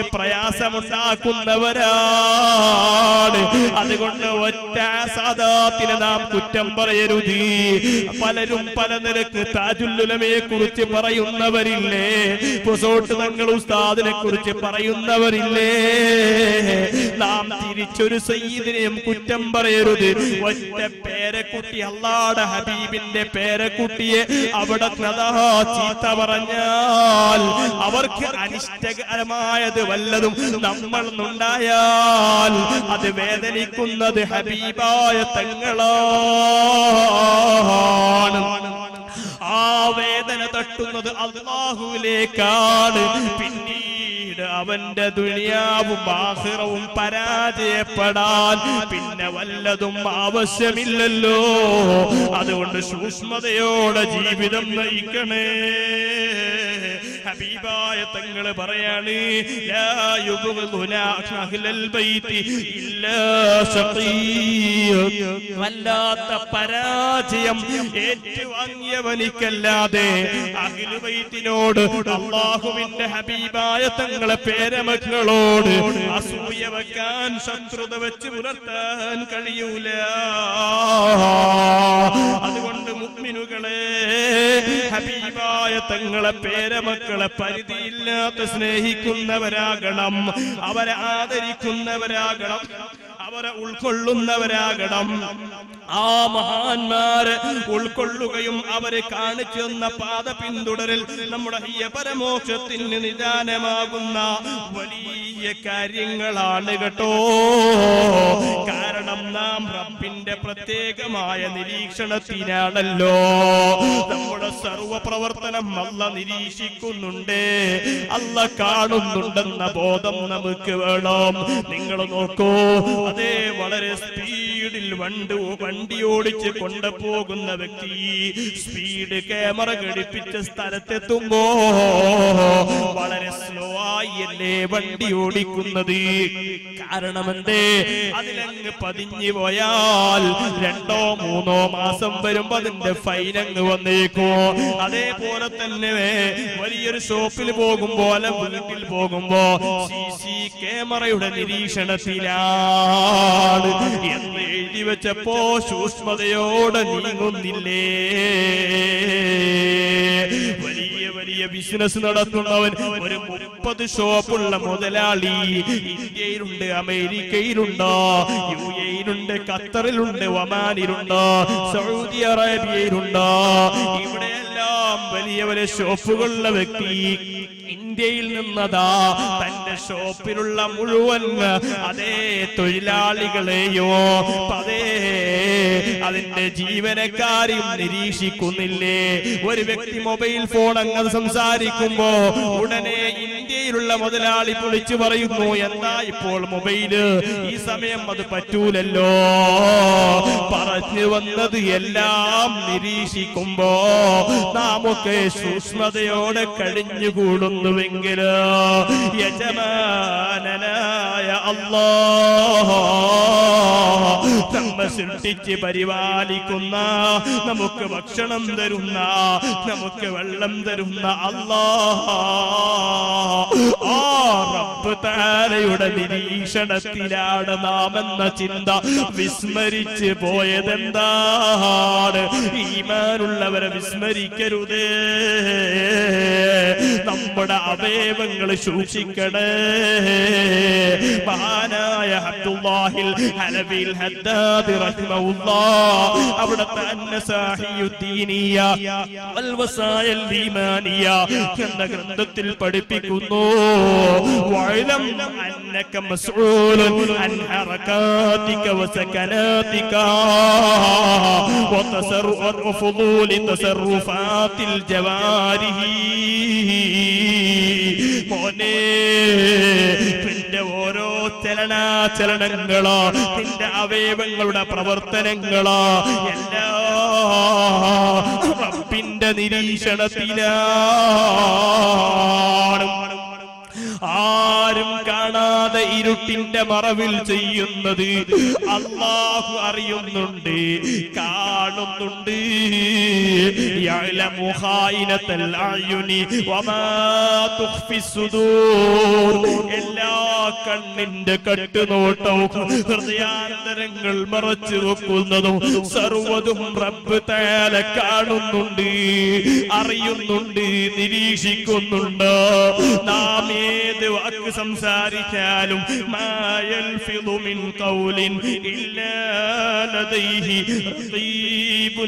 പ്രയാസമുണ്ടാക്കുന്നവരാണ് അതുകൊണ്ട് ഒറ്റ സാദാത്തിന് നാം കുറ്റം പറയരുത് പലരും പല നിരക്ക് താജുല്ലുലമയെ കുറിച്ച് പറയുന്നവരില്ലേ പൊസോട്ട് തങ്ങൾ ഉസ്താദിനെ കുറിച്ച് പറയുന്നവരില്ലേ നാം തിരിച്ചൊരു സയ്യിദിനെയും കുറ്റം പറയരുത് ഒറ്റ പേരക്കുട്ടി അള്ളാടെ ഹബീബിന്റെ പേരക്കുട്ടിയെ അവിടെ അതാ ചീത്ത പറഞ്ഞാൽ അവർക്ക് അനിഷ്ടകരമായത് വല്ലതും നമ്മൾ ഉണ്ടായാൽ അത് വേദനിക്കുന്നത് ഹബീബായ തങ്ങളാണ് ആ വേദന തട്ടുന്നത് അള്ളാഹുവിലേക്കാണ് പിന്നീട് അവന്റെ ദുനിയാവും ആഹിറവും പരാജയപ്പെടാൻ പിന്നെ വല്ലതും ആവശ്യമില്ലല്ലോ അതുകൊണ്ട് സൂക്ഷ്മതയോടെ ജീവിതം നയിക്കണേ ഹബീബായ തങ്ങള് പറയാണ് ലാ യുബ്ഗിദുന അഹ്ലൽ ബൈത്തി ഇല്ലാ ശഖീയ്. വല്ലാത്ത പരാജയം ഏറ്റുവാങ്ങിയവനിക്കല്ലാതെ അഖിലു ബൈത്തിനോട് അള്ളാഹുവിന്റെ ഹബീബായ തങ്ങളെ പേരമക്കളോട് അസൂയ വെക്കാൻ ശത്രുത വെച്ച് പുലർത്താൻ കഴിയൂല അതുകൊണ്ട് മുഗ്മിനുകളെ ഹബീബായ തങ്ങളെ പേരമക്കളെ പരിധിയില്ലാത്ത സ്നേഹിക്കുന്നവരാകണം അവരെ ആദരിക്കുന്നവരാകണം അവരെ ഉൾക്കൊള്ളുന്നവരാകണം ആ മഹാന്മാര് ഉൾക്കൊള്ളുകയും അവരെ കാണിച്ചു തന്ന പാത പിന്തുടരൽ നമ്മുടെ ഈ പരമോക്ഷത്തിന് നിദാനമാകുന്ന വലിയ കാര്യങ്ങളാണ് കേട്ടോ കാരണം നാം റബ്ബിന്റെ പ്രത്യേകമായ നിരീക്ഷണത്തിനാണല്ലോ നമ്മുടെ സർവ പ്രവർത്തനം അല്ല നിരീക്ഷിക്കുന്നുണ്ട് അല്ല കാണുന്നുണ്ടെന്ന ബോധം നമുക്ക് വേണം നിങ്ങൾ നോക്കൂ അതേ വളരെ സ്പീഡിൽ വണ്ടി വണ്ടി ഓടിച്ച് കൊണ്ടുപോകുന്ന വ്യക്തി സ്പീഡ് ക്യാമറ ഘടിപ്പിച്ച സ്ഥലത്തെത്തുമ്പോ വളരെ സ്ലോ ആയി അല്ലേ വണ്ടി ഓടിക്കുന്നത് കാരണം എന്തേ അതിലങ്ങ് പതിഞ്ഞു പോയാൽ രണ്ടോ മൂന്നോ മാസം വരുമ്പോ അതിന്റെ ഫൈൻ അങ്ങ് വന്നേക്കോ അതേപോലെ തന്നെ വലിയൊരു ഷോപ്പിൽ പോകുമ്പോ അല്ല വീട്ടിൽ പോകുമ്പോ സി സി ക്യാമറയുടെ നിരീക്ഷണത്തിലാണ് എന്ന് എഴുതി വെച്ചപ്പോ സൂക്ഷ്മതയോടെ നീങ്ങുന്നില്ലേ വലിയ വലിയ ബിസിനസ് നടത്തുന്നവൻ ഒരു മുപ്പത് ഷോപ്പുള്ള മുതലാളി ഇന്ത്യയിലുണ്ട് അമേരിക്കയിലുണ്ട് യു എയിലുണ്ട് ഖത്തറിലുണ്ട് ഒമാനിലുണ്ട് സൗദി അറേബ്യയിലുണ്ട് ഇവിടെയെല്ലാം വലിയ വലിയ ഷോപ്പുകളുള്ള വ്യക്തി ഇന്ത്യയിൽ നിന്നതാ തന്റെ ഷോപ്പിലുള്ള മുഴുവൻ അതേ തൊഴിലാളികളെയോ അതേ അതിന്റെ ജീവനക്കാരെയും നിരീക്ഷിക്കുന്നില്ലേ ഒരു വ്യക്തി മൊബൈൽ ഫോൺ അങ്ങ് സംസാരിക്കുമ്പോ ഉടനെ ഇന്ത്യയിലുള്ള മുതലാളി വിളിച്ചു പറയുന്നു എന്താ ഇപ്പോൾ മൊബൈല് ഈ സമയം അത് പറ്റൂലല്ലോ പറഞ്ഞു വന്നത് എല്ലാം നിരീക്ഷിക്കുമ്പോ നാമൊക്കെ സൂക്ഷ്മതയോടെ കഴിഞ്ഞുകൂടുന്നുവെങ്കിൽ യജമാനനായ അല്ലാ നമ്മെ സൃഷ്ടിച്ച് പരിപാലിക്കുന്ന നമുക്ക് ഭക്ഷണം തരുന്ന നമുക്ക് വെള്ളം തരുന്ന അല്ലാ ആ റബ്ബ് താരയുടെ നിരീക്ഷണത്തിലാണ് നാം എന്ന ചിന്ത വിസ്മരിച്ച് പോയതെന്താണ് ഈമാനുള്ളവരെ വിസ്മരിക്കരുതേ നമ്മുടെ അവയവങ്ങൾ സൂക്ഷിക്കണേ മഹാനായ അബ്ദുല്ലാഹിൽ ഹലബിൽ ഹദ്ദാദ് റഹിമഹുല്ലാഹ് അവിടുത്തെ അന്നസാഹിയുദ്ദീനിയ വൽ വസായൽ ഈമാനിയ എന്ന ഗ്രന്ഥത്തിൽ പഠിപ്പിക്കുന്നു വഅലം അന്നക മസ്ഊലുൻ അൻ ഹറകാതിക വസകനാതിക وتصرف وفضول تصرفات الجوارح മോനെ നിന്റെ ഓരോ ചലനാചലനങ്ങളോ നിന്റെ അവയവങ്ങളുടെ പ്രവർത്തനങ്ങളോ എല്ലാ റബ്ബിന്റെ നിരീക്ഷണത്തിലാണ് ആരും കാണാതെ ഇരുട്ടിന്റെ മറവിൽ ചെയ്യുന്നത് അള്ളാഹു അറിയുന്നുണ്ട് കാണുന്നുണ്ട് യഅലമു ഖായിനത്തൽ അയുനി വമാ തുഖ്ഫി സുദൂർ എല്ലാ കണ്ണിന്റെ കട്ടുനോട്ടവും ഹൃദയാന്തരങ്ങൾ മറച്ചു വെക്കുന്നതും സർവതും റബ്ബ് തയാല കാണുന്നുണ്ട് അറിയുന്നുണ്ട് നിരീക്ഷിക്കുന്നുണ്ട് നാം ഏത് വാക്ക് സംസാരിച്ചാലും മായൽഫിദു മിൻ ഖൗലിൻ ഇല്ലാ ലദൈഹി റഖീബുൻ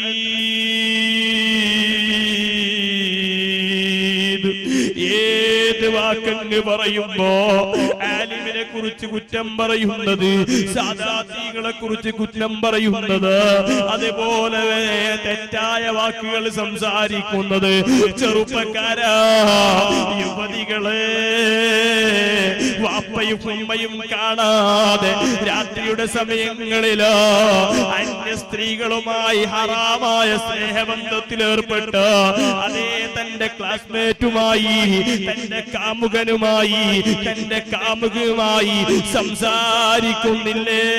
അതീദ് ഏത് വാക്കങ്ങ് പറയുമ്പോ ആലിമിനെ കുറിച്ച് കുറ്റം പറയുന്നത് സാധാർത്ഥികളെ കുറിച്ച് കുറ്റം പറയുന്നത് അതുപോലെ തെറ്റായ വാക്കുകൾ സംസാരിക്കുന്നത് ചെറുപ്പക്കാരാ യുവതികളെ വാപ്പയും ഉമ്മയും കാണാതെ രാത്രിയുടെ സമയങ്ങളിലോ അന്യ സ്ത്രീകളുമായി ഹറാമായ സ്നേഹബന്ധത്തിൽ ഏർപ്പെട്ട് അതേ തന്റെ ക്ലാസ്മേറ്റുമായി തന്റെ കാമുകനുമായി തന്റെ കാമുകയുമായി സംസാരിക്കുന്നില്ലേ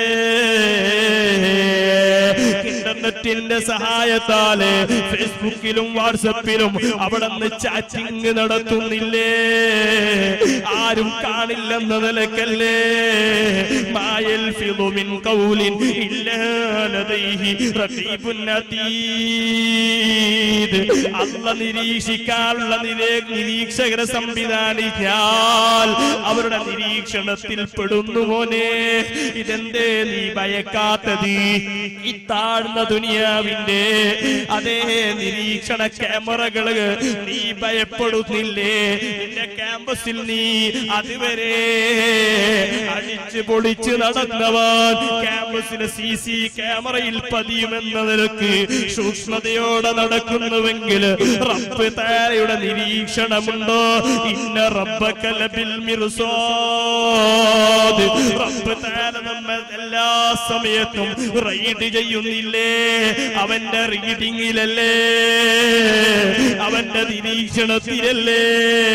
ഇന്റർനെറ്റിന്റെ സഹായത്താല് ഫേസ്ബുക്കിലും വാട്സപ്പിലും അവിടെ നിന്ന് ചാറ്റിംഗ് നടത്തുന്നില്ലേ ആ ആരും കാണില്ലെന്ന നിലക്കല്ലേ മായൽ മിൻ ഖൗലിൻ ഇല്ലാ ലദൈഹി റഖീബുൻ അതീദ് അല്ല നിരീക്ഷിക്കാനുള്ള നിരേ- നിരീക്ഷകരെ സംവിധാനിച്ചാൽ അവരുടെ നിരീക്ഷണത്തിൽ പെടുന്നു മോനെ ഇതെന്തേ നീ ഭയക്കാത്തത് ഈ താഴ്ന്ന ദുനിയാവിന്റെ അതേ നിരീക്ഷണ ക്യാമറകള് നീ ഭയപ്പെടുന്നില്ലേ നിന്റെ ക്യാമ്പസിൽ നീ അതുവരെ അടിച്ചു പൊളിച്ച് നടന്നവൻ ക്യാമ്പസിലെ സി സി ക്യാമറയിൽ പതിയുമെന്ന നിലക്ക് സൂക്ഷ്മതയോടെ നടക്കുന്നുവെങ്കിൽ റബ്ബ് താരയുടെ നിരീക്ഷണമുണ്ടോ ഇന്ന റബ്ബക്കലബിൽ മിർസാദ് റബ്ബ് താര നമ്മെ എല്ലാ സമയത്തും റൈഡ് ചെയ്യുന്നില്ലേ അവന്റെ റീഡിങ്ങിലല്ലേ അവന്റെ നിരീക്ഷണത്തിലല്ലേ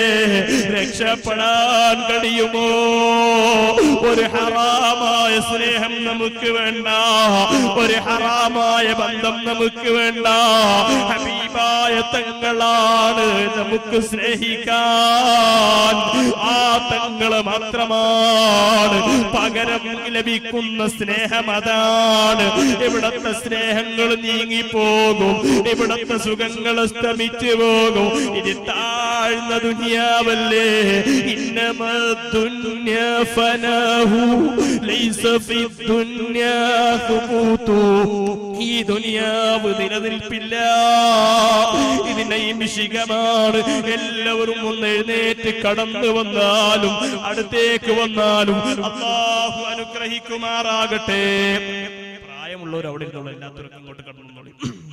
രക്ഷപ്പെടാൻ കഴിയുമോ ഒരു ഹറാമായ സ്നേഹം നമുക്ക് വേണ്ട ഒരു ഹറാമായ ബന്ധം നമുക്ക് വേണ്ട ഹബീബായ തങ്ങളാണ് നമുക്ക് സ്നേഹിക്കാൻ ആ തങ്ങള് മാത്രമാണ് പകരം ലഭിക്കുന്ന സ്നേഹം അതാണ് ഇവിടത്തെ സ്നേഹങ്ങൾ നീങ്ങിപ്പോകും ഇവിടത്തെ സുഖങ്ങൾ സ്തമിച്ചു പോകും ഇത് താഴ്ന്ന ദുനിയാവല്ലേ ഇന്നമ ദുന്യ ഫനഹു ലൈസ ഫി ദുന്യാ സുബൂതു ഈ ദുനിയാവ് നിലനിൽപ്പില്ല ഇത് നൈമിഷികമാണ് എല്ലാവരും ഒന്ന് എഴുന്നേറ്റ് കടന്നു വന്നാലും അടുത്തേക്ക് വന്നാലും അള്ളാഹു അനുഗ്രഹിക്കുമാറാകട്ടെ പ്രായമുള്ളവർ അവിടെ ഇരുന്നോളൂ എല്ലാത്തവർക്കും ഇങ്ങോട്ട് കടന്നു വന്നോളൂ.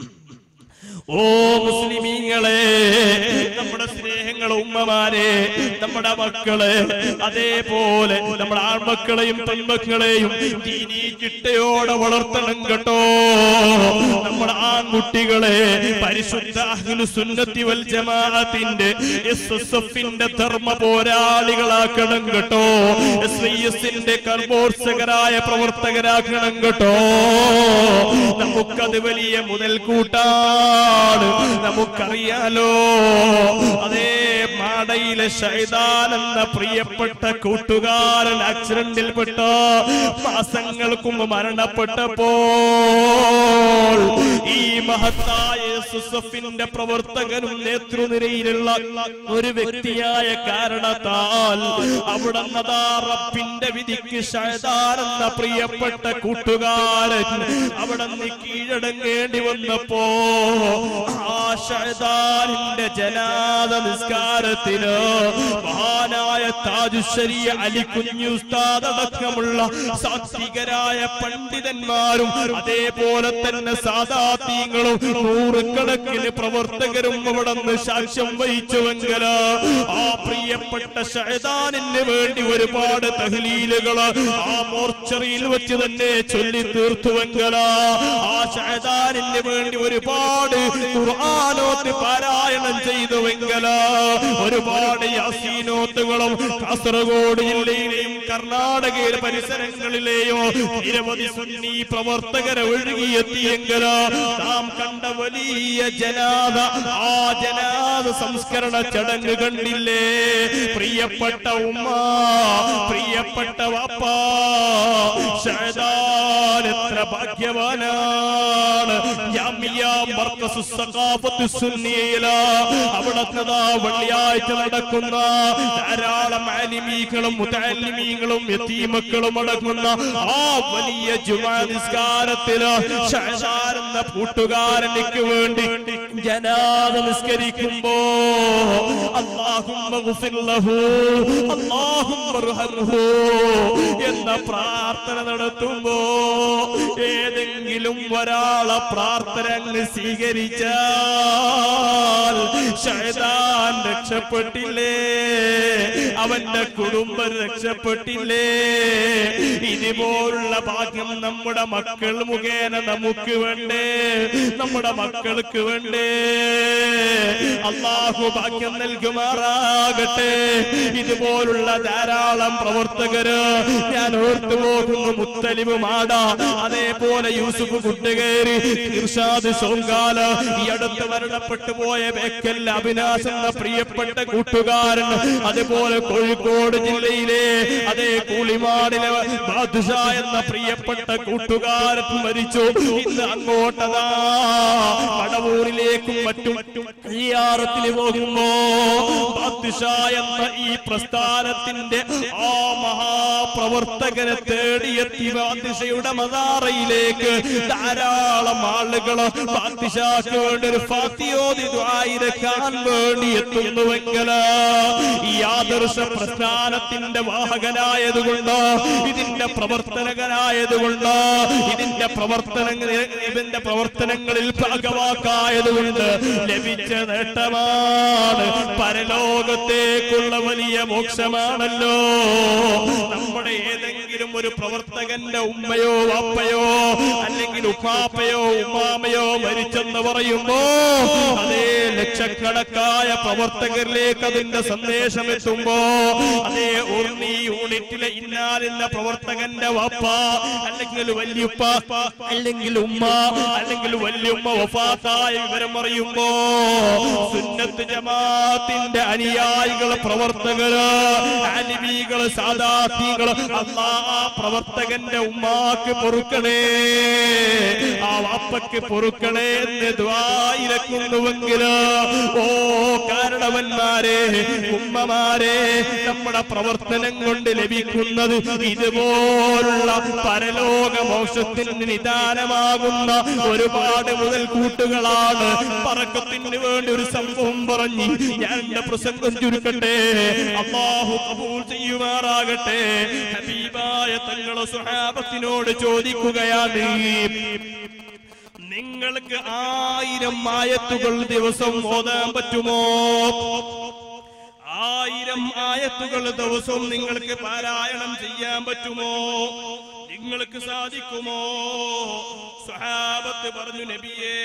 ഓ മുസ്ലിമീങ്ങളെ നമ്മുടെ സ്നേഹങ്ങളെ ഉമ്മമാരെ നമ്മുടെ മക്കളെ അതേപോലെ നമ്മുടെ ആൺമക്കളെയും പെൺമക്കളെയും ദീനീ ചിട്ടയോടെ വളർത്തണം കേട്ടോ നമ്മുടെ ആൺകുട്ടികളെ പരിശുദ്ധ അഹ്ലു സുന്നത്തി വൽ ജമാഅത്തിന്റെ എസ് എസ് എഫിന്റെ ധർമ്മ പോരാളികളാക്കണം കേട്ടോ എസ് ഐ എസിന്റെ കർമ്മോത്സകരായ പ്രവർത്തകരാക്കണം കേട്ടോ നമുക്കത് വലിയ മുതൽക്കൂട്ടാണ് നമുക്കറിയാലോ അതേ മാടയിലെ ഷൈതാൻ എന്ന പ്രിയപ്പെട്ട കൂട്ടുകാരൻ ആക്സിഡന്റിൽപ്പെട്ട മാസങ്ങൾക്ക് മുമ്പ് മരണപ്പെട്ടപ്പോൾ ഈ മഹത്തായ സുസഫിന്റെ പ്രവർത്തകനും നേതൃനിരയിലുള്ള ഒരു വ്യക്തിയായ കാരണത്താൽ അവിടെ റബ്ബിന്റെ വിധിക്ക് ഷൈതാൻ എന്ന പ്രിയപ്പെട്ട കൂട്ടുകാരൻ അവിടെ നിന്ന് കീഴടങ്ങേണ്ടി വന്നപ്പോ ആ ഷൈതാനിന്റെ ജനാദ നിസ്കാരത്തിന് മഹാനായ താജുശ്ശേരിയ അലി കുഞ്ഞു ഉസ്താദ് അടക്കമുള്ള സാത്വികരായ പണ്ഡിതന്മാരും അതേപോലെ തന്നെ സാധാത്യങ്ങളും നൂറുകണക്കിന് പ്രവർത്തകരും അവിടെ നിന്ന് സാക്ഷ്യം വഹിച്ചുവെങ്കിൽ ആ പ്രിയപ്പെട്ട ഷൈതാനിന് വേണ്ടി ഒരുപാട് തഹ്ലീലുകൾ ആ മോർച്ചറിയിൽ വെച്ച് തന്നെ ചൊല്ലി തീർത്തുവെങ്കിൽ ആ ഷൈതാനിന് വേണ്ടി ഒരുപാട് ഖുർആാനോത്ത് പാരായണം ചെയ്തുവെങ്കിൽ ഒരുപാട് യാസീനോത്തുകളും കാസർഗോഡ് ജില്ലയിലെയും കർണാടകയിലെ പരിസരങ്ങളിലെയോ നിരവധി സുന്നി പ്രവർത്തകരെ ഒഴുകിയെത്തിയെങ്കിൽ നാം കണ്ട വലിയ ജനാദ ആ ജനാദ സംസ്കരണ ചടങ്ങ് കണ്ടില്ലേ പ്രിയപ്പെട്ട ഉമ്മ പ്രിയപ്പെട്ട വാപ്പ ഷഹദാൻ എത്ര ഭാഗ്യവാനാണ് ജാമിയ മർക്കസു സഖാഫത്ത് സുന്നിയയില അവിടത്തതാ വെള്ളിയാഴ്ച നടക്കുന്ന ധാരാളം ആലിമീകളും മുതലിമീങ്ങളും യതീമക്കളും അടങ്ങുന്ന ആ വലിയ ജുമാ നിസ്കാരത്തില് ഷഹദാൻ എന്ന കൂട്ടുകാരനിക്ക് വേണ്ടി ജനാദ നിസ്കരിക്കുമ്പോ അല്ലാഹുമ്മ ഗുഫിർ ലഹു അല്ലാഹുമ്മ അർഹംഹു എന്ന പ്രാർത്ഥന നടത്തുമ്പോ ഏതെങ്കിലും ഒരാളെ പ്രാർത്ഥന അങ്ങ് സ്വീകരിച്ചാൽ ഷൈതാൻ രക്ഷപ്പെട്ടില്ലേ അവന്റെ കുടുംബം രക്ഷപ്പെട്ടില്ലേ ഇതുപോലുള്ള ഭാഗ്യം നമ്മുടെ മക്കൾ മുഖേന നമുക്ക് വേണ്ടേ നമ്മുടെ മക്കൾക്ക് വേണ്ടേ അള്ളാഹു ഭാഗ്യം നൽകുമാറാകട്ടെ ഇതുപോലുള്ള ധാരാളം പ്രവർത്തകര് ഞാൻ ഓർത്തു പോകുന്നു മുത്തലിബ് മാട അതേപോലെ യൂസുഫ് കുട്ടുകേറി ഇർഷാദ് സോങ്കാല ഈ അടുത്ത് മരണപ്പെട്ടു പോയ ബേക്കൽ അവിനാശ് എന്ന പ്രിയപ്പെട്ട കൂട്ടുകാരൻ അതുപോലെ കോഴിക്കോട് ജില്ലയിലെ അതേ കൂളിമാടിലെ ബാദുഷ എന്ന പ്രിയപ്പെട്ട കൂട്ടുകാരൻ മരിച്ചു ഇന്ന് അങ്ങോട്ടതാ കടവൂരിലേക്കും മറ്റും സിയാറത്തിന് പോകുമ്പോ ബാദുഷ എന്ന ഈ പ്രസ്ഥാനത്തിന്റെ ആ മഹാപ്രവർത്തകനെ തേടിയെത്തി ബാദുഷയുടെ മദാറയിലേക്ക് ധാരാളം ആളുകൾ ബാദുഷാക്ക് വേണ്ടി ഒരു ഫാത്തിയോതി ദ്വായിരക്കാൻ വേണ്ടി എത്തുന്നുവെങ്കിൽ ഈ ആദർശ പ്രസ്ഥാനത്തിന്റെ വാഹകനായതുകൊണ്ട് ഇതിന്റെ പ്രവർത്തനകനായതുകൊണ്ട് ഇതിന്റെ പ്രവർത്തനങ്ങൾ ഇതിന്റെ പ്രവർത്തനങ്ങളിൽ ഭാഗവാക്കായതുകൊണ്ട് ലഭിച്ച നേട്ടമാണ് പരലോകത്തേക്കുള്ള വലിയ മോക്ഷമാണല്ലോ നമ്മുടെ ഏതെങ്കിലും ഒരു പ്രവർത്തകന്റെ ഉമ്മയോ വാപ്പയോ അല്ലെങ്കിൽ ഉപ്പാപ്പയോ ഉമ്മാമയോ മരിച്ചെന്ന് പറയുമ്പോ അതേ ലക്ഷക്കണക്കായ പ്രവർത്തകരിലേക്ക് അതിന്റെ സന്ദേശം എത്തുമ്പോ അതേ ഉർണി യൂണിറ്റിലെ ഇന്നാലിന്ന പ്രവർത്തകന്റെ വാപ്പ അല്ലെങ്കിൽ വല്യുപ്പ അല്ലെങ്കിൽ ഉമ്മ അല്ലെങ്കിൽ വല്യുമ്മ വഫാത്തായ വിവരം അറിയുമ്പോ സുന്നത്ത് ജമാഅത്തിന്റെ അനുയായികള് പ്രവർത്തകര് അലിബികള് സാദാത്തികള് അല്ലാ ആ പ്രവർത്തകന്റെ ഉമ്മാക്ക് പൊറുക്കണേ ആ വാപ്പയ്ക്ക് പൊറുക്കണേ എന്ന് ദ്വായിരക്കുന്നുവെങ്കില് ഓ കാരണവന്മാരെ ഉമ്മമാരെ നമ്മുടെ പ്രവർത്തനം കൊണ്ട് ലഭിക്കുന്നത് ഇതുപോലുള്ള പരലോക മോക്ഷത്തിന് നിദാനമാകുന്ന ഒരുപാട് മുതൽ കൂട്ടുകളാണ് പറക്കത്തിന് വേണ്ടി ഒരു സംഭവം പറഞ്ഞ് ഞാൻ എന്റെ പ്രസംഗം ചുരുക്കട്ടെ അള്ളാഹു കബൂൽ ചെയ്യുമാറാകട്ടെ ഹബീബായ തങ്ങളെ സുഹാബത്തിനോട് ചോദിക്കുകയാണ് നിങ്ങൾക്ക് ആയിരം ആയത്തുകൾ ദിവസം ഓതാൻ പറ്റുമോ ആയിരം ആയത്തുകൾ ദിവസവും നിങ്ങൾക്ക് പാരായണം ചെയ്യാൻ പറ്റുമോ നിങ്ങൾക്ക് സാധിക്കുമോ സ്വഹാബത്ത് പറഞ്ഞു നബിയേ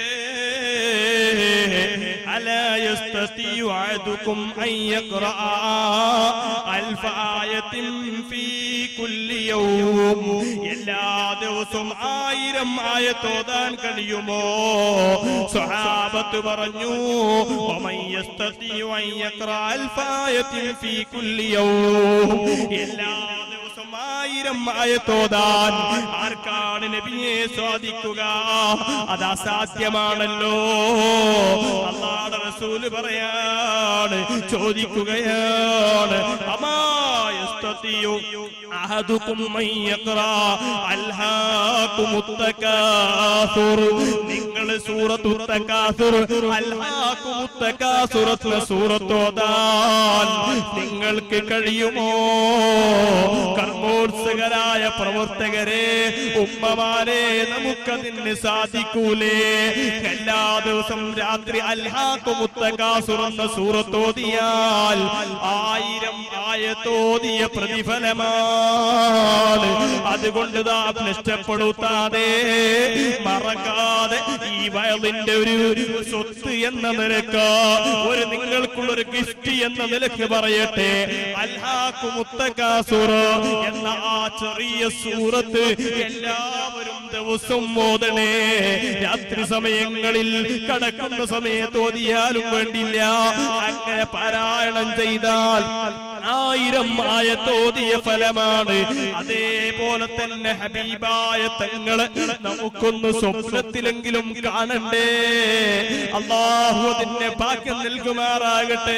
ألا يستطيع أحدكم أن يقرأ ألف آية في كل يوم എല്ലാ ദിവസവും ആയിരം ആയത്തോതാൻ കഴിയുമോ സ്വഹാബത്ത് പറഞ്ഞു ومن يستطيع أن يقرأ ألف آية في كل يوم എല്ലാ ദിവസം ആയിരം ആയത്തോതാൻ ആർക്കാണ് നബിയെ സാധിക്കുക അത് അസാധ്യമാണല്ലോ അള്ളാഹുവിന്റെ റസൂല് പറയാണ് ചോദിക്കുകയാണ് അമായസ്തതിയു അഹദുക്കും മൻ യഖറാ അൽഹാകുമുത് തകാസുർ നിങ്ങൾ സൂറത്തുൽ തകാസുർ അൽഹാകുമുത് തകാസുർ എന്ന സൂറത്ത് ഓതാൻ നിങ്ങൾക്ക് കഴിയുമോ കർമ്മോത്സകരായ പ്രവർത്തകരെ ഉമ്മമാരെ നമുക്കതിന് സാധിക്കൂലേ എല്ലാ ദിവസം രാത്രി അൽഹാക്കുമുത്തകാസുർ എന്ന സൂറത്തോതിയാൽ ആയിരം ആയത്തോതിയ പ്രതിഫലമാണ് അതുകൊണ്ട് താ നഷ്ടപ്പെടുത്താതെ മറക്കാതെ ഈ വയലിന്റെ ഒരു സ്വത്ത് എന്ന നിലക്ക് ഒരു നിങ്ങൾക്കുള്ള ഒരു ഗിഫ്റ്റ് എന്ന നിലക്ക് പറയട്ടെ അൽഹാക്കുമുത്തകാസുർ എന്ന ആ ചെറിയ സൂറത്ത് എല്ലാവരും ദിവസം മോദണേ രാത്രി സമയങ്ങളിൽ കടക്കുന്ന സമയത്ത് ഓതിയാലും വേണ്ടില്ല അങ്ങനെ പാരായണം ചെയ്താൽ ആയിരം ആയത്തോതിയ ഫലമാണ് അതേപോലെ തന്നെ ഹബീബായ തങ്ങള് നമുക്കൊന്ന് സ്വപ്നത്തിലെങ്കിലും കാണണ്ടേ അള്ളാഹു അതിന്റെ ഭാഗ്യം നൽകുമാറാകട്ടെ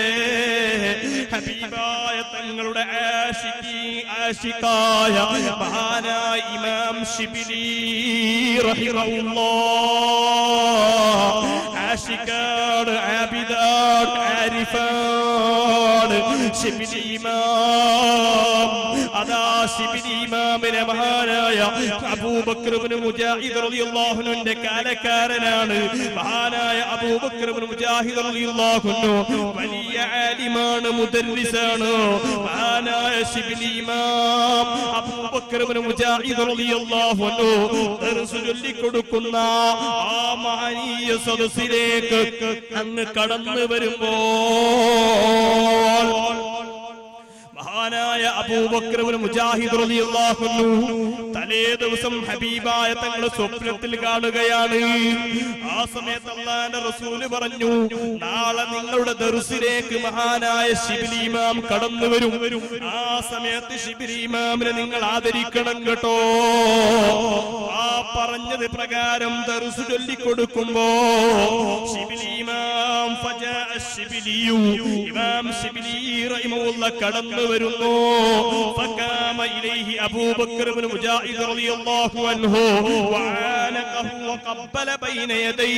ഹബീബായ തങ്ങളുടെ ആഷിഖി ആഷിഖായ മഹാനായ ഇമാം ഷിബിലി റഹിമഹുല്ലാഹ് ആഷിഖാണ് ആബിദാണ് ആരിഫാണ് ഷിബിലി ഇമാം അതാ ഷിബിലി ഇമാമിനെ മഹാനായ അബൂബക്കർ ഇബ്നു മുജാഹിദ് റളിയല്ലാഹു അൻഹുവിന്റെ കാലക്കാരനാണ് മഹാനായ അബൂബക്കർ ഇബ്നു മുജാഹിദ് റളിയല്ലാഹു അൻഹു വലിയ ആലിമാണ് മുദർരിസാണ് മഹാനായ ഷിബിലി ഇമാം അബൂബക്കർ ഇബ്നു മുജാഹിദ് റളിയല്ലാഹു അൻഹു ദർസ് ചൊല്ലിക്കൊടുക്കുന്ന ആ മഹനീയ സദസ്സിലേക്ക് അങ്ങ് കടന്നു വരുമ്പോൾ മഹാനായ അബൂബക്കർ ഇബ്നു മുജാഹിദ് റളിയല്ലാഹു അൻഹു തലേ ദിവസം ഹബീബായ തങ്ങൾ സ്വപ്നത്തിൽ കാണുകയാണ് ആ സമയത്ത് അള്ളാന്റെ റസൂല് പറഞ്ഞു നാളെ നിങ്ങളുടെ ദർസിലേക്ക് മഹാനായ ശിബിലി ഇമാം കടന്നു വരും ആ സമയത്ത് ശിബിലി ഇമാമിനെ നിങ്ങൾ ആദരിക്കണം കേട്ടോ ആ പറഞ്ഞത് പ്രകാരം ദർസ് ചൊല്ലിക്കൊടുക്കുമ്പോ ശിബിലി ഇമാം ഫജാ ശിബിലിയു ഇമാം ശിബിലി റഹിമഹുള്ള കടന്നു വരുന്നു ഫകാമ ഇലൈഹി അബൂബക്കർ ഇബ്നു മുജാഹിദ് റളിയല്ലാഹു അൻഹു വആനഖഹു വഖബ്ബല ബൈന യദൈ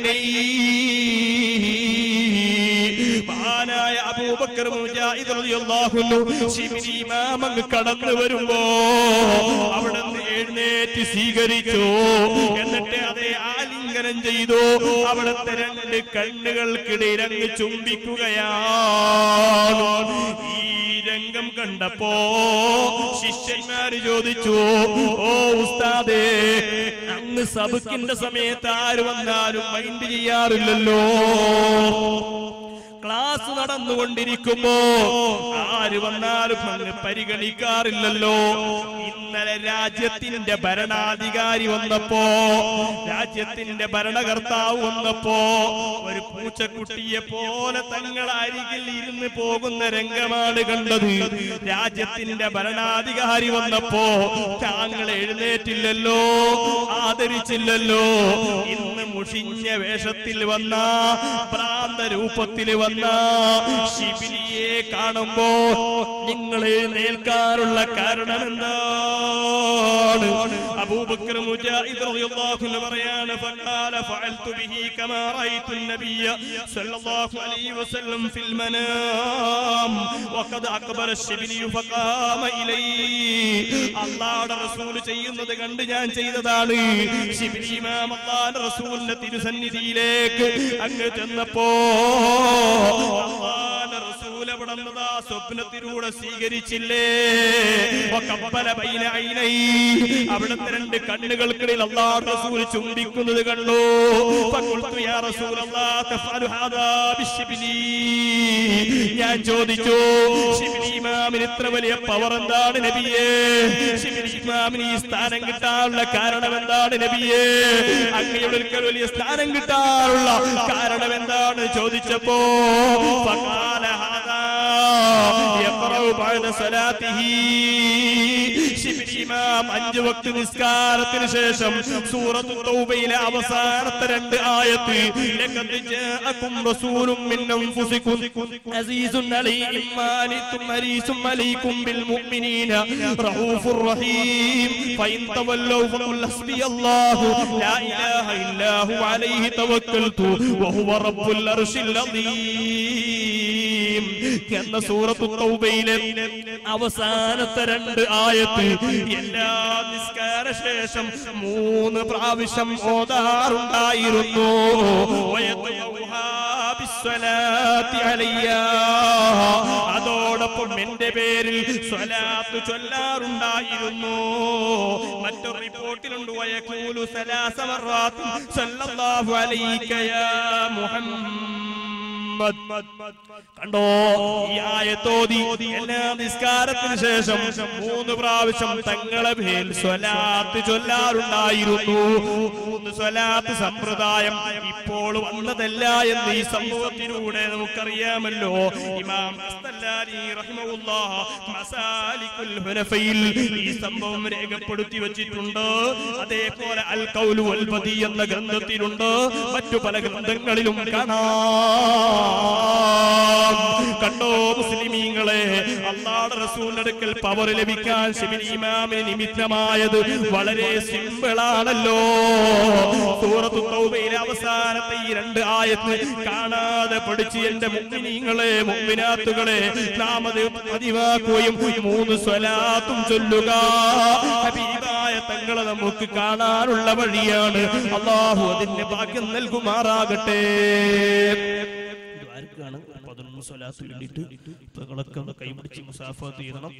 ഐനൈഹി മഹാനായ അബൂബക്കർ മുജാഹിദ് റളിയല്ലാഹു അൻഹു ശിബിലി ഇമാം അങ്ങ് കടന്നു വരുമ്പോ അവിടെ നിന്ന് എഴുന്നേറ്റ് സ്വീകരിച്ചു എന്നിട്ട് അതേ ആലിംഗനം ചെയ്തു അവിടുത്തെ രണ്ട് കണ്ണുകൾക്കിടയിൽ അങ്ങ് ചുംബിക്കുകയാണ് ഈ രംഗം കണ്ടപ്പോ ശിഷ്യന്മാര് ചോദിച്ചു ഓ ഉസ്താദേ അങ്ങ് സബുക്കിന്റെ സമയത്ത് ആര് വന്നാലും മൈൻഡ് ചെയ്യാറില്ലല്ലോ ക്ലാസ് നടന്നുകൊണ്ടിരിക്കുമ്പോ ആര് വന്നാലും അങ്ങ് പരിഗണിക്കാറില്ലല്ലോ ഇന്നലെ രാജ്യത്തിന്റെ ഭരണാധികാരി വന്നപ്പോ രാജ്യത്തിന്റെ ഭരണകർത്താവ് വന്നപ്പോ ഒരു പൂച്ചക്കുട്ടിയെ പോലെ തങ്ങൾ അരികിൽ ഇരുന്ന് പോകുന്ന രംഗമാണ് കണ്ടത് രാജ്യത്തിന്റെ ഭരണാധികാരി വന്നപ്പോ താങ്കൾ എഴുന്നേറ്റില്ലല്ലോ ആദരിച്ചില്ലല്ലോ ഇന്ന് മുഷിഞ്ഞ വേഷത്തിൽ വന്ന ഭ്രാന്ത രൂപത്തിൽ വന്ന ശിബിലിയെ കാണുമ്പോ നിങ്ങൾ എഴുന്നേൽക്കാനുള്ള കാരണം എന്താണ് അബൂബക്കർ മുജാഹിദ് റളിയല്ലാഹു അൻഹു പറയാണ് ഫഖാല ഫഅൽതു ബിഹി കമാ റഅയ്തു النبي صلى الله عليه وسلم في المنام وقد أقبل الشبلي فقام إليه അള്ളാഹുടെ റസൂൽ ചെയ്യുന്നത് കണ്ട് ഞാൻ ചെയ്തതാണ് ശിബിലി ഇമാം അള്ളാഹുടെ റസൂലിന്റെ തിരുസന്നിധിയിലേക്ക് അങ്ങ് ചെന്നപ്പോ അള്ളാഹുടെ റസൂൽ അവിടെ നിന്നതാ സ്വപ്നത്തിലൂടെ സ്വീകരിച്ചില്ലേ വകബ്ബല ബൈന ഐനൈ. അവിടുത്തെ രണ്ട് കണ്ണുകൾക്കിടയിൽ അള്ളാഹു റസൂൽ ചുംബിക്കുന്നത് കണ്ടു ഫഖുൽതു യാ റസൂലല്ലാഹ് തഫ്അലു ഹാദാ ബിശ്ശിബ്ലി. ഞാൻ ചോദിച്ചു ശിബിലി ഇമാമിന് ഇത്ര വലിയ പവർ എന്താണ് നബിയേ ശിബിലി ഇമാമിന് ഈ സ്ഥാനം കിട്ടാനുള്ള കാരണം എന്താണ് നബിയേ അങ്ങയുടെ ഒരിക്കൽ വലിയ സ്ഥാനം കിട്ടാനുള്ള കാരണം എന്താണ് ചോദിച്ചപ്പോ ഫഖാല ഹാദാ യഖറഉ ബഅദ സലാത്തിഹി ശിബിലി ഇമാം അഞ്ച് വക്ത് നിസ്കാരത്തിന് ശേഷം സൂറത്തു തൗബയിലെ അവസാനത്തെ രണ്ട് ആയത്ത് ലഖദ് ജാഅകും റസൂലും മിൻ അൻഫുസികും അസീസുൻ അലൈഹിം മാനിത്തും ഹരീസും അലൈക്കും ബിൽ മുഅ്മിനീന റഊഫുർ റഹീം ഫൈൻ തവല്ലൗ ഫഖുൽ ഹസ്ബിയല്ലാഹു ലാ ഇലാഹ ഇല്ലാ ഹു അലൈഹി തവക്കൽതു വഹുവ റബ്ബുൽ അർശിൽ അദീം എന്ന സൂറത്തു തൗബയിലെ അവസാനത്തെ രണ്ട് ആയത്ത് എല്ലാ നിസ്കാര ശേഷം മൂന്ന് പ്രാവശ്യം ഓതാറുണ്ടായിരുന്നു വയതുഹാ ബിസ്സലാത്തി അലയ്യ. അതോടൊപ്പം എന്റെ പേരിൽ സ്വലാത്ത് ചൊല്ലാറുണ്ടായിരുന്നു മറ്റൊരു റിപ്പോർട്ടിലുണ്ട് വയക്കൂലു സലാസ മറാത്ത് സല്ലല്ലാഹു അലൈക യാ മുഹമ്മദ് കണ്ടോ ഈ ആയത്തോതി എല്ലാ നിസ്കാരത്തിന് ശേഷം മൂന്ന് പ്രാവശ്യം തങ്ങളെ മേൽ സ്വലാത്ത് ചൊല്ലാറുണ്ടായിരുന്നു മൂന്ന് സ്വലാത്ത് സമ്പ്രദായം ഇപ്പോൾ വന്നതല്ല എന്ന് ഈ സംഭവത്തിലൂടെ നമുക്കറിയാമല്ലോ ഇമാം അസ്തല്ലാനി റഹിമഹുല്ലാഹ് മസാലിക്കുൽ ഹുനഫയിൽ ഈ സംഭവം രേഖപ്പെടുത്തി വെച്ചിട്ടുണ്ട് അതേപോലെ അൽ കൗലു വൽ ബദി എന്ന ഗ്രന്ഥത്തിലുണ്ട് മറ്റു പല ഗ്രന്ഥങ്ങളിലും കാണാം കണ്ടോ മുസ്ലിമീങ്ങളെ അള്ളാഹുടെ റസൂലിന്റെ അടുക്കൽ പവർ ലഭിക്കാൻ ശിബിൻ ഇമാമിന് നിമിത്തമായത് വളരെ സിമ്പിൾ ആണല്ലോ സൂറത്തു തൗബയിലെ അവസാനത്തെ ഈ രണ്ട് ആയത്ത് കാണാതെ പഠിച്ച് എന്റെ മുഗ്മിനീങ്ങളെ മുഗ്മിനാത്തുകളെ നാം അത് പതിവാക്കുകയും മൂന്ന് സ്വലാത്തും ചൊല്ലുക ഹബീബായ തങ്ങളെ നമുക്ക് കാണാനുള്ള വഴിയാണ് അള്ളാഹു അതിന്റെ ഭാഗ്യം നൽകുമാറാകട്ടെ ഇത് ആർക്കാണ് പതിനൊന്ന് സ്വലാത്ത് വേണ്ടിയിട്ട് നിങ്ങളൊക്കെ ഒന്ന് കൈപിടിച്ച് മുസാഫാത്ത് ചെയ്യണം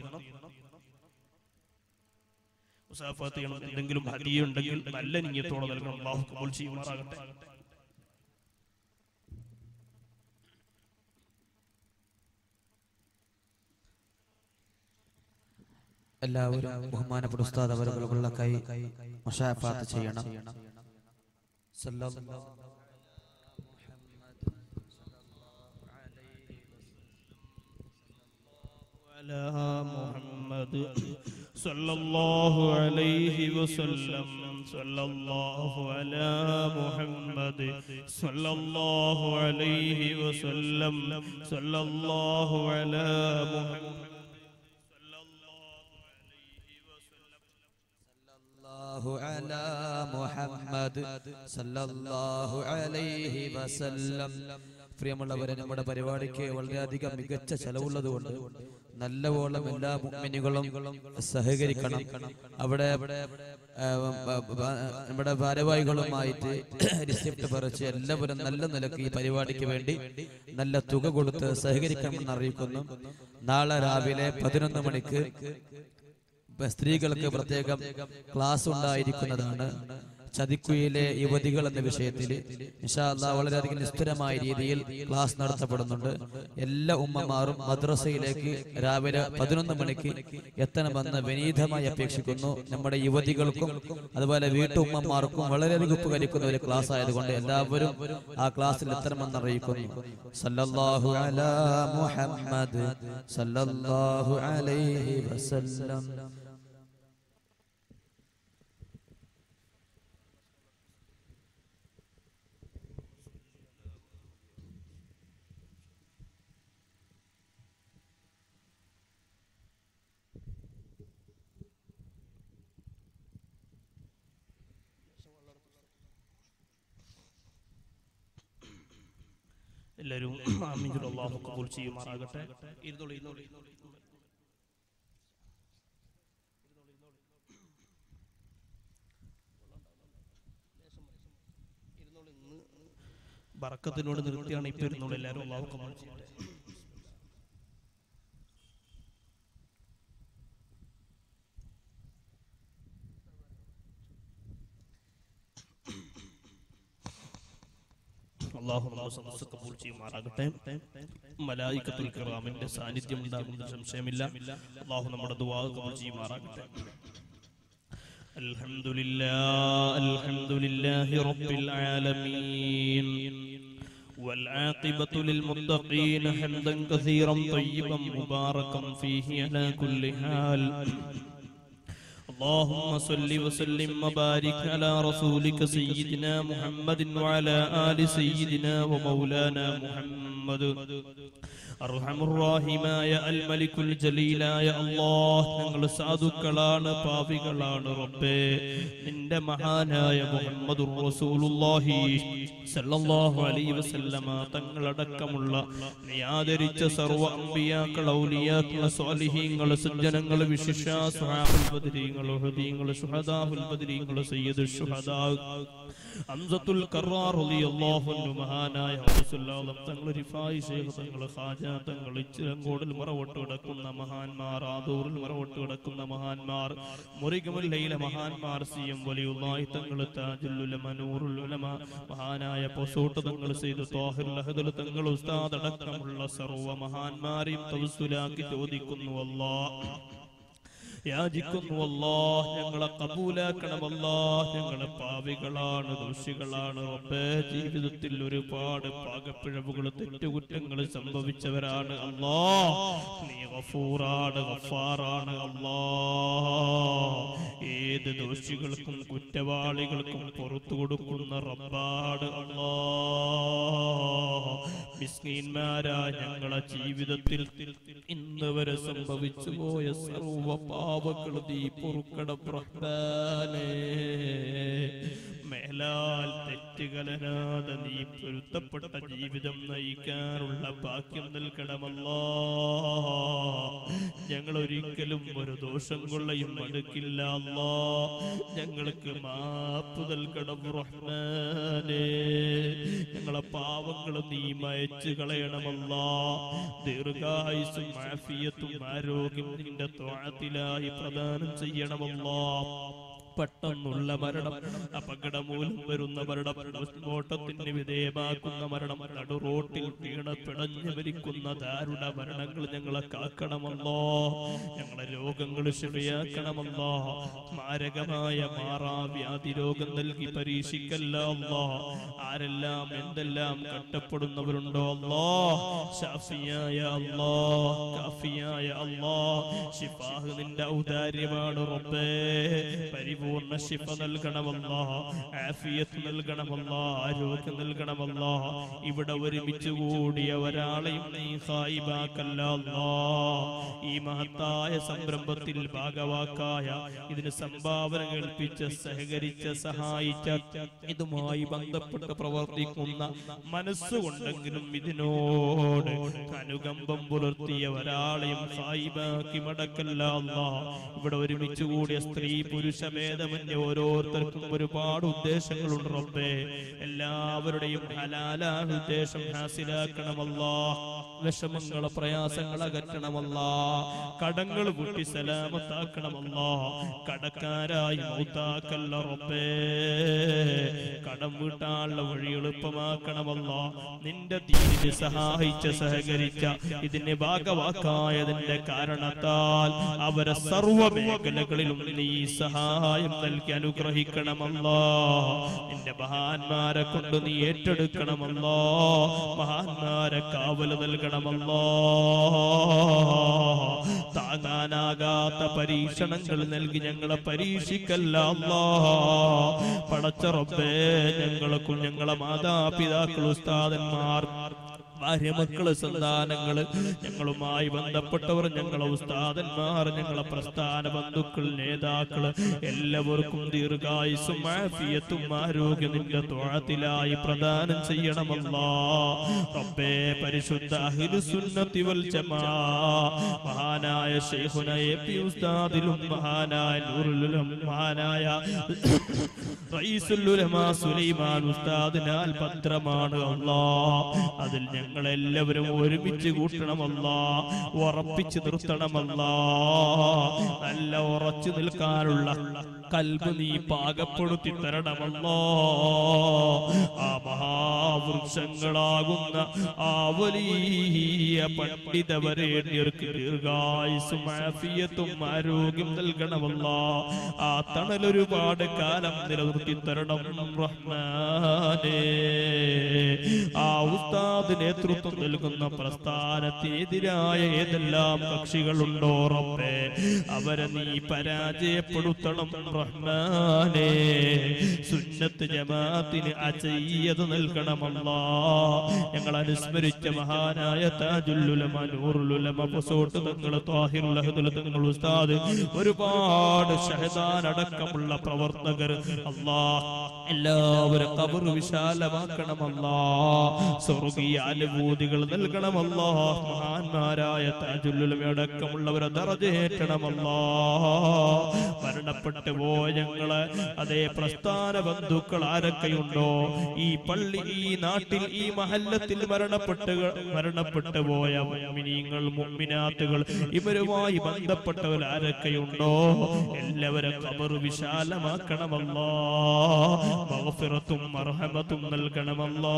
മുസാഫാത്ത് ചെയ്യണം എന്തെങ്കിലും ഹദിയ ഉണ്ടെങ്കിൽ നല്ല നീയത്തോടെ നൽകണം അള്ളാഹു കബൂൽ ചെയ്യുമാറാകട്ടെ എല്ലാവരും ബഹുമാനപ്പെട്ട ഉസ്താദ് അവരുടെ കൈ മുഷാഫാത്ത് ചെയ്യണം സല്ലല്ലാഹു على محمد صلى الله عليه وسلم صلى الله على محمد صلى الله عليه وسلم صلى الله على محمد صلى الله عليه وسلم സല്ലല്ലാഹു അലാ മുഹമ്മദ് സല്ലല്ലാഹു അലൈഹി വസല്ലം പ്രിയമുള്ളവരെ നമ്മുടെ പരിപാടിക്ക് വളരെയധികം മികച്ച ചെലവുള്ളതുകൊണ്ട് നല്ലവോളം എല്ലാ മുഗ്മിനികളും സഹകരിക്കണം അവിടെ ആ, ബ- ബ- നമ്മുടെ ഭാരവാഹികളുമായിട്ട് റിസിപ്റ്റ് പറിച്ച് എല്ലാവരും നല്ല നിലക്ക് ഈ പരിപാടിക്ക് വേണ്ടി നല്ല തുക കൊടുത്ത് സഹകരിക്കണമെന്ന് അറിയിക്കുന്നു നാളെ രാവിലെ പതിനൊന്ന് മണിക്ക് ഇപ്പൊ സ്ത്രീകൾക്ക് പ്രത്യേകം ക്ലാസ് ഉണ്ടായിരിക്കുന്നതാണ് ചതിക്കുയിലെ യുവതികൾ എന്ന വിഷയത്തിൽ ഇൻഷാല്ലാ വളരെയധികം നിസ്തുലമായ രീതിയിൽ ക്ലാസ് നടത്തപ്പെടുന്നുണ്ട് എല്ലാ ഉമ്മമാരും മദ്രസയിലേക്ക് രാവിലെ പതിനൊന്ന് മണിക്ക് എത്തണമെന്ന് വിനീതമായി അപേക്ഷിക്കുന്നു നമ്മുടെ യുവതികൾക്കും അതുപോലെ വീട്ടുമ്മമാർക്കും വളരെയധികം ഉപകരിക്കുന്ന ഒരു ക്ലാസ് ആയതുകൊണ്ട് എല്ലാവരും ആ ക്ലാസ്സിൽ എത്തണമെന്ന് അറിയിക്കുന്നു സല്ലല്ലാഹു അലാ മുഹമ്മദ് സല്ലല്ലാഹു അലൈഹി വസല്ലം എല്ലാവരും ആമീൻ അള്ളാഹു കബൂൽ ചെയ്യുമാറാകട്ടെ ഇരുന്നോളി ഇരുന്നോളി ഇരുന്നോളി ഇരുന്നോളി. ബറക്കത്തിനോട് നിർത്തിയാണ് ഇപ്പൊ ഇരുന്നോളൂ എല്ലാവരും അള്ളാഹു കബൂൽ ചെയ്യട്ടെ അള്ളാഹു നമ്മുടെ സദസ്സ് കബൂൽ ചെയ്യുമാറാകട്ടെ മലായിക്കത്തുൽ കിറാമിന്റെ സാന്നിധ്യം ഉണ്ടാകുന്ന സംശയമില്ല അള്ളാഹു നമ്മുടെ ദുആ കബൂൽ ചെയ്യുമാറാകട്ടെ الحمد لله الحمد لله رب العالمين والعاقبة للمتقين حمدا كثيرا طيبا مباركا فيه على كل حال اللهم صل وسلم وبارك على رسولك سيدنا محمد وعلى آل سيدنا ومولانا محمد അർഹമുറാഹിമായ അൽ മലിക്കുൽ ജലീലായ അല്ലാഹ് ഞങ്ങൾ സാധുക്കളാണ് പാപികളാണ് റബ്ബേ നിന്റെ മഹാനായ മുഹമ്മദുർ റസൂലുള്ളാഹി സല്ലല്ലാഹു അലൈഹി വസല്ലമ തങ്ങളടക്കമുള്ള നീ ആദരിച്ച സർവ്വ അമ്പിയാക്കൾ ഔലിയാക്കൾ സ്വാലിഹീങ്ങൾ സജ്ജനങ്ങൾ വിശിഷ സ്വഹാബുൽ ബദരീങ്ങൾ ഉഹദീങ്ങൾ ശുഹദാഹുൽ ബദരീങ്ങൾ സയ്യിദ് ശുഹദാ ഹംസത്തുൽ കറാർ റളിയല്ലാഹു അൻഹു മഹാനായ റസൂലുള്ളാഹി തങ്ങൾ റിഫായി ശൈഖ് തങ്ങൾ ഖാജ തങ്ങൾ ഇച്ചിരങ്കോടിൽ മറവട്ട് കിടക്കുന്ന മഹാന്മാർ ആദൂറിൽ മറവട്ട് കിടക്കുന്ന മഹാന്മാർ മുറികമുല്ലയിലെ മഹാന്മാർ സി എം വലിയുള്ളാഹി തങ്ങൾ താജുൽ ഉലമ നൂറുൽ ഉലമ മഹാനായ പൊസോട്ട് തങ്ങൾ ചെയ്ത് താഹിർ ലഹദുൽ തങ്ങൾ ഉസ്താദ് അടക്കമുള്ള സർവ്വ മഹാന്മാരെയും തവസ്സുലാക്കി ചോദിക്കുന്നു അല്ലാഹ് യാചിക്കുന്നു അല്ലാ ഞങ്ങളെ കബൂലാക്കണമല്ലാ ഞങ്ങളെ പാവികളാണ് ദോഷികളാണ് റബ്ബേ ജീവിതത്തിൽ ഒരുപാട് പാകപ്പിഴവുകൾ തെറ്റുകുറ്റങ്ങൾ സംഭവിച്ചവരാണ് അല്ലാ നീ ഗഫൂറാണ് ഗഫാറാണ് അല്ലാ ഏത് ദോഷികൾക്കും കുറ്റവാളികൾക്കും പുറത്തു കൊടുക്കുന്ന റബ്ബാണ് അല്ലാ മിസ്കീന്മാരായ ഞങ്ങളെ ജീവിതത്തിൽ ഇന്ന് വരെ സംഭവിച്ചു പോയ സർവ പാവങ്ങൾ നീ പൊറുക്കണം റഹ്മാനേ മേലാൽ തെറ്റുകലനാതെ നീ പൊരുത്തപ്പെട്ട ജീവിതം നയിക്കാനുള്ള ഭാഗ്യം നൽകണമല്ലോ ഞങ്ങൾ ഒരിക്കലും ഒരു ദോഷം കൊള്ളയും അടുക്കില്ല അല്ലാ ഞങ്ങൾക്ക് മാപ്പ് നൽകണം റഹ്മാനേ ഞങ്ങളെ പാവങ്ങൾ നീ മയച്ചു കളയണമല്ലാ ദീർഘായുസും ആഫിയത്തും ആരോഗ്യം നിന്റെ ത്വാഴത്തിലായി പ്രദാനം ചെയ്യണമല്ലാ പെട്ടെന്നുള്ള മരണം അപകടം മൂലം വരുന്ന മരണം പോസ്റ്റ്മോർട്ടത്തിന് വിധേയമാക്കുന്ന മരണം നടു റോട്ടിൽ വീണ പിടഞ്ഞു മരിക്കുന്ന ദാരുണ മരണങ്ങൾ ഞങ്ങളെ കാക്കണമല്ലോ ഞങ്ങളെ രോഗങ്ങൾ ശരിയാക്കണമല്ലോ മാരകമായ മാറാവ്യാധി രോഗം നൽകി പരീക്ഷിക്കല്ല അല്ലോ ആരെല്ലാം എന്തെല്ലാം കഷ്ടപ്പെടുന്നവരുണ്ടോ അല്ലോ ഷാഫിയായ അല്ലോ കാഫിയായ അല്ലോ ഷിഫാഹ് നിന്റെ ഔദാര്യമാണ് റബ്ബേ പരിപൂർണ ശിഫ നൽകണമല്ലോ ആഫിയത്ത് നൽകണമല്ലോ ആരോഗ്യം നൽകണമല്ലോ ഇവിടെ ഒരുമിച്ച് കൂടിയ ഒരാളെയും നീ സായിബാക്കല്ല അല്ലാ. ഈ മഹത്തായ സംരംഭത്തിൽ ഭാഗവാക്കായ ഇതിന് സംഭാവന കേൾപ്പിച്ച സഹകരിച്ച സഹായിച്ച ഇതുമായി ബന്ധപ്പെട്ട് പ്രവർത്തിക്കുന്ന മനസ്സുകൊണ്ടെങ്കിലും ഇതിനോട് അനുകമ്പം പുലർത്തിയ ഒരാളെയും സായിബാക്കി മടക്കല്ല അല്ലാ. ഇവിടെ ഒരുമിച്ച് കൂടിയ സ്ത്രീ പുരുഷ ഭേദമന്യ ഓരോരുത്തർക്കും ഒരുപാട് ഉദ്ദേശങ്ങളുണ്ട് റബ്ബേ എല്ലാവരുടെയും ഹലാലായ ഉദ്ദേശം ഹാസിലാക്കണമല്ലാ വിഷമങ്ങളെ പ്രയാസങ്ങൾ അകറ്റണമല്ല കടങ്ങൾ കൂട്ടി സലാമത്താക്കണമല്ല കടക്കാരായി മൗത്താക്കല്ല റബ്ബേ കടം വീട്ടാനുള്ള വഴി എളുപ്പമാക്കണമല്ല നിന്റെ തീരിന് സഹായിച്ച സഹകരിച്ച ഇതിന്റെ ഭാഗവാക്കായതിന്റെ കാരണത്താൽ അവരെ സർവ മേഖലകളിലും നീ സഹായം നൽകി അനുഗ്രഹിക്കണമല്ലോ നിന്റെ മഹാന്മാരെ കൊണ്ട് നീ ഏറ്റെടുക്കണമല്ലോ മഹാന്മാരെ കാവല് നൽകണമല്ലോ താങ്ങാനാകാത്ത പരീക്ഷണങ്ങൾ നൽകി ഞങ്ങളെ പരീക്ഷിക്കല്ല അല്ലാ പടച്ച റബ്ബേ ഞങ്ങൾക്കും ഞങ്ങളെ മാതാപിതാക്കൾ ഉസ്താദന്മാർ ഭാര്യ മക്കള് സന്താനങ്ങള് ഞങ്ങളുമായി ബന്ധപ്പെട്ടവർ ഞങ്ങളെ ഉസ്താദന്മാർ ഞങ്ങളെ പ്രസ്ഥാന ബന്ധുക്കൾ നേതാക്കള് എല്ലാവർക്കും ദീർഘായുസും ആഫിയത്തും ആരോഗ്യം നിന്റെ തോഴത്തിലായി പ്രദാനം ചെയ്യണമല്ലാ റബ്ബേ പരിശുദ്ധ അഹ്ലു സുന്നത്തി വൽ ജമാ മഹാനായ ശൈഖുന എ പി ഉസ്താദിലും മഹാനായ നൂറുൽ ഉലമ മഹാനായ റഈസുൽ ഉലമാ സുലൈമാൻ ഉസ്താദിനാൽ പത്രമാണ് അല്ലാ അതിൽ ഞങ്ങളെല്ലാവരും ഒരുമിച്ച് കൂട്ടണമല്ലാ ഉറപ്പിച്ച് നിർത്തണമല്ലാ നല്ല ഉറച്ചു നിൽക്കാനുള്ള കൽബ് നീ പാകപ്പെടുത്തി തരണമല്ലോ ആ മഹാവൃക്ഷങ്ങളാകുന്ന ആ വലിയ പണ്ഡിതവരേണ്യർക്ക് ദീർഘായുസും ആഫിയത്തും ആരോഗ്യം നൽകണമല്ലോ ആ തണൽ ഒരുപാട് കാലം നിലനിർത്തി തരണം റഹ്മാനേ ആ ഉസ്താദ് നേതൃത്വം നൽകുന്ന പ്രസ്ഥാനത്തിനെതിരായ ഏതെല്ലാം കക്ഷികളുണ്ടോ റബ്ബേ അവരെ നീ പരാജയപ്പെടുത്തണം റഹ്മാനേ സുന്നത്ത് ജമാഅത്തിന് അചയ്യത് നൽകണമല്ലാ ഞങ്ങൾ അനുസ്മരിച്ച മഹാനായ താജുല്ലുലമ നൂറുലുലമ പൊസോട്ട് തങ്ങൾ താഹിറുൽ അഹ്ദുൽ തങ്ങൾ ഉസ്താദ് ഒരുപാട് ഷഹദാൻ അടക്കമുള്ള പ്രവർത്തകർ അല്ലാ എല്ലാവരും കബർ വിശാലമാക്കണമല്ലാ സ്വർഗീയ അനുഭൂതികൾ നൽകണമല്ലാ മഹാന്മാരായ താജുല്ലുലമ അടക്കമുള്ളവരെ ദറജേറ്റണമല്ലാ മരണപ്പെട്ടു പോയ ഞങ്ങള് അതേ പ്രസ്ഥാന ബന്ധുക്കൾ ആരൊക്കെയുണ്ടോ ഈ പള്ളി ഈ നാട്ടിൽ ഈ മഹല്ലത്തിൽ മരണപ്പെട്ട് മരണപ്പെട്ടു പോയ മുഅ്മിനീങ്ങൾ മുഅ്മിനാത്തുകൾ ഇവരുമായി ബന്ധപ്പെട്ടവർ ആരൊക്കെയുണ്ടോ എല്ലാവരും ഖബർ വിശാലമാക്കണമല്ലോ മഗ്ഫിറത്തും മർഹമത്തും നൽകണമല്ലോ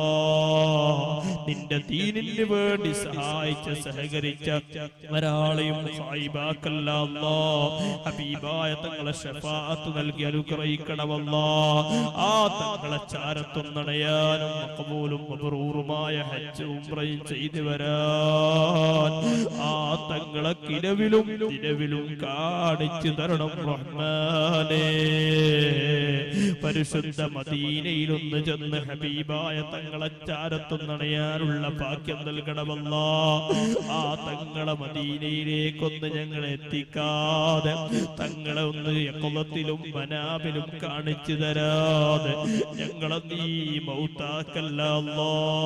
നിന്റെ ദീനിന് വേണ്ടി സഹായിച്ച സഹകരിച്ച ഒരാളെയും സായിബാക്കല്ല അല്ലാ ഹബീബായ തങ്ങളെ ഷഫാഅത്ത് നൽകി അനുഗ്രഹിക്കണമല്ലോ ആ തങ്ങളെ ചാരത്തും നണയാനും മഖബൂലും മബ്റൂറുമായ ഹജ്ജ് ഉംറയും ചെയ്തു വരാൻ ആ തങ്ങളെ കിരവിലും തിരവിലും കാണിച്ചു തരണം റഹ്മാനേ പരിശുദ്ധ മദീനയിലൊന്ന് ചെന്ന് ഹബീബായ തങ്ങളെ ചാരത്തും നണയാനുള്ള ഭാഗ്യം നൽകണമല്ലോ ആ തങ്ങളെ മദീനയിലേക്കൊന്ന് ഞങ്ങൾ എത്തിക്കാതെ തങ്ങളെ ഒന്ന് യക്കുളത്തിലും മനാബിലും കാണിച്ചു തരാതെ ഞങ്ങളെ നീ മൗത്താക്കല്ലോ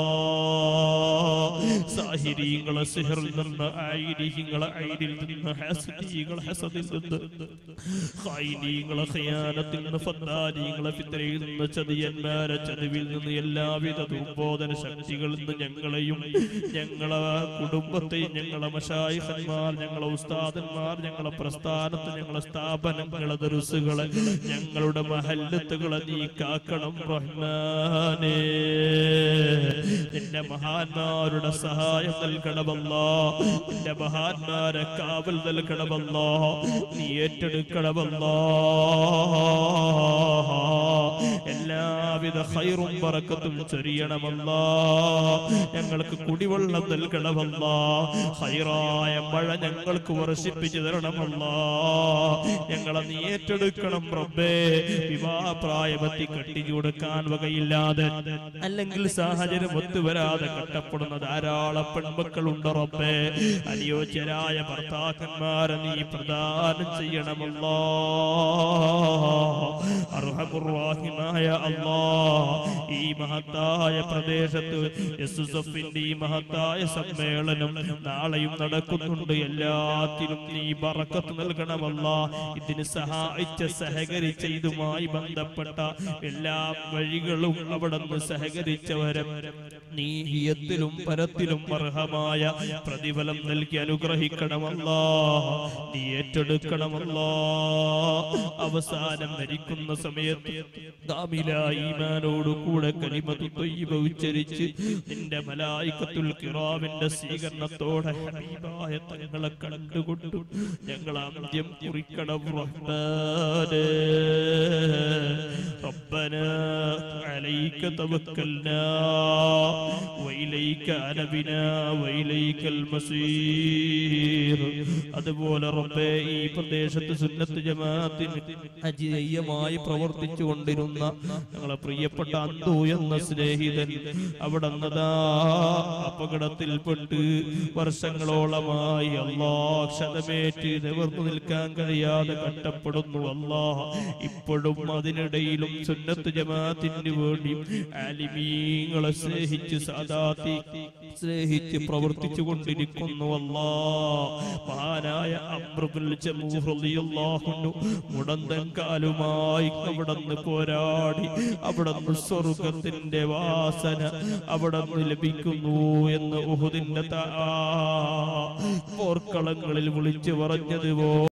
സാഹിരീങ്ങളെ സിഹറിൽ നിന്ന് ആയിരീങ്ങളെ ഐരിൽ നിന്ന് ഹസദീങ്ങളെ ഹസദിൽ നിന്ന് ഖൈനീങ്ങളെ ഖിയാനത്തിൽ നിന്ന് ഫദ്ദാനീങ്ങളെ ഫിത്രയിൽ മുറയിടുന്ന ചതിയന്മാരെ ചതിവിൽ നിന്ന് എല്ലാവിധ ദുർബോധന ശക്തികളിൽ നിന്ന് ഞങ്ങളെയും ഞങ്ങളെ കുടുംബത്തെയും ഞങ്ങളെ മഷായിഹന്മാർ ഞങ്ങളെ ഉസ്താദന്മാർ ഞങ്ങളെ പ്രസ്ഥാനത്ത് ഞങ്ങളെ സ്ഥാപനങ്ങളെ ദർസുകളെ ഞങ്ങളുടെ മഹല്ലത്തുകളെ നീ കാക്കണം റഹ്മാനേ നിന്റെ മഹാന്മാരുടെ സഹായം നൽകണമല്ലോ നിന്റെ മഹാന്മാരെ കാവൽ നൽകണമല്ലോ നീ ഏറ്റെടുക്കണമല്ലോ എല്ലാവിധ ഹൈറും പറക്കത്തും ചൊരിയണമല്ലോ ഞങ്ങൾക്ക് കുടിവെള്ളം നൽകണമല്ലോ ഹൈറായ മഴ ഞങ്ങൾക്ക് വർഷിപ്പിച്ചു തരണമല്ലോ ഞങ്ങളെ നീ ഏറ്റെടുക്കണം റബ്ബേ വിവാഹപ്രായമെത്തി കെട്ടിച്ചു കൊടുക്കാൻ വകയില്ലാതെ അല്ലെങ്കിൽ സാഹചര്യം ഒത്തുവരാതെ കഷ്ടപ്പെടുന്ന ധാരാളം പെൺമക്കളുണ്ട് റബ്ബേ അനുയോജ്യരായ ഭർത്താക്കന്മാരെ നീ പ്രദാനം ചെയ്യണമല്ലോ അർഹമുറാഹിമായ അല്ലാ ഈ മഹത്തായ പ്രദേശത്ത് എസ് എസ് എഫിന്റെ ഈ മഹത്തായ സമ്മേളനം നാളെയും നടക്കുന്നുണ്ട് എല്ലാത്തിനും നീ ബറക്കത്ത് നൽകണമല്ല ഇതിന് സഹായിച്ച സഹകരിച്ച ഇതുമായി ബന്ധപ്പെട്ട എല്ലാ വഴികളും അവിടെ നിന്ന് സഹകരിച്ചവരെ നീ ഹിയത്തിലും പരത്തിലും അർഹമായ പ്രതിഫലം നൽകി അനുഗ്രഹിക്കണമല്ലോ നീ ഏറ്റെടുക്കണമല്ലോ അവസാനം മരിക്കുന്ന സമയത്ത് കാമിലായ ഈമാനോട് കൂടെ കലിമതു ത്വയ്യിബ ഉച്ചരിച്ച് നിന്റെ മലായിക്കത്തുൽ കിറാവിന്റെ സ്വീകരണത്തോടെ ഹബീബായ തങ്ങളെ കണ്ടുകൊണ്ടു ഞങ്ങൾ അന്ത്യം കുറിക്കണം റഹ്മാനേ ربنا عليك توكلنا وإليك أنبنا وإليك المصير അതുപോലെ റബ്ബേ ഈ പ്രദേശത്ത് സുന്നത്ത് ജമാഅത്തിന് അജയ്യമായി പ്രവർത്തിച്ചു കൊണ്ടിരുന്ന ഞങ്ങളെ പ്രിയപ്പെട്ട അന്തു എന്ന സ്നേഹിതൻ അവിടെ നിന്നതാ അപകടത്തിൽപ്പെട്ട് വർഷങ്ങളോളമായി അല്ലാ ക്ഷതമേറ്റ് നിവർന്നു നിൽക്കാൻ കഴിയാതെ കഷ്ടപ്പെടുന്നു അല്ലാ ഇപ്പോഴും അതിനിടയിലും സുന്നത്ത് ജമാഅത്തിന് വേണ്ടി ആലിമീങ്ങളെ സ്നേഹിച്ച് സാദാത്തി സ്നേഹിച്ച് പ്രവർത്തിച്ചു കൊണ്ടിരിക്കുന്നു അല്ലാ മഹാനായ അമ്രുബുൽ ജമൂഹ് റളിയല്ലാഹു അൻഹു മുടന്തൻ കാലുമായി അവിടുന്ന് പോരാടി അവിടുന്ന് സ്വർഗത്തിന്റെ വാസന അവിടുന്ന് ലഭിക്കുന്നു എന്ന് ഉഹുദിന്റെ താ പോർക്കളങ്ങളിൽ വിളിച്ചു പറഞ്ഞതുപോ